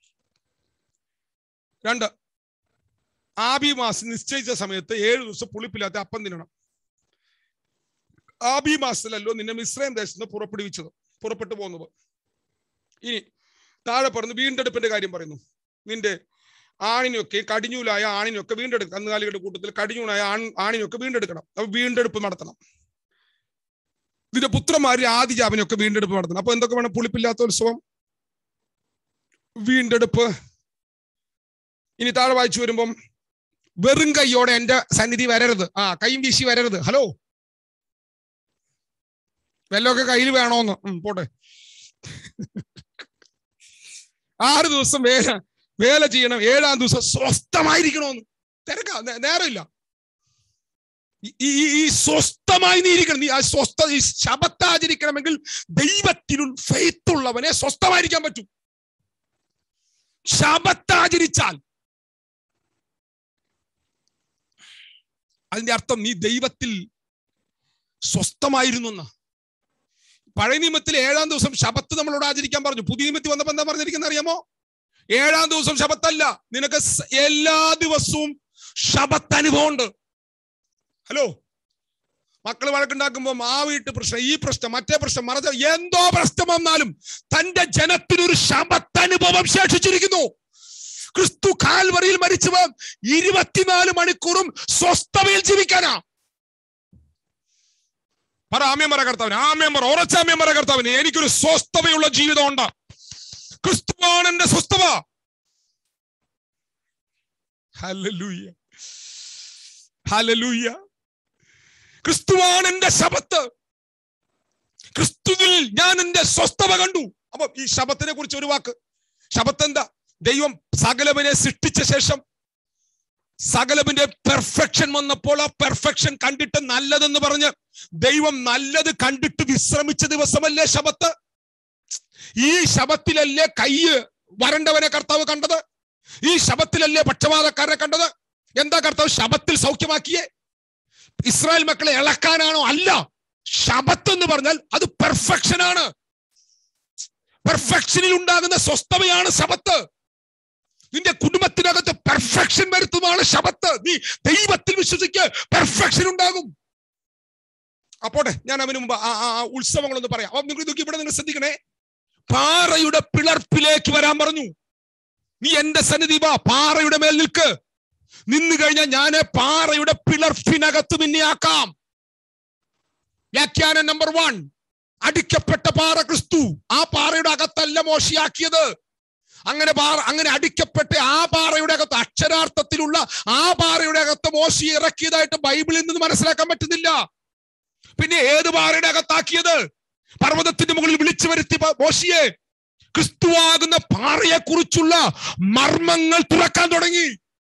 രണ്ട് ആബി മാസം നിശ്ചയിച്ച സമയത്ത് ഏഴ് ദിവസം പുളിപ്പില്ലാത്ത അപ്പം തിന്നണം ആബി മാസത്തിലല്ലോ നിന്നെ മിശ്രയം ദേശത്ത് നിന്ന് പുറപ്പെടുവിച്ചത് പുറപ്പെട്ടു പോകുന്നത് ഇനി താഴെ പറഞ്ഞു വീണ്ടെടുപ്പിന്റെ കാര്യം പറയുന്നു നിന്റെ ആണിനൊക്കെ കടിഞ്ഞൂലായ ആണിനൊക്കെ വീണ്ടെടുക്കണം കന്നുകാലികളുടെ കൂട്ടത്തിൽ കടിഞ്ഞൂലായ ആൺ ആണിനൊക്കെ വീണ്ടെടുക്കണം അപ്പൊ വീണ്ടെടുപ്പ് നടത്തണം ഇതിന്റെ പുത്രന്മാര് ആദിജാവിനൊക്കെ വീണ്ടെടുപ്പ് നടത്തണം അപ്പൊ എന്തൊക്കെ വേണം പുളിപ്പില്ലാത്ത ഉത്സവം വീണ്ടെടുപ്പ് ഇനി താഴെ വായിച്ചു വരുമ്പം വെറും കൈയോടെ എന്റെ സന്നിധി വരരുത് ആ കൈയും വീശി വരരുത് ഹലോ വെല്ലമൊക്കെ കയ്യിൽ വേണോന്ന് ഉം, പോട്ടെ ആറ് ദിവസം വേല വേല ചെയ്യണം ഏഴാം ദിവസം സ്വസ്ഥമായിരിക്കണമെന്ന് തിരക്ക നേ- നേരമില്ല ഈ- ഈ ഈ- ഈ സ്വസ്ഥമായി നീ ഇരിക്കണം നീ ആ സ്വസ്ഥ ഈ ശബത്താചരിക്കണമെങ്കിൽ ദൈവത്തിനുൾ ഫെയ്ത്ത് ഉള്ളവനെ സ്വസ്ഥമായിരിക്കാൻ പറ്റും ശബത്താചരിച്ചാൽ അതിന്റെ അർത്ഥം നീ ദൈവത്തിൽ സ്വസ്ഥമായിരുന്നു എന്നാ പഴയ നിയമത്തിൽ ഏഴാം ദിവസം ശബത്ത് നമ്മളോട് ആചരിക്കാൻ പറഞ്ഞു പുതിയ നിയമത്തിൽ വന്നപ്പോ എന്താ പറഞ്ഞിരിക്കുന്നത് അറിയാമോ ഏഴാം ദിവസം ശബത്തല്ല നിനക്ക് സ- എല്ലാ ദിവസവും ശബത്ത് അനുഭവം ഉണ്ട് ഹലോ മക്കൾ വഴക്കുണ്ടാക്കുമ്പോൾ ആ വീട്ട് പ്രശ്നം ഈ പ്രശ്നം മറ്റേ പ്രശ്നം മറച്ച എന്തോ പ്രശ്നം വന്നാലും തന്റെ ജനത്തിനൊരു ശബത്ത് അനുഭവം ശേഷിച്ചിരിക്കുന്നു ക്രിസ്തു കാൽവറിയിൽ മരിച്ചവൻ ഇരുപത്തിനാല് മണിക്കൂറും സ്വസ്ഥതയിൽ ജീവിക്കാനാ പറ ആമ്യം പറ കർത്താവിന് ആമ്യം പറ ഉറച്ച ആമ്യം പറ കർത്താവിന് എനിക്കൊരു സ്വസ്ഥതയുള്ള ജീവിതം ഉണ്ട് ക്രിസ്തുവാണ് എന്റെ സ്വസ്ഥത ഹല്ലേലൂയ ഹല്ലേലൂയ ക്രിസ്തുവാണ് എന്റെ ശബത്ത് ക്രിസ്തുവിൽ ഞാൻ എന്റെ സ്വസ്ഥത കണ്ടു അപ്പൊ ഈ ശബത്തിനെ കുറിച്ച് ഒരു വാക്ക് ശബത്ത് എന്താ ദൈവം സകലവനെ സൃഷ്ടിച്ച ശേഷം സകലവിന്റെ പെർഫെക്ഷൻ വന്നപ്പോൾ ആ പെർഫെക്ഷൻ കണ്ടിട്ട് നല്ലതെന്ന് പറഞ്ഞ് ദൈവം നല്ലത് കണ്ടിട്ട് വിശ്രമിച്ച ദിവസമല്ലേ ശബത്ത് ഈ ശബത്തിലല്ലേ കയ്യ് വരണ്ടവനെ കർത്താവ് കണ്ടത് ഈ ശബത്തിലല്ലേ പക്ഷപാതക്കാരനെ കണ്ടത് എന്താ കർത്താവ് ശബത്തിൽ സൗഖ്യമാക്കിയേ ഇസ്രായേൽ മക്കളെ ഇളക്കാനാണോ അല്ല ശബത്ത് എന്ന് പറഞ്ഞാൽ അത് പെർഫെക്ഷൻ ആണ് പെർഫെക്ഷനിൽ ഉണ്ടാകുന്ന സ്വസ്ഥതയാണ് ശബത്ത് നിന്റെ കുടുംബത്തിനകത്ത് പെർഫെക്ഷൻ വരുത്തുന്നതാണ് ശബത്ത് നീ ദൈവത്തിൽ വിശ്വസിക്ക് പെർഫെക്ഷൻ ഉണ്ടാകും അപ്പോട്ടെ ഞാൻ അവന് മുമ്പ് ആ ആ ആ ഉത്സവങ്ങളൊന്ന് പറയാം അപ്പൊ നിങ്ങൾ ഇതൊക്കെ ഇവിടെ നിങ്ങൾ ശ്രദ്ധിക്കണേ പാറയുടെ പിളർപ്പിലേക്ക് വരാൻ പറഞ്ഞു നീ എന്റെ സന്നിധി വാ പാറയുടെ മേൽ നിൽക്ക് നിന്ന് കഴിഞ്ഞാൽ ഞാൻ പാറയുടെ പിളർപ്പിനകത്ത് നിന്നെ ആക്കാം വ്യാഖ്യാനം നമ്പർ വൺ അടിക്കപ്പെട്ട പാറ ക്രിസ്തു ആ പാറയുടെ അകത്തല്ല മോശിയാക്കിയത് അങ്ങനെ പാറ അങ്ങനെ അടിക്കപ്പെട്ട ആ പാറയുടെ അകത്ത് അക്ഷരാർത്ഥത്തിലുള്ള ആ പാറയുടെ അകത്ത് മോശി ഇറക്കിയതായിട്ട് ബൈബിളിൽ നിന്ന് മനസ്സിലാക്കാൻ പറ്റുന്നില്ല പിന്നെ ഏത് പാറയുടെ അകത്താക്കിയത് പർവ്വതത്തിന്റെ മുകളിൽ വിളിച്ചു വരുത്തി പ- മോശിയെ ക്രിസ്തുവാകുന്ന പാറയെ കുറിച്ചുള്ള മർമ്മങ്ങൾ തുറക്കാൻ തുടങ്ങി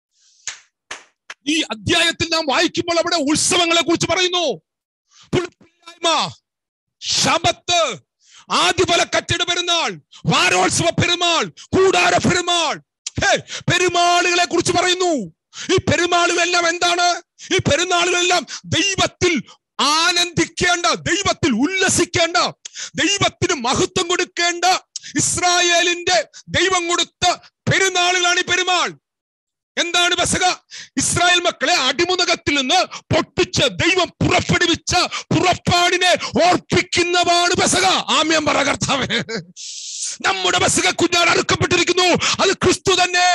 ഈ അധ്യായത്തിൽ നാം വായിക്കുമ്പോൾ അവിടെ ഉത്സവങ്ങളെ കുറിച്ച് പറയുന്നു പുളിപ്പില്ലായ്മ ശബത്ത് ആദ്യഫല കറ്റട പെരുന്നാൾ വാരോത്സവ പെരുമാൾ കൂടാര പെരുമാൾ ഹേ, പെരുമാളുകളെ കുറിച്ച് പറയുന്നു ഈ പെരുമാളുകളെല്ലാം എന്താണ് ഈ പെരുന്നാളുകളെല്ലാം ദൈവത്തിൽ ആനന്ദിക്കേണ്ട ദൈവത്തിൽ ഉല്ലസിക്കേണ്ട ദൈവത്തിന് മഹത്വം കൊടുക്കേണ്ട ഇസ്രായേലിന്റെ ദൈവം കൊടുത്ത പെരുന്നാളുകളാണ് ഈ പെരുമാൾ എന്താണ് ബസക ഇസ്രായേൽ മക്കളെ അടിമുനകത്തിൽ നിന്ന് പൊട്ടിച്ച് ദൈവം പുറപ്പെടുവിച്ച പുറപ്പാടിനെ ഓർപ്പിക്കുന്നതാണ് ബസക ആമ്യം പറ കർത്താവേ നമ്മുടെ ബസക കുഞ്ഞാട് അറുക്കപ്പെട്ടിരിക്കുന്നു അത് ക്രിസ്തു തന്നെ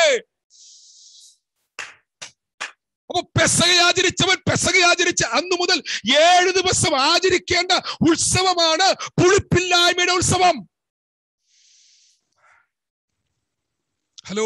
അപ്പൊ പെസക ആചരിച്ചവൻ പെസക ആചരിച്ച അന്നു മുതൽ ഏഴ് ദിവസം ആചരിക്കേണ്ട ഉത്സവമാണ് പുളിപ്പില്ലായ്മയുടെ ഉത്സവം ഹലോ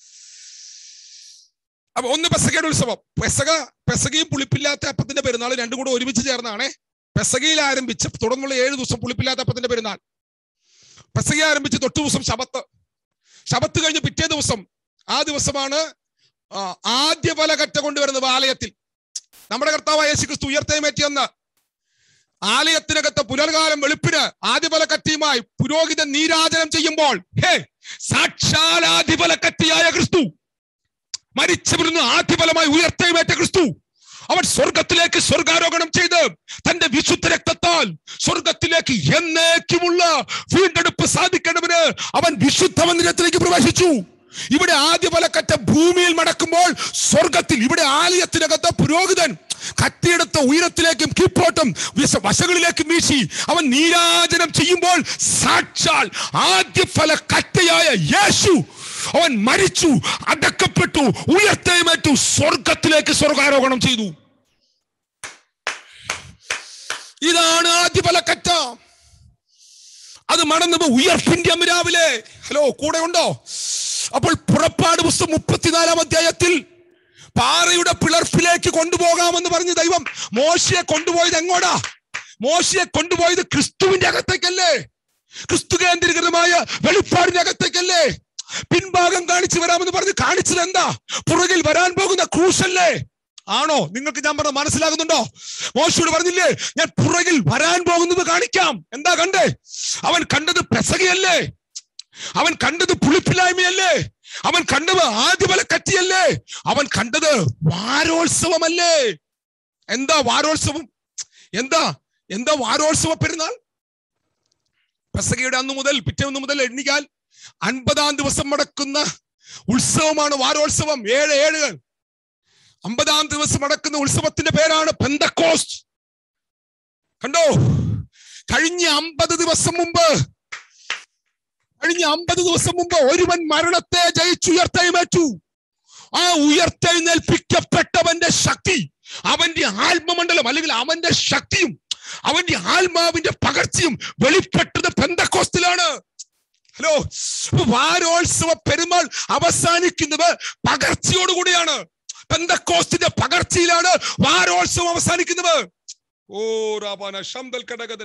അപ്പൊ ഒന്ന് പെസകയുടെ ഉത്സവം പെസക പെസകയും പുളിപ്പില്ലാത്ത അപ്പത്തിന്റെ പെരുന്നാൾ രണ്ടും കൂടെ ഒരുമിച്ച് ചേർന്നാണ് പെസകയിൽ ആരംഭിച്ച് തുടർന്നുള്ള ഏഴ് ദിവസം പുളിപ്പില്ലാത്ത അപ്പത്തിന്റെ പെരുന്നാൾ പെസക ആരംഭിച്ച് തൊട്ടു ദിവസം ശബത്ത് ശബത്ത് കഴിഞ്ഞ് പിറ്റേ ദിവസം ആ ദിവസമാണ് ആ, ആദ്യ ഫലകറ്റ കൊണ്ടുവരുന്നത് ആലയത്തിൽ നമ്മുടെ കർത്താവായ യേശു ക്രിസ്തു ഉയർത്തേമേറ്റിയെന്ന് ആലയത്തിനകത്ത് പുലർകാലം വെളുപ്പിന് ആദിഫലക്കറ്റിയുമായി പുരോഹിതൻ നീരാജനം ചെയ്യുമ്പോൾ ഹേ സാക്ഷാൽ ആദിഫലക്കറ്റിയായ ക്രിസ്തു മരിച്ചവരുന്ന് ആദ്യഫലമായി ഉയർത്തേമേറ്റ ക്രിസ്തു അവൻ സ്വർഗത്തിലേക്ക് സ്വർഗാരോഹണം ചെയ്ത് തന്റെ വിശുദ്ധ രക്തത്താൽ സ്വർഗത്തിലേക്ക് എന്നേക്കുമുള്ള വീണ്ടെടുപ്പ് സാധിക്കണവന് അവൻ വിശുദ്ധ മന്ദിരത്തിലേക്ക് പ്രവേശിച്ചു ഇവിടെ ആദ്യ ഫലക്കറ്റ ഭൂമിയിൽ മടക്കുമ്പോൾ സ്വർഗത്തിൽ ഇവിടെ ആലയത്തിനകത്ത് പുരോഹിതൻ കത്തിയെടുത്ത ഉയരത്തിലേക്കും കീപ്പോട്ടും വിശ- വശങ്ങളിലേക്കും വീശി അവൻ നീരാജനം ചെയ്യുമ്പോൾ സാക്ഷാൽ ആദ്യ ഫല കറ്റയായ യേശു അവൻ മരിച്ചു അടക്കപ്പെട്ടു ഉയർത്തെഴുന്നേറ്റു സ്വർഗത്തിലേക്ക് സ്വർഗാരോഹണം ചെയ്തു ഇതാണ് ആദ്യ ഫലക്കറ്റ അത് മണന്നത് ഉയർപ്പിന്റെ അമ്മ രാവിലെ ഹലോ കൂടെ ഉണ്ടോ അപ്പോൾ പുറപ്പാട് പുസ്തകം മുപ്പത്തിനാലാം അധ്യായത്തിൽ പാറയുടെ പിളർപ്പിലേക്ക് കൊണ്ടുപോകാമെന്ന് പറഞ്ഞ് ദൈവം മോശയെ കൊണ്ടുപോയത് എങ്ങോടാ മോശയെ കൊണ്ടുപോയത് ക്രിസ്തുവിന്റെ അകത്തേക്കല്ലേ ക്രിസ്തു കേന്ദ്രീകൃതമായ വെളിപ്പാടിന്റെ അകത്തേക്കല്ലേ പിൻഭാഗം കാണിച്ചു വരാമെന്ന് പറഞ്ഞ് കാണിച്ചത് എന്താ പുറകിൽ വരാൻ പോകുന്ന ക്രൂശല്ലേ ആണോ നിങ്ങൾക്ക് ഞാൻ പറഞ്ഞ മനസ്സിലാകുന്നുണ്ടോ മോശയോട് പറഞ്ഞില്ലേ ഞാൻ പുറകിൽ വരാൻ പോകുന്നത് കാണിക്കാം എന്താ കണ്ടേ അവൻ കണ്ടത് പെസകയല്ലേ അവൻ കണ്ടത് പുളിപ്പില്ലായ്മയല്ലേ അവൻ കണ്ടത് ആദ്യമല കറ്റിയല്ലേ അവൻ കണ്ടത് വാരോത്സവമല്ലേ എന്താ വാരോത്സവം എന്താ എന്താ വാരോത്സവ പെരുന്നാൾ പെസകയുടെ അന്ന് മുതൽ പിറ്റേന്ന് മുതൽ എണ്ണിക്കാൽ അൻപതാം ദിവസം നടക്കുന്ന ഉത്സവമാണ് വാരോത്സവം ഏഴ് ഏഴുകൾ അമ്പതാം ദിവസം നടക്കുന്ന ഉത്സവത്തിന്റെ പേരാണ് പെന്തക്കോസ്റ്റ് കണ്ടോ കഴിഞ്ഞ അമ്പത് ദിവസം മുമ്പ് കഴിഞ്ഞ അമ്പത് ദിവസം മുമ്പ് ഒരുവൻ മരണത്തെ ജയിച്ചുയർത്തെഴുന്നേറ്റു ആ ഉയർത്തെഴുന്നേൽപ്പിക്കപ്പെട്ടവന്റെ ശക്തി അവന്റെ ആത്മമണ്ഡലം അല്ലെങ്കിൽ അവന്റെ ശക്തിയും അവന്റെ ആത്മാവിന്റെ പകർച്ചയും വെളിപ്പെട്ടത് പെന്തക്കോസ്റ്റിലാണ് ഹലോ അപ്പൊ വാരോത്സവ പെരുമാൾ അവസാനിക്കുന്നത് പകർച്ചയോടുകൂടിയാണ് പെന്തക്കോസ്റ്റിന്റെ പകർച്ചയിലാണ് വാരോത്സവം അവസാനിക്കുന്നത് ഓ രാപാന ശംദൽ കടകതന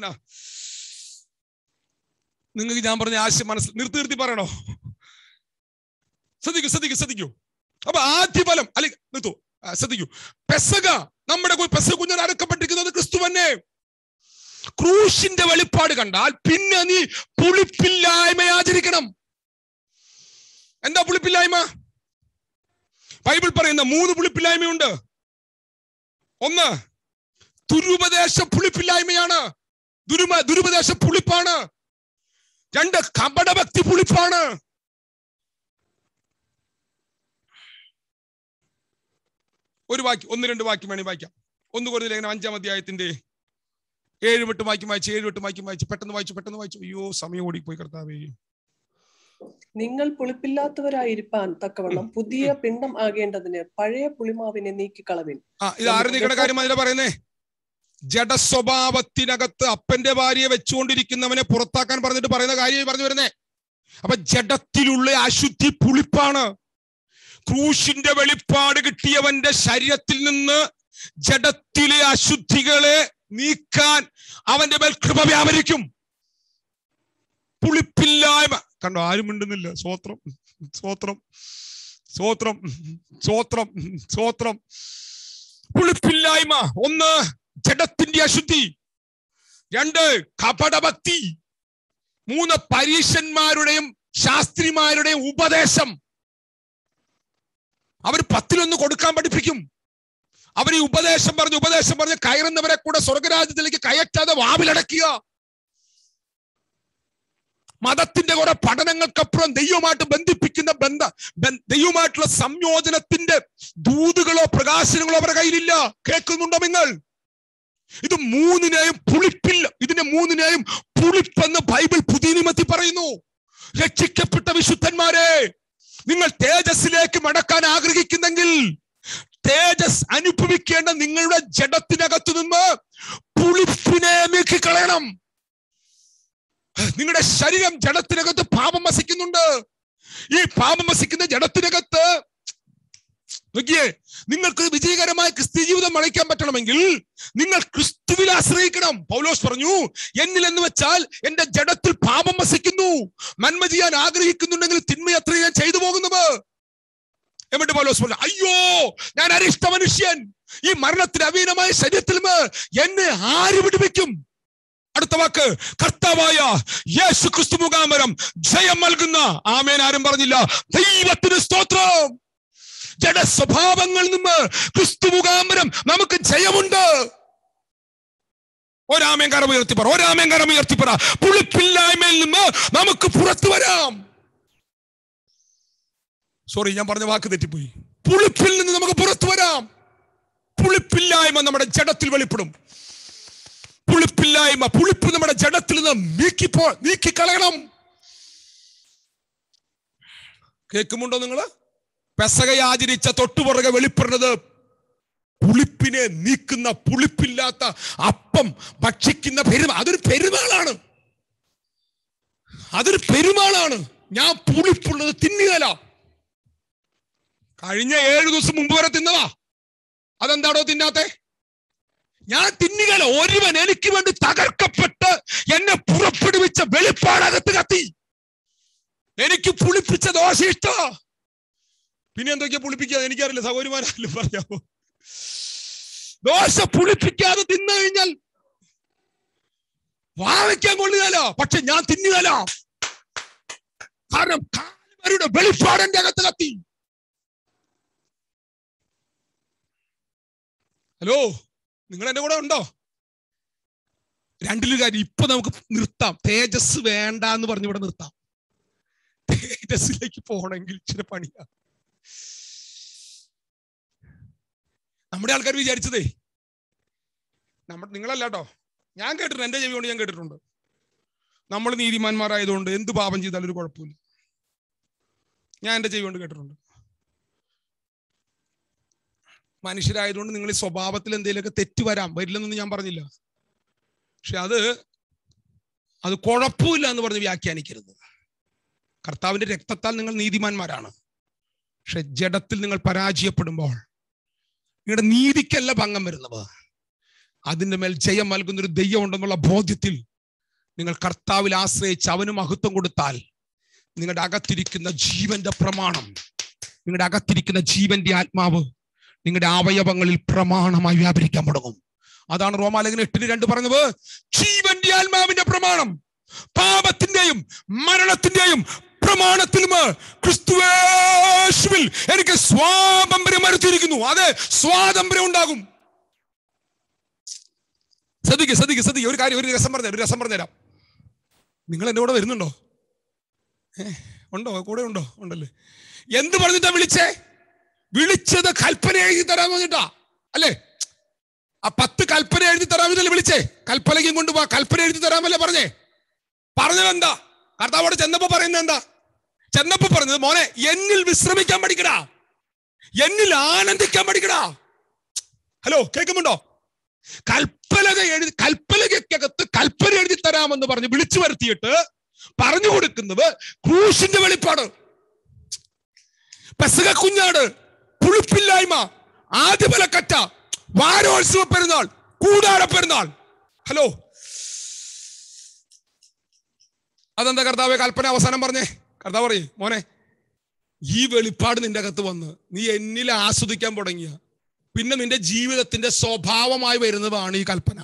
നിങ്ങൾക്ക് ഞാൻ പറഞ്ഞ ആശയം മനസ്സിൽ നിർത്തി നിർത്തി പറയണോ ശ്രദ്ധിക്കൂ ശ്രദ്ധിക്കൂ ശ്രദ്ധിക്കൂ അപ്പൊ ആദ്യ ഫലം അല്ലെ നിർത്തു ആ, ശ്രദ്ധിക്കൂ പെസക നമ്മുടെ കു- പെസക കുഞ്ഞിന് അടക്കപ്പെട്ടിരിക്കുന്നത് ക്രിസ്തു തന്നെ ക്രൂശിന്റെ വെളിപ്പാട് കണ്ടാൽ പിന്നെ നീ പുളിപ്പില്ലായ്മ ആചരിക്കണം എന്താ പുളിപ്പില്ലായ്മ ബൈബിൾ പറയുന്ന മൂന്ന് പുളിപ്പില്ലായ്മയുണ്ട് ഒന്ന് ദുരുപദേശ പുളിപ്പില്ലായ്മയാണ് ദുരുമ ദുരുപദേശ പുളിപ്പാണ് രണ്ട് കപടഭക്തി പുളിപ്പാണ് ഒരു വാക്യം ഒന്ന് രണ്ട് വാക്യം വേണേ വായിക്കാം ഒന്ന് കൂടുതൽ ലേഖനം അഞ്ചാം അധ്യായത്തിന്റെ ഏഴ് വെട്ട് വാക്യം വായിച്ചു ഏഴ് വെട്ട് വാക്യം വായിച്ചു പെട്ടെന്ന് വായിച്ചു പെട്ടെന്ന് വായിച്ചു അയ്യോ സമയം ഓടിപ്പോയി കർത്താവേ നിങ്ങൾ പുളിപ്പില്ലാത്തവരായിരിക്കാൻ തക്കവണ്ണം പുതിയ പിണ്ഡം ആകേണ്ടതിന് പഴയ പുളിമാവിനെ നീക്കിക്കളവിൻ ആ ഇത് ആര് നീക്കണ കാര്യം അതിലെ പറയുന്നേ ജഡസ്വഭാവത്തിനകത്ത് അപ്പന്റെ ഭാര്യയെ വെച്ചുകൊണ്ടിരിക്കുന്നവനെ പുറത്താക്കാൻ പറഞ്ഞിട്ട് പറയുന്ന കാര്യം പറഞ്ഞു വരുന്നേ അപ്പൊ ജഡത്തിലുള്ള അശുദ്ധി പുളിപ്പാണ് ക്രൂശിന്റെ വെളിപ്പാട് കിട്ടിയവന്റെ ശരീരത്തിൽ നിന്ന് ജഡത്തിലെ അശുദ്ധികളെ നീക്കാൻ അവന്റെ മേൽ കൃപ വ്യാപരിക്കും പുളിപ്പില്ലായ്മ കണ്ടോ ആരും മിണ്ടുന്നില്ല സ്വോത്രം സ്വോത്രം സ്വോത്രം സ്വോത്രം സ്വോത്രം പുളിപ്പില്ലായ്മ ഒന്ന് ജഡത്തിന്റെ അശുദ്ധി രണ്ട് കപടഭക്തി മൂന്ന് പരീശന്മാരുടെയും ശാസ്ത്രിമാരുടെയും ഉപദേശം അവർ പത്തിലൊന്ന് കൊടുക്കാൻ പഠിപ്പിക്കും അവർ ഈ ഉപദേശം പറഞ്ഞ് ഉപദേശം പറഞ്ഞ് കയറുന്നവരെ കൂടെ സ്വർഗരാജ്യത്തിലേക്ക് കയറ്റാതെ വാവിലടക്കുക മതത്തിന്റെ കുറെ പഠനങ്ങൾക്കപ്പുറം ദൈവമായിട്ട് ബന്ധിപ്പിക്കുന്ന ബന്ധ ബന്ധ- ദൈവമായിട്ടുള്ള സംയോജനത്തിന്റെ ദൂതുകളോ പ്രകാശനങ്ങളോ അവരുടെ കയ്യിലില്ല കേൾക്കുന്നുണ്ടോ നിങ്ങൾ ഇത് മൂന്നിനെയും പുളിപ്പില്ല ഇതിന്റെ മൂന്നിനെയും പുളിപ്പെന്ന് ബൈബിൾ പുതിയ നിയമത്തിൽ പറയുന്നു രക്ഷിക്കപ്പെട്ട വിശുദ്ധന്മാരെ നിങ്ങൾ തേജസ്സിലേക്ക് മടക്കാൻ ആഗ്രഹിക്കുന്നെങ്കിൽ തേജസ് അനുഭവിക്കേണ്ട നിങ്ങളുടെ ജഡത്തിനകത്തു നിന്ന് പുളിപ്പിനെ നീക്കിക്കളയണം നിങ്ങളുടെ ശരീരം ജഡത്തിനകത്ത് പാപം വസിക്കുന്നുണ്ട് ഈ പാപം വസിക്കുന്ന ജഡത്തിനകത്ത് നോക്കിയേ നിങ്ങൾക്ക് വിജയകരമായ ക്രിസ്ത്യ ജീവിതം നയിക്കാൻ പറ്റണമെങ്കിൽ നിങ്ങൾ ക്രിസ്തുവിൽ ആശ്രയിക്കണം പൗലോസ് പറഞ്ഞു എന്നിൽ എന്ന് വെച്ചാൽ എന്റെ ജഡത്തിൽ പാപം വസിക്കുന്നു നന്മ ചെയ്യാൻ ആഗ്രഹിക്കുന്നുണ്ടെങ്കിൽ തിന്മ അത്ര ഞാൻ ചെയ്തു പോകുന്നത് എന്നിട്ട് പൗലോസ് പറഞ്ഞു അയ്യോ ഞാൻ അരിഷ്ട മനുഷ്യൻ ഈ മരണത്തിന് അവീനമായ ശരീരത്തിൽ നിന്ന് എന്നെ ആര് വിടുവിക്കും അടുത്ത വാക്ക് കർത്താവായ യേശു ക്രിസ്തു മുഖാമരം ജയം നൽകുന്ന ആമേൻ ആരും പറഞ്ഞില്ല ദൈവത്തിന് സ്തോത്രം ജഡ സ്വഭാവങ്ങളിൽ നിന്ന് ക്രിസ്തു മുഖാമരം നമുക്ക് ജയമുണ്ട് ഒരാമേൻ കരം ഉയർത്തിപ്പറ ഒരാമേൻ കരം ഉയർത്തിപ്പറ പുളിപ്പില്ലായ്മയിൽ നിന്ന് നമുക്ക് പുറത്തു വരാം സോറി ഞാൻ പറഞ്ഞ വാക്ക് തെറ്റിപ്പോയി പുളിപ്പിൽ നിന്ന് നമുക്ക് പുറത്തു വരാം പുളിപ്പില്ലായ്മ നമ്മുടെ ജഡത്തിൽ വെളിപ്പെടും പുളിപ്പില്ലായ്മ പുളിപ്പ് നമ്മുടെ ജഡത്തിൽ നിന്ന് നീക്കിപ്പോ നീക്കിക്കളയണം കേൾക്കുമുണ്ടോ നിങ്ങള് പെസക ആചരിച്ച തൊട്ടുപുറകെ വെളിപ്പെടുന്നത് പുളിപ്പിനെ നീക്കുന്ന പുളിപ്പില്ലാത്ത അപ്പം ഭക്ഷിക്കുന്ന പെരുമ അതൊരു പെരുമാളാണ് അതൊരു പെരുമാളാണ് ഞാൻ പുളിപ്പുള്ളത് തിന്നുകല കഴിഞ്ഞ ഏഴു ദിവസം മുമ്പ് വരെ തിന്നതാ അതെന്താണോ തിന്നാത്തെ ഞാൻ തിന്നുകല ഒരുവൻ എനിക്ക് വേണ്ടി തകർക്കപ്പെട്ട് എന്നെ പുറപ്പെടുവിച്ച വെളിപ്പാടകത്ത് കത്തി എനിക്ക് പുളിപ്പിച്ച ദോശ ഇഷ്ട പിന്നെ എന്തൊക്കെയാ പുളിപ്പിക്കാതെ എനിക്കറിയില്ല സൗകര്യമാരല്ലോ പറയാമോ ദോശ പുളിപ്പിക്കാതെ തിന്നു കഴിഞ്ഞാൽ വാവയ്ക്കാൻ കൊള്ളുകയല്ല പക്ഷെ ഞാൻ തിന്നുകല കാരണം കാൽവരുടെ വെളിപ്പാടന്റെ അകത്ത് കത്തി ഹലോ നിങ്ങൾ എന്റെ കൂടെ ഉണ്ടോ രണ്ടിലൊരു കാര്യം ഇപ്പൊ നമുക്ക് നിർത്താം തേജസ് വേണ്ട എന്ന് പറഞ്ഞ് ഇവിടെ നിർത്താം തേജസ്സിലേക്ക് പോകണമെങ്കിൽ ഇച്ചിരി പണിയാ നമ്മുടെ ആൾക്കാർ വിചാരിച്ചതേ നമ്മുടെ നിങ്ങളല്ല കേട്ടോ ഞാൻ കേട്ടിട്ടുണ്ട് എന്റെ ചെവി കൊണ്ട് ഞാൻ കേട്ടിട്ടുണ്ട് നമ്മൾ നീതിമാന്മാരായതുകൊണ്ട് എന്ത് പാപം ചെയ്താലും ഒരു കുഴപ്പമില്ല ഞാൻ എന്റെ ചെവി കൊണ്ട് കേട്ടിട്ടുണ്ട് മനുഷ്യരായതുകൊണ്ട് നിങ്ങൾ ഈ സ്വഭാവത്തിൽ എന്തെങ്കിലുമൊക്കെ തെറ്റ് വരാം വരില്ലെന്നൊന്നും ഞാൻ പറഞ്ഞില്ല പക്ഷെ അത് അത് കുഴപ്പമില്ല എന്ന് പറഞ്ഞ് വ്യാഖ്യാനിക്കരുത് കർത്താവിന്റെ രക്തത്താൽ നിങ്ങൾ നീതിമാന്മാരാണ് പക്ഷെ ജഡത്തിൽ നിങ്ങൾ പരാജയപ്പെടുമ്പോൾ നിങ്ങളുടെ നീതിക്കല്ല ഭംഗം വരുന്നത് അതിന്റെ മേൽ ജയം നൽകുന്ന ഒരു ദൈവം ഉണ്ടെന്നുള്ള ബോധ്യത്തിൽ നിങ്ങൾ കർത്താവിൽ ആശ്രയിച്ച് അവന് മഹത്വം കൊടുത്താൽ നിങ്ങളുടെ അകത്തിരിക്കുന്ന ജീവന്റെ പ്രമാണം നിങ്ങളുടെ അകത്തിരിക്കുന്ന ജീവന്റെ ആത്മാവ് നിങ്ങളുടെ അവയവങ്ങളിൽ പ്രമാണമായി വ്യാപരിക്കാൻ തുടങ്ങും അതാണ് റോമാലേഖനം എട്ടിന് രണ്ട് പറഞ്ഞത് ജീവന്റെ ആത്മാവിന്റെ പ്രമാണം പാപത്തിന്റെയും മരണത്തിന്റെയും പ്രമാണത്തിലും ക്രിസ്തുവേശുവിൽ എനിക്ക് സ്വാതന്ത്ര്യം വരുത്തിയിരിക്കുന്നു അതെ സ്വാതന്ത്ര്യം ഉണ്ടാകും ശ്രദ്ധിക്കുക ശ്രദ്ധിക്കുക ശ്രദ്ധിക്കുക ഒരു കാര്യം ഒരു രസം പറഞ്ഞു ഒരു രസം പറഞ്ഞുതരാം നിങ്ങൾ എന്റെ കൂടെ വരുന്നുണ്ടോ ഏ ഉണ്ടോ കൂടെ ഉണ്ടോ ഉണ്ടല്ലേ എന്ത് പറഞ്ഞിട്ടാ വിളിച്ചേ വിളിച്ചത് കൽപ്പന എഴുതി തരാൻ പറഞ്ഞിട്ടാ അല്ലേ ആ പത്ത് കൽപ്പന എഴുതി തരാമെന്നല്ലേ വിളിച്ചേ കൽപ്പനയ്ക്കും കൊണ്ടുപോവാ കൽപ്പന എഴുതി തരാമല്ലേ പറഞ്ഞേ പറഞ്ഞത് എന്താ കർത്താവോട് ചെന്നപ്പോ പറയുന്നത് എന്താ ചെന്നപ്പോ പറഞ്ഞത് മോനെ എന്നിൽ വിശ്രമിക്കാൻ പഠിക്കടാ എന്നിൽ ആനന്ദിക്കാൻ പഠിക്കടാ ഹലോ കേൾക്കുന്നുണ്ടോ കൽപ്പലക എഴുതി കൽപ്പലകയ്ക്കകത്ത് കൽപ്പന എഴുതി തരാമെന്ന് പറഞ്ഞ് വിളിച്ചു വരുത്തിയിട്ട് പറഞ്ഞു കൊടുക്കുന്നത് ക്രൂശിന്റെ വെളിപ്പാട് പെസക കുഞ്ഞാട് പുളിപ്പില്ലായ്മ ആദ്യബലക്കറ്റ വാരോത്സവ പെരുന്നാൾ കൂടാര പെരുന്നാൾ ഹലോ അതെന്താ കർത്താവെ കൽപ്പന അവസാനം പറഞ്ഞേ കർത്താവ് പറയേ മോനെ ഈ വെളിപ്പാട് നിന്റെ അകത്ത് വന്ന് നീ എന്നിൽ ആസ്വദിക്കാൻ തുടങ്ങിയ പിന്നെ നിന്റെ ജീവിതത്തിന്റെ സ്വഭാവമായി വരുന്നതാണ് ഈ കൽപ്പന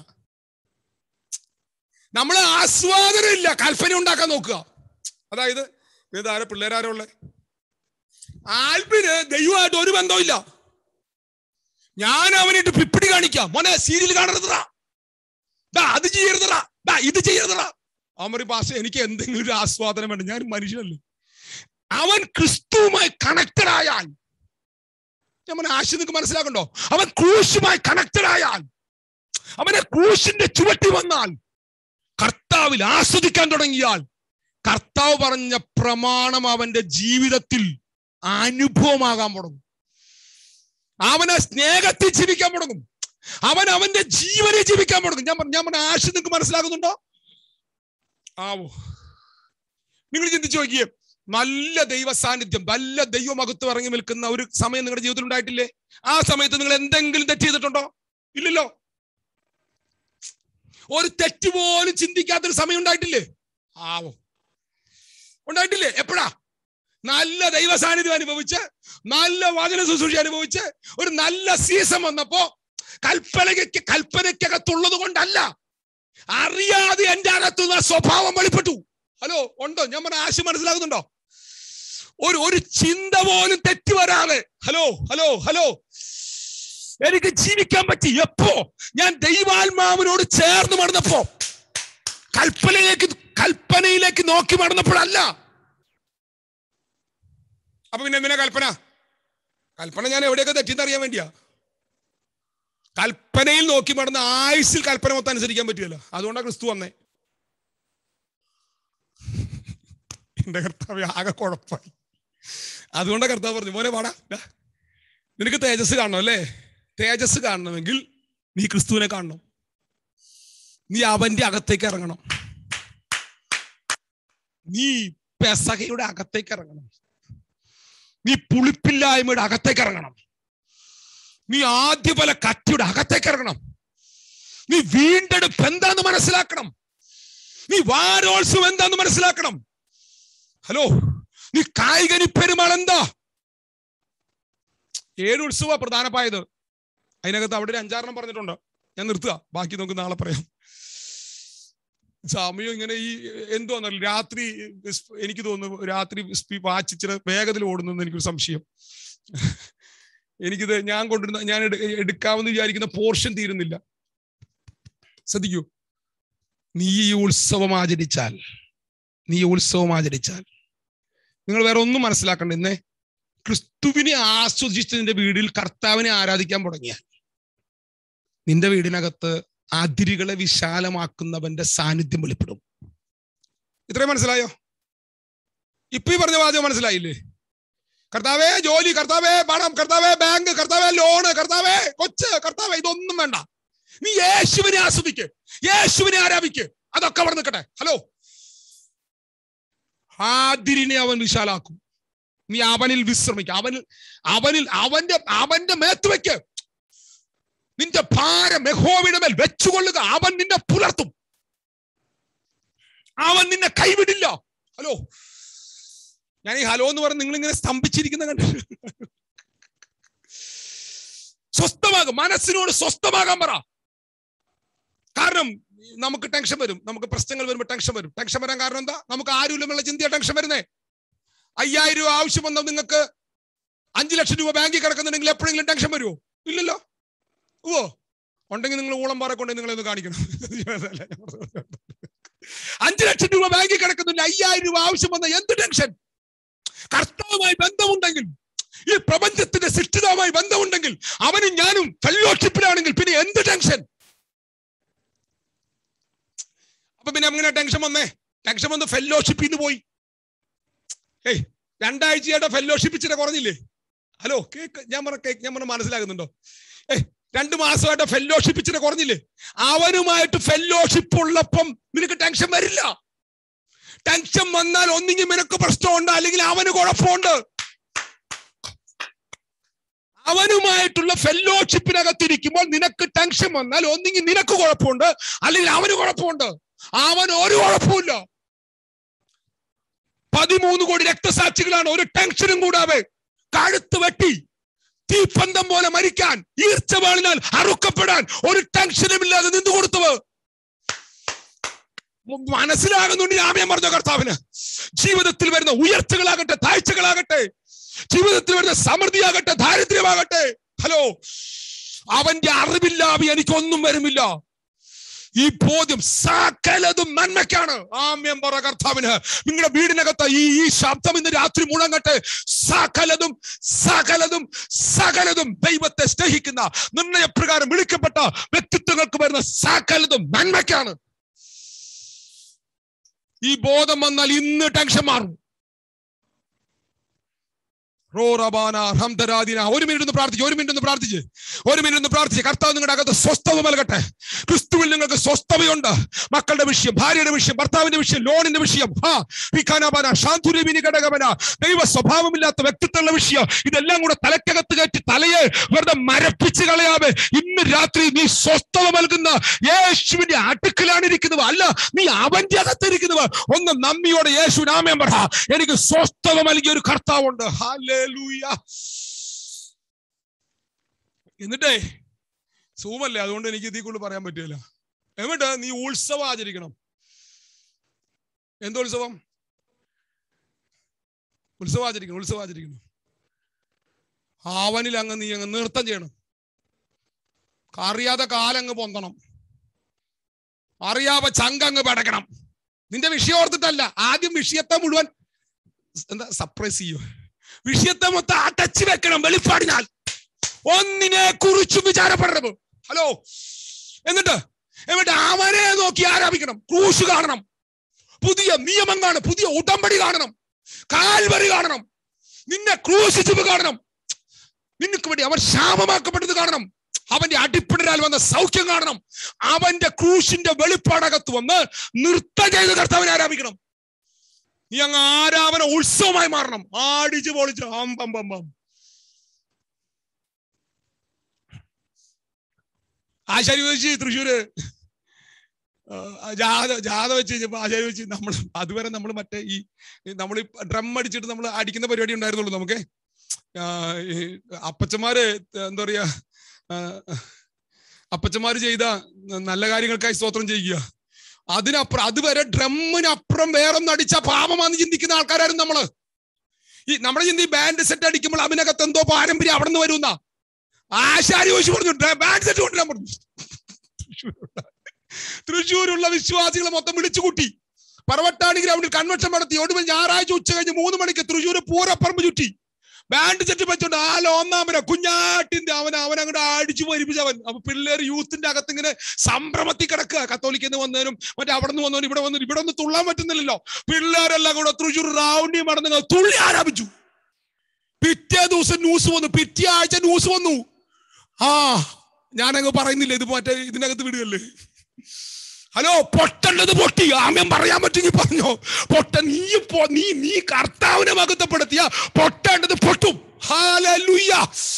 നമ്മൾ ആസ്വാദനമില്ല കൽപ്പന ഉണ്ടാക്കാൻ നോക്കുക അതായത് ഇത് ആരെ പിള്ളേരാരോ ഉള്ളേ ആൽബിന് ദൈവമായിട്ട് ഒരു ബന്ധമില്ല ഞാൻ അവനായിട്ട് പിപ്പിടി കാണിക്കാം മോനെ സീരിയൽ കാണരുതടാ ദാ അത് ചെയ്യരുതടാ ദാ ഇത് ചെയ്യരുതടാ അവൻ പറയും പാസ് എനിക്ക് എന്തെങ്കിലും ഒരു ആസ്വാദനം വേണ്ട ഞാൻ മനുഷ്യനല്ലേ അവൻ ക്രിസ്തുവുമായി കണക്റ്റഡ് ആയാൽ ഞാൻ പറഞ്ഞ ആശയം നിങ്ങൾക്ക് മനസ്സിലാക്കണ്ടോ അവൻ ക്രൂശുമായി കണക്റ്റഡ് ആയാൽ അവനെ ക്രൂശിന്റെ ചുവട്ടി വന്നാൽ കർത്താവിൽ ആസ്വദിക്കാൻ തുടങ്ങിയാൽ കർത്താവ് പറഞ്ഞ പ്രമാണം അവന്റെ ജീവിതത്തിൽ അനുഭവമാകാൻ തുടങ്ങും അവനെ സ്നേഹത്തിൽ ജീവിക്കാൻ തുടങ്ങും അവൻ അവന്റെ ജീവനെ ജീവിക്കാൻ തുടങ്ങും ഞാൻ പറഞ്ഞ ഞാൻ പറഞ്ഞ ആശയം നിങ്ങൾക്ക് മനസ്സിലാകുന്നുണ്ടോ ആവോ നിങ്ങൾ ചിന്തിച്ചു നോക്കിയേ നല്ല ദൈവ സാന്നിധ്യം നല്ല ദൈവമകത്വം ഇറങ്ങി നിൽക്കുന്ന ഒരു സമയം നിങ്ങളുടെ ജീവിതത്തിൽ ഉണ്ടായിട്ടില്ലേ ആ സമയത്ത് നിങ്ങൾ എന്തെങ്കിലും തെറ്റ് ചെയ്തിട്ടുണ്ടോ ഇല്ലല്ലോ ഒരു തെറ്റ് പോലും ചിന്തിക്കാത്തൊരു സമയം ഉണ്ടായിട്ടില്ലേ ആവോ ഉണ്ടായിട്ടില്ലേ എപ്പോഴാ നല്ല ദൈവ സാന്നിധ്യം അനുഭവിച്ച് നല്ല വചന ശുശ്രൂഷ അനുഭവിച്ച് ഒരു നല്ല സീസൺ വന്നപ്പോ കൽപ്പനയ്ക്ക് കൽപ്പനയ്ക്കകത്തുള്ളത് കൊണ്ടല്ല അറിയാതെ എന്റെ അകത്തുനിന്ന് ആ സ്വഭാവം വെളിപ്പെട്ടു ഹലോ ഉണ്ടോ ഞാൻ പറഞ്ഞ ആശയം മനസ്സിലാകുന്നുണ്ടോ ഒരു ഒരു ചിന്ത പോലും തെറ്റി വരാതെ ഹലോ ഹലോ ഹലോ എനിക്ക് ജീവിക്കാൻ പറ്റി എപ്പോ ഞാൻ ദൈവാത്മാവിനോട് ചേർന്ന് മടന്നപ്പോ കൽപ്പനയിലേക്ക് കൽപ്പനയിലേക്ക് നോക്കി മടന്നപ്പോഴല്ല അപ്പൊ പിന്നെ എന്തിനാ കൽപ്പന കൽപ്പന ഞാൻ എവിടെയൊക്കെ തെറ്റിന്ന് അറിയാൻ വേണ്ടിയാ കൽപ്പനയിൽ നോക്കി മടന്ന ആയുസിൽ കൽപ്പന മൊത്തം അനുസരിക്കാൻ പറ്റുമല്ലോ അതുകൊണ്ടാണ് ക്രിസ്തു വന്നേ എന്റെ കർത്താവ് ആകെ കുഴപ്പമായി അതുകൊണ്ടാണ് കർത്താവ് പറഞ്ഞു മോനെ പാടാ ദാ, നിനക്ക് തേജസ് കാണണം അല്ലേ തേജസ് കാണണമെങ്കിൽ നീ ക്രിസ്തുവിനെ കാണണം നീ അവന്റെ അകത്തേക്ക് ഇറങ്ങണം നീ പെസകയുടെ അകത്തേക്ക് ഇറങ്ങണം നീ പുളിപ്പില്ലായ്മയുടെ അകത്തേക്ക് ഇറങ്ങണം നീ ആദ്യ പല കറ്റിയുടെ അകത്തേക്ക് ഇറങ്ങണം നീ വീണ്ടെടുപ്പ് എന്താന്ന് മനസ്സിലാക്കണം നീ വാരോത്സവം എന്താന്ന് മനസ്സിലാക്കണം ഹലോ നീ കായികനി പെരുമാൾ എന്താ ഏഴ് ഉത്സവ പ്രധാനമായത് അതിനകത്ത് അവിടെ ഒരു അഞ്ചാറെണ്ണം പറഞ്ഞിട്ടുണ്ട് ഞാൻ നിർത്തുക ബാക്കി നമുക്ക് നാളെ പറയാം സമയം ഇങ്ങനെ ഈ എന്തോന്നല്ല രാത്രി സ്- എനിക്ക് തോന്നുന്നു രാത്രി സ്പീ- വാച്ച് ഇച്ചിരി വേഗത്തിൽ ഓടുന്നെന്ന് എനിക്കൊരു സംശയം എനിക്കിത് ഞാൻ കൊണ്ടിരുന്ന ഞാൻ എടു- എടുക്കാമെന്ന് വിചാരിക്കുന്ന പോർഷൻ തീരുന്നില്ല ശ്രദ്ധിക്കൂ നീ ഈ ഉത്സവം ആചരിച്ചാൽ നീ ഈ ഉത്സവം ആചരിച്ചാൽ നിങ്ങൾ വേറെ ഒന്നും മനസ്സിലാക്കണ്ട ഇന്നേ ക്രിസ്തുവിനെ ആസ്വദിച്ചതിന്റെ വീടിൽ കർത്താവിനെ ആരാധിക്കാൻ തുടങ്ങിയ നിന്റെ വീടിനകത്ത് അതിരുകളെ വിശാലമാക്കുന്നവന്റെ സാന്നിധ്യം വെളിപ്പെടും ഇത്രയും മനസ്സിലായോ ഇപ്പൊ ഈ പറഞ്ഞ വാചകം മനസ്സിലായില്ലേ കർത്താവേ ജോലി കർത്താവേ പണം കർത്താവേ ബാങ്ക് കർത്താവേ ലോണ് കർത്താവേ കൊച്ച് കർത്താവേ ഇതൊന്നും വേണ്ട നീ യേശുവിനെ ആസ്വദിക്ക് യേശുവിനെ ആരാധിക്ക് അതൊക്കെ അവിടെ നിൽക്കട്ടെ ഹലോ ആതിരിനെ അവൻ വിശാലാക്കും നീ അവനിൽ വിശ്രമിക്കുക അവനിൽ അവനിൽ അവന്റെ അവന്റെ മേത്ത് വെക്ക് നിന്റെ ഭാരം യഹോവയുടെ മേൽ വെച്ചുകൊള്ളുക അവൻ നിന്നെ പുലർത്തും അവൻ നിന്നെ കൈവിടില്ല ഹലോ ഞാൻ ഈ ഹലോ എന്ന് പറഞ്ഞ് നിങ്ങൾ ഇങ്ങനെ സ്തംഭിച്ചിരിക്കുന്ന കണ്ടു സ്വസ്ഥമാകും മനസ്സിനോട് സ്വസ്ഥമാകാൻ പറ കാരണം നമുക്ക് ടെൻഷൻ വരും നമുക്ക് പ്രശ്നങ്ങൾ വരുമ്പോൾ ടെൻഷൻ വരും ടെൻഷൻ വരാൻ കാരണം എന്താ നമുക്ക് ആരുമില്ലെന്നുള്ള ചിന്തയാ ടെൻഷൻ വരുന്നേ അയ്യായിരം രൂപ ആവശ്യം വന്നാൽ നിങ്ങൾക്ക് അഞ്ചു ലക്ഷം രൂപ ബാങ്കിൽ കിടക്കുന്നുണ്ടെങ്കിൽ എപ്പോഴെങ്കിലും ടെൻഷൻ വരുമോ ഇല്ലല്ലോ ഓ ഉണ്ടെങ്കിൽ നിങ്ങൾ ഊളം പാറ കൊണ്ട് നിങ്ങളെ ഒന്ന് കാണിക്കണം അഞ്ചു ലക്ഷം രൂപ ബാങ്കിൽ കിടക്കുന്നില്ല അയ്യായിരം രൂപ ആവശ്യം വന്ന എന്ത് ടെൻഷൻ കർത്താവുമായി ബന്ധമുണ്ടെങ്കിൽ ഈ പ്രപഞ്ചത്തിന്റെ സൃഷ്ടിതവുമായി ബന്ധമുണ്ടെങ്കിൽ അവനും ഞാനും ഫെല്ലോഷിപ്പിലാണെങ്കിൽ പിന്നെ എന്ത് ടെൻഷൻ അപ്പൊ പിന്നെ അങ്ങനെ ടെൻഷൻ വന്നേ ടെൻഷൻ വന്ന് ഫെല്ലോഷിപ്പിൽ നിന്ന് പോയി ഏയ് രണ്ടാഴ്ചയായിട്ട് ഫെല്ലോഷിപ്പ് ഇച്ചിരി കുറഞ്ഞില്ലേ ഹലോ കേക്ക് ഞാൻ പറഞ്ഞ കേക്ക് ഞാൻ പറഞ്ഞ മനസ്സിലാകുന്നുണ്ടോ ഏയ് രണ്ടു മാസമായിട്ട് ഫെല്ലോഷിപ്പ് ഇച്ചിരി കുറഞ്ഞില്ലേ അവനുമായിട്ട് ഫെല്ലോഷിപ്പ് ഉള്ളപ്പം നിനക്ക് ടെൻഷൻ വരില്ല ടെൻഷൻ വന്നാൽ ഒന്നെങ്കിൽ നിനക്ക് പ്രശ്നമുണ്ട് അല്ലെങ്കിൽ അവന് കുഴപ്പമുണ്ട് അവനുമായിട്ടുള്ള ഫെല്ലോഷിപ്പിനകത്തിരിക്കുമ്പോൾ നിനക്ക് ടെൻഷൻ വന്നാൽ ഒന്നെങ്കിൽ നിനക്ക് കുഴപ്പമുണ്ട് അല്ലെങ്കിൽ അവന് കുഴപ്പമുണ്ട് അവൻ ഒരു കുഴപ്പമില്ല പതിമൂന്ന് കോടി രക്തസാക്ഷികളാണ് ഒരു ടെൻഷനും കൂടാതെ കഴുത്ത് വെട്ടി തീപ്പന്തം പോലെ മരിക്കാൻ ഈർച്ചവാളിനാൽ അറുക്കപ്പെടാൻ ഒരു ടെൻഷനും ഇല്ലാതെ നിന്നു കൊടുത്തത് മനസ്സിലാകുന്നുണ്ട് ആമയം പറഞ്ഞ കർത്താവിന് ജീവിതത്തിൽ വരുന്ന ഉയർച്ചകളാകട്ടെ താഴ്ചകളാകട്ടെ ജീവിതത്തിൽ വരുന്ന സമൃദ്ധിയാകട്ടെ ദാരിദ്ര്യമാകട്ടെ ഹലോ അവന്റെ അറിവില്ലാതെ എനിക്കൊന്നും വരുമില്ല ഈ ബോധ്യം സകലതും നന്മയ്ക്കാണ് ആമ്യം പറ കർത്താവിന് നിങ്ങളുടെ വീടിനകത്ത് ഈ ഈ ശബ്ദം ഇന്ന് രാത്രി മുഴങ്ങട്ടെ സകലതും സകലതും സകലതും ദൈവത്തെ സ്നേഹിക്കുന്ന നിർണയപ്രകാരം വിളിക്കപ്പെട്ട വ്യക്തിത്വങ്ങൾക്ക് വരുന്ന സകലതും നന്മയ്ക്കാണ് ഈ ബോധം വന്നാൽ ഇന്ന് ടെൻഷൻ മാറും റോറബാന ഹംദരാദിന ഒരു മിനിറ്റ് ഒന്ന് പ്രാർത്ഥിച്ച് ഒരു മിനിറ്റ് ഒന്ന് പ്രാർത്ഥിച്ച് ഒരു മിനിറ്റ് ഒന്ന് പ്രാർത്ഥിച്ച് കർത്താവ് നിങ്ങളുടെ അകത്ത് സ്വസ്ഥത നൽകട്ടെ ക്രിസ്തുവിൽ നിങ്ങൾക്ക് സ്വസ്ഥതയുണ്ട് മക്കളുടെ വിഷയം ഭാര്യയുടെ വിഷയം ഭർത്താവിന്റെ വിഷയം ലോണിന്റെ വിഷയം ഹാ വിഖാനാബാന ശാന്തുരവിനി ഘടകമന ദൈവ സ്വഭാവമില്ലാത്ത വ്യക്തിത്വമുള്ള വിഷയം ഇതെല്ലാം കൂടെ തലക്കകത്ത് കയറ്റി തലയെ വെറുതെ മരപ്പിച്ച് കളയാതെ ഇന്ന് രാത്രി നീ സ്വസ്ഥത നൽകുന്ന യേശുവിന്റെ അടുക്കലാണ് ഇരിക്കുന്നത് അല്ല നീ അവന്റെ അകത്തിരിക്കുന്നത് ഒന്ന് നന്ദിയോടെ യേശു നാമയം പറ എനിക്ക് സ്വസ്ഥത നൽകിയ ഒരു കർത്താവുണ്ട് ഹാലേലൂയ എന്നിട്ടേ സൂമല്ലേ അതുകൊണ്ട് എനിക്ക് ഇതിൽ കൂടുതൽ പറയാൻ പറ്റില്ല എന്നിട്ട് നീ ഉത്സവം ആചരിക്കണം എന്തോ ഉത്സവം ഉത്സവം ആചരിക്കണം ഉത്സവം ആചരിക്കണം അവനിൽ അങ്ങ് നീ അങ്ങ് നൃത്തം ചെയ്യണം അറിയാതെ കാലങ്ങ് പൊന്തണം അറിയാതെ ചങ്കങ്ങ് പടക്കണം നിന്റെ വിഷയം ഓർത്തിട്ടല്ല ആദ്യം വിഷയത്തെ മുഴുവൻ എന്താ സപ്രൈസ് ചെയ്യോ വിഷയത്തെ മൊത്തം അടച്ചു വെക്കണം വെളിപ്പാടിനാൽ ഒന്നിനെ കുറിച്ചും വിചാരപ്പെടരുത് ഹലോ എന്നിട്ട് എന്നിട്ട് അവനെ നോക്കി ആരാപിക്കണം ക്രൂശ് കാണണം പുതിയ നിയമം കാണണം പുതിയ ഉടമ്പടി കാണണം കാൽവരി കാണണം നിന്നെ ക്രൂശിച്ചത് കാണണം നിനക്ക് വേണ്ടി അവൻ ശാപമാക്കപ്പെട്ടത് കാണണം അവന്റെ അടിപ്പിടരാൽ വന്ന സൗഖ്യം കാണണം അവന്റെ ക്രൂശിന്റെ വെളിപ്പാടകത്ത് വന്ന് നൃത്തം ചെയ്ത് കർത്താവിനെ ആരാപിക്കണം നീ അങ്ങ് ആരാധന ഉത്സവമായി മാറണം ആടിച്ച് പൊളിച്ച് ആം പം പം പം ആശാരി വെച്ച് തൃശ്ശൂര് ആ, ജാഥ ജാഥ വെച്ച് കഴിഞ്ഞപ്പോ ആശാരി വെച്ച് നമ്മൾ അതുവരെ നമ്മൾ മറ്റേ ഈ നമ്മൾ ഡ്രം അടിച്ചിട്ട് നമ്മൾ അടിക്കുന്ന പരിപാടി ഉണ്ടായിരുന്നുള്ളൂ നമുക്ക് ആ, ഈ അപ്പച്ചന്മാര് എന്താ പറയാ ആ, അപ്പച്ചന്മാര് ചെയ്ത നല്ല കാര്യങ്ങൾക്കായി സ്തോത്രം ചെയ്യുക അതിനപ്പുറം അതുവരെ ഡ്രമ്മിനപ്പുറം വേറൊന്നും അടിച്ച പാപമാണെന്ന് ചിന്തിക്കുന്ന ആൾക്കാരായിരുന്നു നമ്മള് ഈ നമ്മുടെ ചിന്തി ബാൻഡ് സെറ്റ് അടിക്കുമ്പോൾ അതിനകത്ത് എന്തോ പാരമ്പര്യം അവിടെ നിന്ന് വരുന്ന ആശാരി ചോദിച്ചു പറഞ്ഞു ബാൻഡ് സെറ്റ് കൊണ്ടുവരാൻ പറഞ്ഞു തൃശ്ശൂരുള്ള തൃശ്ശൂരുള്ള വിശ്വാസികളെ മൊത്തം വിളിച്ചു കൂട്ടി പറവട്ടാണി ഗ്രൗണ്ടിൽ കൺവെൻഷൻ നടത്തി ഒടുവിൽ ഞായറാഴ്ച ഉച്ച കഴിഞ്ഞ് മൂന്ന് മണിക്ക് തൃശ്ശൂർ പൂരപ്പറമ്പ് ചുറ്റി ബാൻഡ് സെറ്റ് വെച്ചോണ്ട് ആ ഒന്നാമന കുഞ്ഞാട്ടിന്റെ അവൻ അവൻ അങ്ങോട്ട് അടിച്ചു പരിപ്പിച്ച് അവൻ അപ്പൊ പിള്ളേർ യൂത്തിന്റെ അകത്ത് ഇങ്ങനെ സംഭ്രമത്തിൽ കിടക്കുക കത്തോലിക്കെന്ന് വന്നവനും മറ്റേ അവിടെ നിന്ന് വന്നവനും ഇവിടെ വന്നു ഇവിടെ ഒന്നും തുള്ളാൻ പറ്റുന്നില്ലല്ലോ പിള്ളേരെല്ലാം കൂടെ തൃശ്ശൂർ റൗണ്ടി മടന്ന് തുള്ളി ആരാപിച്ചു പിറ്റേ ദിവസം ന്യൂസ് വന്നു പിറ്റേ ആഴ്ച ന്യൂസ് വന്നു ആ ഞാനങ്ങ് പറയുന്നില്ല ഇത് മറ്റേ ഇതിനകത്ത് വിടുകല്ലേ ഹലോ പൊട്ടേണ്ടത് പൊട്ടി ആമ്യം പറയാൻ പറ്റുമെങ്കിൽ പറഞ്ഞോ പൊട്ട നീ പോ- നീ നീ കർത്താവിനെ മകത്തപ്പെടുത്തിയ പൊട്ടേണ്ടത് പൊട്ടും ഹാലലുയ്യ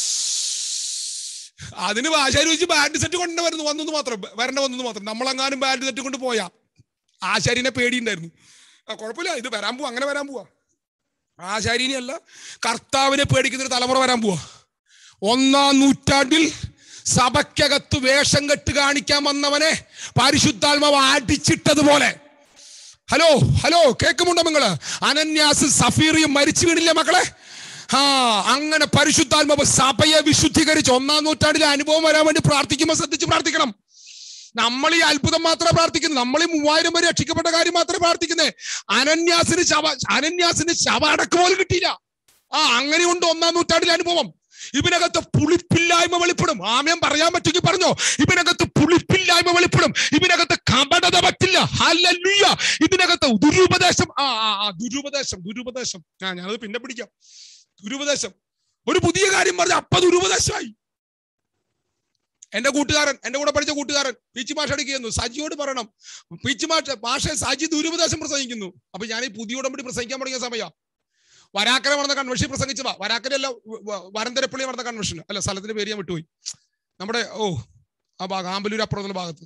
അതിന് ആശാരി വെച്ച് ബാൻഡ് സെറ്റ് കൊണ്ട് വരുന്നു വന്നത് മാത്രം വരണ്ട വന്നത് മാത്രം നമ്മളെങ്ങാനും ബാൻഡ് സെറ്റ് കൊണ്ട് പോയാ ആശാരിനെ പേടിയുണ്ടായിരുന്നു ആ കുഴപ്പമില്ല ഇത് വരാൻ പോവാ അങ്ങനെ വരാൻ പോവാ ആശാരിനെ അല്ല കർത്താവിനെ പേടിക്കുന്ന ഒരു തലമുറ വരാൻ പോവാ ഒന്നാം നൂറ്റാണ്ടിൽ സഭയ്ക്കകത്ത് വേഷം കെട്ട് കാണിക്കാൻ വന്നവനെ പരിശുദ്ധാത്മാവ് അടിച്ചിട്ടതുപോലെ ഹലോ ഹലോ കേൾക്കുമുണ്ടോ നിങ്ങള് അനന്യാസ് സഫീറിയും മരിച്ചു വീണില്ലേ മക്കളെ ആ അങ്ങനെ പരിശുദ്ധാത്മാവ് സഭയെ വിശുദ്ധീകരിച്ച് ഒന്നാം നൂറ്റാണ്ടിലെ അനുഭവം വരാൻ വേണ്ടി പ്രാർത്ഥിക്കുമ്പോൾ ശ്രദ്ധിച്ച് പ്രാർത്ഥിക്കണം നമ്മൾ ഈ അത്ഭുതം മാത്രമേ പ്രാർത്ഥിക്കുന്നു നമ്മൾ ഈ മൂവായിരം പേര് രക്ഷിക്കപ്പെട്ട കാര്യം മാത്രമേ പ്രാർത്ഥിക്കുന്നേ അനന്യാസിന് ശവ അനന്യാസിന് ശവ അടക്ക് പോലും കിട്ടിയില്ല ആ അങ്ങനെയുണ്ട് ഒന്നാം നൂറ്റാണ്ടിലെ അനുഭവം ഇവനകത്ത് പുളിപ്പില്ലായ്മ വെളിപ്പെടും ആമയം പറയാൻ പറ്റുമെങ്കിൽ പറഞ്ഞോ ഇവനകത്ത് പുളിപ്പില്ലായ്മ വെളിപ്പെടും ഇവനകത്ത് കപടത പറ്റില്ല ഹല്ലേലൂയ ഇതിനകത്ത് ദുരുപദേശം ആ ആ ആ ദുരുപദേശം ദുരുപദേശം ആ ഞാനത് പിന്നെ പിടിക്കാം ദുരുപദേശം ഒരു പുതിയ കാര്യം പറഞ്ഞ അപ്പ ദുരുപദേശമായി എന്റെ കൂട്ടുകാരൻ എന്റെ കൂടെ പഠിച്ച കൂട്ടുകാരൻ പീച്ചി മാഷ അടിക്കുന്നു സജിയോട് പറയണം പീച്ചി മാഷ മാഷ സജി ദുരുപദേശം പ്രസംഗിക്കുന്നു അപ്പൊ ഞാൻ ഈ പുതിയ ഉടമ്പടി പ്രസംഗിക്കാൻ തുടങ്ങിയ സമയം വരാക്കര നടന്ന കൺവെൻഷൻ പ്രസംഗിച്ചതാ വരാക്കരയല്ല വ- വ- വരന്തരപ്പള്ളി നടന്ന കൺവെൻഷൻ അല്ല സ്ഥലത്തിന്റെ പേര് ഞാൻ വിട്ടുപോയി നമ്മുടെ ഓ ആ ഭാഗം ആമ്പലൂർ അപ്പുറത്തുള്ള ഭാഗത്ത്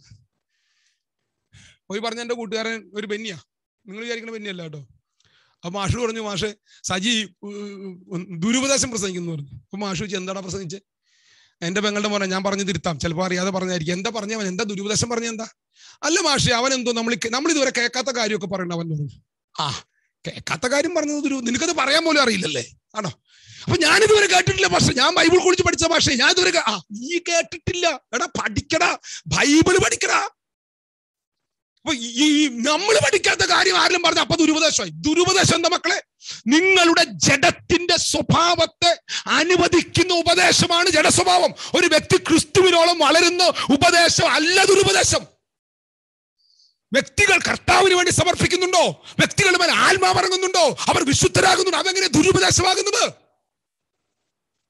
പോയി പറഞ്ഞ എന്റെ കൂട്ടുകാരൻ ഒരു ബെന്നിയാ നിങ്ങൾ വിചാരിക്കുന്ന ബെന്നിയല്ല കേട്ടോ അപ്പൊ മാഷ് പറഞ്ഞു മാഷ് സജി ഉം, ദുരുപദേശം പ്രസംഗിക്കുന്നു പറഞ്ഞു അപ്പൊ മാഷ് ചോദിച്ചു എന്താണ് പ്രസംഗിച്ചത് എന്റെ പെങ്ങളുടെ മോനെ ഞാൻ പറഞ്ഞു തിരുത്താം ചിലപ്പോൾ അറിയാതെ പറഞ്ഞായിരിക്കും എന്താ പറഞ്ഞവൻ എന്താ ദുരുപദേശം പറഞ്ഞ എന്താ അല്ല മാഷെ അവൻ എന്തോ നമ്മൾ നമ്മൾ ഇതുവരെ കേൾക്കാത്ത കാര്യമൊക്കെ പറയണ്ട അവൻ പറഞ്ഞു ആ കേൾക്കാത്ത കാര്യം പറഞ്ഞത് ദുരു നിനക്കത് പറയാൻ പോലും അറിയില്ലല്ലേ ആണോ അപ്പൊ ഞാൻ ഇതുവരെ കേട്ടിട്ടില്ല പക്ഷെ ഞാൻ ബൈബിൾ കുറിച്ച് പഠിച്ച ഭാഷ ഞാൻ ഇതുവരെ കേ- ആ നീ കേട്ടിട്ടില്ല എടാ പഠിക്കടാ ബൈബിൾ പഠിക്കടാ അപ്പൊ ഈ നമ്മൾ പഠിക്കാത്ത കാര്യം ആരെങ്കിലും പറഞ്ഞ അപ്പൊ ദുരുപദേശമായി ദുരുപദേശം എന്താ മക്കളെ നിങ്ങളുടെ ജഡത്തിന്റെ സ്വഭാവത്തെ അനുവദിക്കുന്ന ഉപദേശമാണ് ജഡസ്വഭാവം ഒരു വ്യക്തി ക്രിസ്തുവിനോളം വളരുന്ന ഉപദേശം അല്ല ദുരുപദേശം വ്യക്തികൾ കർത്താവിന് വേണ്ടി സമർപ്പിക്കുന്നുണ്ടോ വ്യക്തികളുടെ മേൽ ആത്മാവ് ഇറങ്ങുന്നുണ്ടോ അവർ വിശുദ്ധരാകുന്നുണ്ടോ അതെങ്ങനെ ദുരുപദേശമാകുന്നത്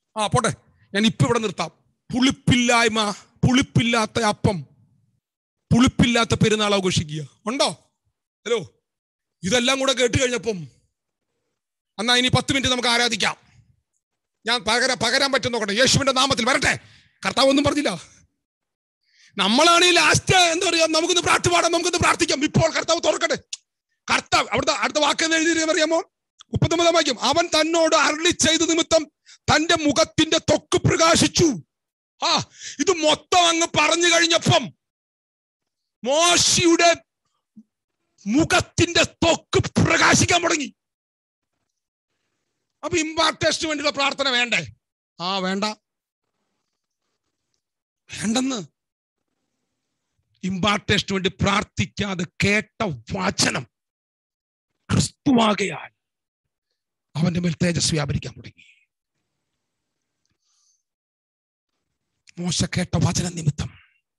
ആ പോട്ടെ ഞാൻ ഇപ്പൊ ഇവിടെ നിർത്താം പുളിപ്പില്ലായ്മ പുളിപ്പില്ലാത്ത അപ്പം പുളിപ്പില്ലാത്ത പെരുന്നാൾ ആഘോഷിക്കുക ഉണ്ടോ ഹലോ ഇതെല്ലാം കൂടെ കേട്ട് കഴിഞ്ഞപ്പം എന്നാ ഇനി പത്ത് മിനിറ്റ് നമുക്ക് ആരാധിക്കാം ഞാൻ പകര പകരാൻ പറ്റും നോക്കട്ടെ യേശുവിന്റെ നാമത്തിൽ വരട്ടെ കർത്താവ് ഒന്നും പറഞ്ഞില്ല നമ്മളാണ് ഈ ലാസ്റ്റ് എന്താ പറയാ നമുക്കൊന്ന് പ്രാർത്ഥി പാടാം നമുക്കൊന്ന് പ്രാർത്ഥിക്കാം ഇപ്പോൾ കർത്താവ് തുറക്കട്ടെ കർത്താവ് അവിടുത്തെ അടുത്ത വാക്ക് എന്ന് എഴുതി അറിയാമോ മുപ്പത്തൊമ്പതാം വാക്യം അവൻ തന്നോട് അരളി ചെയ്ത നിമിത്തം തന്റെ മുഖത്തിന്റെ തൊക്ക് പ്രകാശിച്ചു ആ ഇത് മൊത്തം അങ്ങ് പറഞ്ഞു കഴിഞ്ഞപ്പം മോശിയുടെ മുഖത്തിന്റെ തൊക്ക് പ്രകാശിക്കാൻ തുടങ്ങി അപ്പൊ ഇമ്പാർട്ടേഷന് വേണ്ടിയുള്ള പ്രാർത്ഥന വേണ്ടേ ആ വേണ്ട വേണ്ടെന്ന് ഇമ്പാർട്ടേഷന് വേണ്ടി പ്രാർത്ഥിക്കാതെ കേട്ട വചനം ക്രിസ്തുവാകയാൽ അവന്റെ മേൽ തേജസ് വ്യാപരിക്കാൻ തുടങ്ങി മോശ കേട്ട വചന നിമിത്തം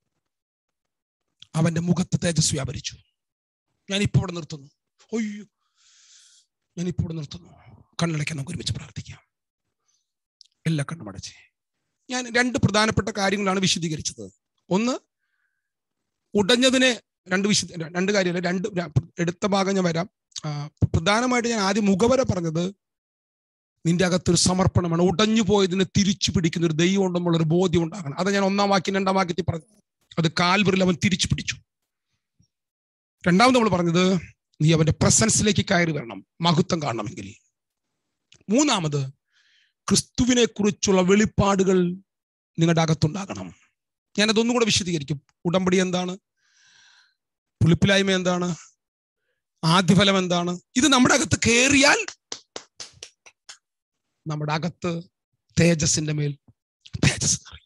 അവന്റെ മുഖത്ത് തേജസ് വ്യാപരിച്ചു ഞാനിപ്പോ ഇവിടെ നിർത്തുന്നു ഒയ്യോ ഞാനിപ്പോ ഇവിടെ നിർത്തുന്നു കണ്ണടയ്ക്കാൻ നമുക്ക് ഒരുമിച്ച് പ്രാർത്ഥിക്കാം എല്ലാ കണ്ണും അടച്ച് ഞാൻ രണ്ട് പ്രധാനപ്പെട്ട കാര്യങ്ങളാണ് വിശദീകരിച്ചത് ഒന്ന് ഉടഞ്ഞതിനെ രണ്ട് വിശദ രണ്ട് കാര്യമല്ല രണ്ട് എടുത്ത ഭാഗം ഞാൻ വരാം ആ, പ്രധാനമായിട്ട് ഞാൻ ആദ്യം മുഖവര പറഞ്ഞത് നിന്റെ അകത്തൊരു സമർപ്പണമാണ് ഉടഞ്ഞു പോയതിനെ തിരിച്ചു പിടിക്കുന്ന ഒരു ദൈവം ഉണ്ടെന്നുള്ള ഒരു ബോധ്യം ഉണ്ടാകണം അത് ഞാൻ ഒന്നാം വാക്യം രണ്ടാം വാക്യത്തിൽ പറഞ്ഞു അത് കാൽവറിൽ അവൻ തിരിച്ചു പിടിച്ചു രണ്ടാമത് നമ്മൾ പറഞ്ഞത് നീ അവന്റെ പ്രസൻസിലേക്ക് കയറി വരണം മഹത്വം കാണണമെങ്കിൽ മൂന്നാമത് ക്രിസ്തുവിനെ കുറിച്ചുള്ള വെളിപ്പാടുകൾ നിങ്ങളുടെ അകത്തുണ്ടാകണം ഞാനതൊന്നും കൂടെ വിശദീകരിക്കും ഉടമ്പടി എന്താണ് പുളിപ്പിലായ്മ എന്താണ് ആദ്യഫലം എന്താണ് ഇത് നമ്മുടെ അകത്ത് കയറിയാൽ നമ്മുടെ അകത്ത് തേജസിന്റെ മേൽ തേജസ് നിറയും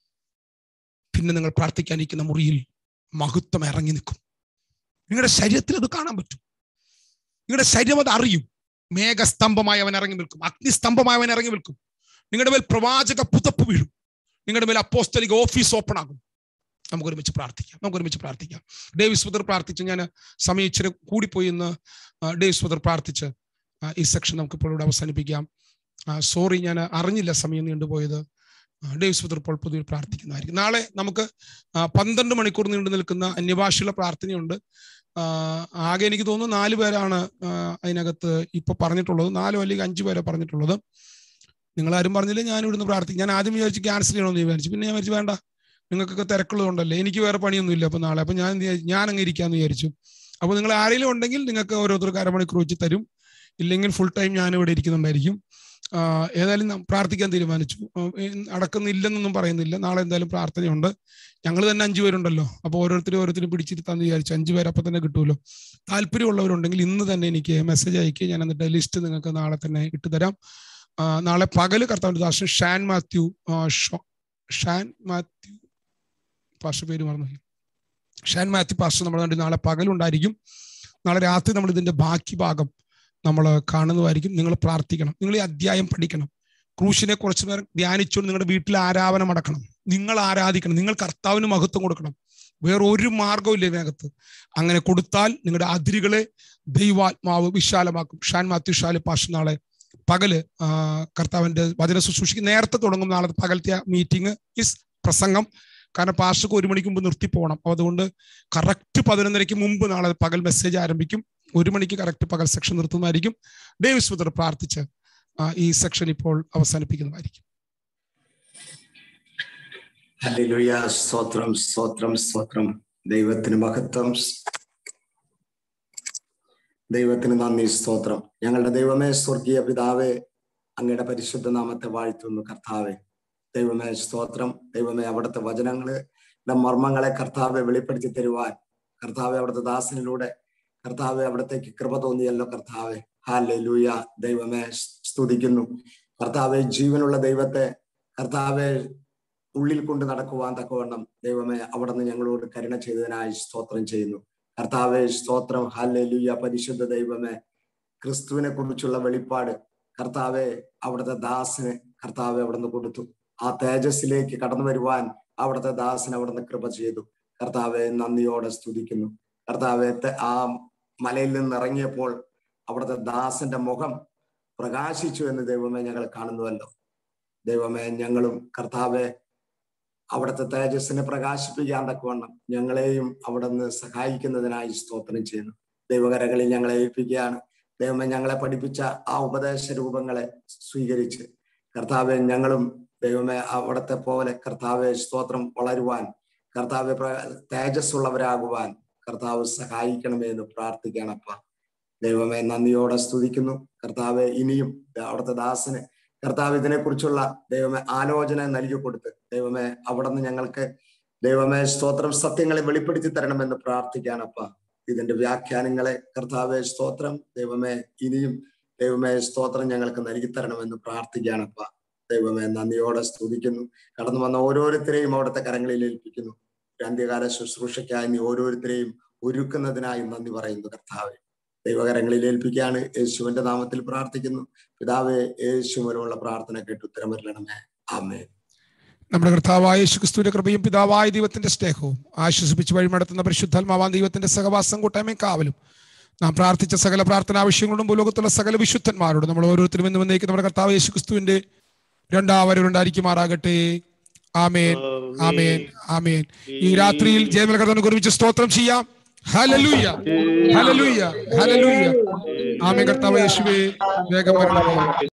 പിന്നെ നിങ്ങൾ പ്രാർത്ഥിക്കാനിരിക്കുന്ന മുറിയിൽ മഹത്വം ഇറങ്ങി നിൽക്കും നിങ്ങളുടെ ശരീരത്തിൽ അത് കാണാൻ പറ്റും നിങ്ങളുടെ ശരീരം അത് അറിയും മേഘസ്തംഭമായി അവൻ ഇറങ്ങി നിൽക്കും അഗ്നിസ്തംഭമായി അവൻ ഇറങ്ങി നിൽക്കും നിങ്ങളുടെ മേൽ പ്രവാചക പുതപ്പ് വീഴും നിങ്ങളുടെ മേൽ അപ്പോസ്തലിക ഓഫീസ് ഓപ്പൺ ആകും നമുക്ക് ഒരുമിച്ച് പ്രാർത്ഥിക്കാം നമുക്ക് ഒരുമിച്ച് പ്രാർത്ഥിക്കാം ഡേവിസ് ബ്രദർ പ്രാർത്ഥിച്ച് ഞാൻ സമയം ഇച്ചിരി കൂടിപ്പോയി എന്ന് ആ, ഡേവിസ് ബ്രദർ പ്രാർത്ഥിച്ച് ആ, ഈ സെക്ഷൻ നമുക്ക് ഇപ്പോൾ ഇവിടെ അവസാനിപ്പിക്കാം സോറി ഞാൻ അറിഞ്ഞില്ല സമയം നീണ്ടുപോയത് ആ, ഡേവിസ് ബ്രദർ ഇപ്പോൾ പൊതുവെ പ്രാർത്ഥിക്കുന്നതായിരിക്കും നാളെ നമുക്ക് ആ, പന്ത്രണ്ട് മണിക്കൂർ നീണ്ടു നിൽക്കുന്ന അന്യഭാഷയുള്ള പ്രാർത്ഥനയുണ്ട് ആ, ആകെ എനിക്ക് തോന്നുന്നു നാല് പേരാണ് ആ, അതിനകത്ത് ഇപ്പൊ പറഞ്ഞിട്ടുള്ളത് നാലോ അല്ലെങ്കിൽ അഞ്ചു പേരെ പറഞ്ഞിട്ടുള്ളത് നിങ്ങൾ ആരും പറഞ്ഞില്ല ഞാൻ ഇവിടുന്ന് പ്രാർത്ഥിക്കും ഞാൻ ആദ്യം വിചാരിച്ചു ക്യാൻസൽ ചെയ്യണമെന്ന് വിചാരിച്ചു പിന്നെ ഞാൻ വിചാരിച്ചു വേണ്ട നിങ്ങൾക്കൊക്കെ തിരക്കുള്ളതുകൊണ്ടല്ലേ എനിക്ക് വേറെ പണിയൊന്നും ഇല്ല അപ്പൊ നാളെ അപ്പൊ ഞാൻ എന്ത് വിചാരിച്ചു? ഞാൻ അങ്ങ് ഇരിക്കാന്ന് വിചാരിച്ചു അപ്പൊ നിങ്ങൾ ആരെങ്കിലും ഉണ്ടെങ്കിൽ നിങ്ങൾക്ക് ഓരോരുത്തർക്ക് അരമണിക്കൂർ വെച്ച് തരും ഇല്ലെങ്കിൽ ഫുൾ ടൈം ഞാൻ ഇവിടെ ഇരിക്കുന്നുണ്ടായിരിക്കും ആ, ഏതായാലും നാം പ്രാർത്ഥിക്കാൻ തീരുമാനിച്ചു ആ, ഏ, നടക്കുന്നില്ലെന്നൊന്നും പറയുന്നില്ല നാളെ എന്തായാലും പ്രാർത്ഥനയുണ്ട് ഞങ്ങൾ തന്നെ അഞ്ചു പേരുണ്ടല്ലോ അപ്പൊ ഓരോരുത്തരും ഓരോരുത്തരും പിടിച്ചിരുത്താന്ന് വിചാരിച്ചു അഞ്ചു പേര് അപ്പൊ തന്നെ കിട്ടുമല്ലോ താല്പര്യമുള്ളവരുണ്ടെങ്കിൽ ഇന്ന് തന്നെ എനിക്ക് മെസ്സേജ് അയക്കുക ഞാൻ എന്നിട്ട് ലിസ്റ്റ് നിങ്ങൾക്ക് നാളെ തന്നെ ഇട്ടുതരാം ആ, നാളെ പകല് കർത്താവിന്റെ ദാസൻ ഷാൻ മാത്യു ആ, ഷോ- ഷാൻ മാത്യു പാസ്റ്റർ പേര് മറന്നു ഷാൻ മാത്യു പാസ്റ്റർ നമ്മുടെ നാട്ടിൽ നാളെ പകലുണ്ടായിരിക്കും നാളെ രാത്രി നമ്മൾ ഇതിന്റെ ബാക്കി ഭാഗം നമ്മൾ കാണുന്നതായിരിക്കും നിങ്ങൾ പ്രാർത്ഥിക്കണം നിങ്ങൾ ഈ അധ്യായം പഠിക്കണം ക്രൂശിനെ കുറച്ചു നേരം ധ്യാനിച്ചുകൊണ്ട് നിങ്ങളുടെ വീട്ടിൽ ആരാധന അടക്കണം നിങ്ങൾ ആരാധിക്കണം നിങ്ങൾ കർത്താവിന് മഹത്വം കൊടുക്കണം വേറെ ഒരു മാർഗവും ഇല്ല ഇതിനകത്ത് അങ്ങനെ കൊടുത്താൽ നിങ്ങളുടെ അതിരുകളെ ദൈവാത്മാവ് വിശാലമാക്കും ഷാൻ മാത്യു ഷാലി പാഷ നാളെ പകല് ആ, കർത്താവിന്റെ വചന ശുശ്രൂഷയ്ക്ക് നേരത്തെ തുടങ്ങും നാളെ പകലത്തെ മീറ്റിംഗ് ഇസ് പ്രസംഗം കാരണം പാഷക്ക് ഒരു മണിക്ക് മുമ്പ് നിർത്തി പോകണം അപ്പൊ അതുകൊണ്ട് കറക്റ്റ് പതിനൊന്നരയ്ക്ക് മുമ്പ് നാളെ പകൽ മെസ്സേജ് ആരംഭിക്കും ഒരു മണിക്ക് കറക്റ്റ് പകൽ സെക്ഷൻ നിർത്തുന്നതായിരിക്കും ഡേവിസ് മുതൽ പ്രാർത്ഥിച്ച് ആ, ഈ സെക്ഷൻ ഇപ്പോൾ അവസാനിപ്പിക്കുന്നതായിരിക്കും ഹല്ലേലൂയ സ്തോത്രം സ്തോത്രം സ്തോത്രം ദൈവത്തിന് മഹത്വം ദൈവത്തിന് നന്ദി സ്തോത്രം ഞങ്ങളുടെ ദൈവമേ സ്വർഗീയ പിതാവേ അങ്ങയുടെ പരിശുദ്ധ നാമത്തെ വാഴ്ത്തുന്നു കർത്താവെ ദൈവമേ സ്തോത്രം ദൈവമേ അവിടുത്തെ വചനങ്ങള് മർമ്മങ്ങളെ കർത്താവെ വെളിപ്പെടുത്തി തരുവാൻ കർത്താവെ അവിടുത്തെ ദാസനിലൂടെ കർത്താവെ അവിടത്തേക്ക് കൃപ തോന്നിയല്ലോ കർത്താവെ ഹാലൂയ ദൈവമേ സ്തുതിക്കുന്നു കർത്താവെ ജീവനുള്ള ദൈവത്തെ കർത്താവെ ഉള്ളിൽ കൊണ്ട് നടക്കുവാൻ തക്കവണ്ണം ദൈവമേ അവിടുന്ന് ഞങ്ങളോട് കരുണ ചെയ്തതിനായി സ്തോത്രം ചെയ്യുന്നു കർത്താവെ സ്തോത്രം ഹല്ലേലൂയ പരിശുദ്ധ ദൈവമേ ക്രിസ്തുവിനെ കുറിച്ചുള്ള വെളിപ്പാട് കർത്താവെ അവിടുത്തെ ദാസിന് കർത്താവെ അവിടുന്ന് കൊടുത്തു ആ തേജസ്സിലേക്ക് കടന്നു വരുവാൻ അവിടുത്തെ ദാസിന് അവിടുന്ന് കൃപ ചെയ്തു കർത്താവെ നന്ദിയോടെ സ്തുതിക്കുന്നു കർത്താവെ തെ- ആ മലയിൽ നിന്ന് ഇറങ്ങിയപ്പോൾ അവിടുത്തെ ദാസന്റെ മുഖം പ്രകാശിച്ചു എന്ന് ദൈവമേ ഞങ്ങൾ കാണുന്നുവല്ലോ ദൈവമേ ഞങ്ങളും കർത്താവെ അവിടുത്തെ തേജസ്സിനെ പ്രകാശിപ്പിക്കാൻ തക്കവണ്ണം ഞങ്ങളെയും അവിടെ നിന്ന് സഹായിക്കുന്നതിനായി സ്തോത്രം ചെയ്യുന്നു ദൈവകരങ്ങളിൽ ഞങ്ങളെ ഏൽപ്പിക്കുകയാണ് ദൈവമേ ഞങ്ങളെ പഠിപ്പിച്ച ആ ഉപദേശ രൂപങ്ങളെ സ്വീകരിച്ച് കർത്താവെ ഞങ്ങളും ദൈവമേ അവിടത്തെ പോലെ കർത്താവെ സ്തോത്രം വളരുവാൻ കർത്താവെ തേജസ്സുള്ളവരാകുവാൻ കർത്താവ് സഹായിക്കണമേ എന്ന് പ്രാർത്ഥിക്കാണപ്പ ദൈവമേ നന്ദിയോടെ സ്തുതിക്കുന്നു കർത്താവെ ഇനിയും അവിടുത്തെ ദാസന് കർത്താവ് ഇതിനെക്കുറിച്ചുള്ള ദൈവമേ ആലോചന നൽകി കൊടുത്ത് ദൈവമേ അവിടെ നിന്ന് ഞങ്ങൾക്ക് ദൈവമേ സ്തോത്രം സത്യങ്ങളെ വെളിപ്പെടുത്തി തരണമെന്ന് പ്രാർത്ഥിക്കാണപ്പ ഇതിന്റെ വ്യാഖ്യാനങ്ങളെ കർത്താവെ സ്തോത്രം ദൈവമേ ഇനിയും ദൈവമേ സ്തോത്രം ഞങ്ങൾക്ക് നൽകി തരണമെന്ന് പ്രാർത്ഥിക്കാണപ്പ ദൈവമേ നന്ദിയോടെ സ്തുതിക്കുന്നു കടന്നു വന്ന ഓരോരുത്തരെയും അവിടുത്തെ കരങ്ങളിൽ ഏൽപ്പിക്കുന്നു അന്ത്യകാല ശുശ്രൂഷയ്ക്കായി നീ ഓരോരുത്തരെയും ഒരുക്കുന്നതിനായി നന്ദി പറയുന്നു കർത്താവെ ദൈവകരങ്ങളിൽ ഏൽപ്പിക്കുകയാണ് യേശുവിന്റെ നാമത്തിൽ പ്രാർത്ഥിക്കുന്നു പിതാവെ യേശു മൂലമുള്ള പ്രാർത്ഥന കേട്ട് ഉത്തരമരണമേ ആമേ നമ്മുടെ കർത്താവായ യേശുക്രിസ്തുവിന്റെ കൃപയും പിതാവായ ദൈവത്തിന്റെ സ്നേഹവും ആശ്വസിപ്പിച്ച് വഴിമടത്തുന്ന പരിശുദ്ധാത്മാവാൻ ദൈവത്തിന്റെ സഹവാസം കൂട്ടായ്മയും കാവലും നാം പ്രാർത്ഥിച്ച സകല പ്രാർത്ഥന ആവശ്യങ്ങളോടും ഭൂലോകത്തുള്ള സകല വിശുദ്ധന്മാരോടും നമ്മൾ ഓരോരുത്തരും ഇന്ന് വന്നേക്ക് നമ്മുടെ കർത്താവ് യേശുക്രിസ്തുവിന്റെ രണ്ടാവരുണ്ടായിരിക്കുമാറാകട്ടെ ആമേൻ ആമേൻ ആമേൻ ഈ രാത്രിയിൽ ജയമൽ കർത്താവിനെ കുറിച്ച് സ്തോത്രം ചെയ്യാം ഹലലൂയ ഹലലൂയ ഹലലൂയ ആമേൻ കർത്താവ് യേശുവേ വേഗം വരണമേ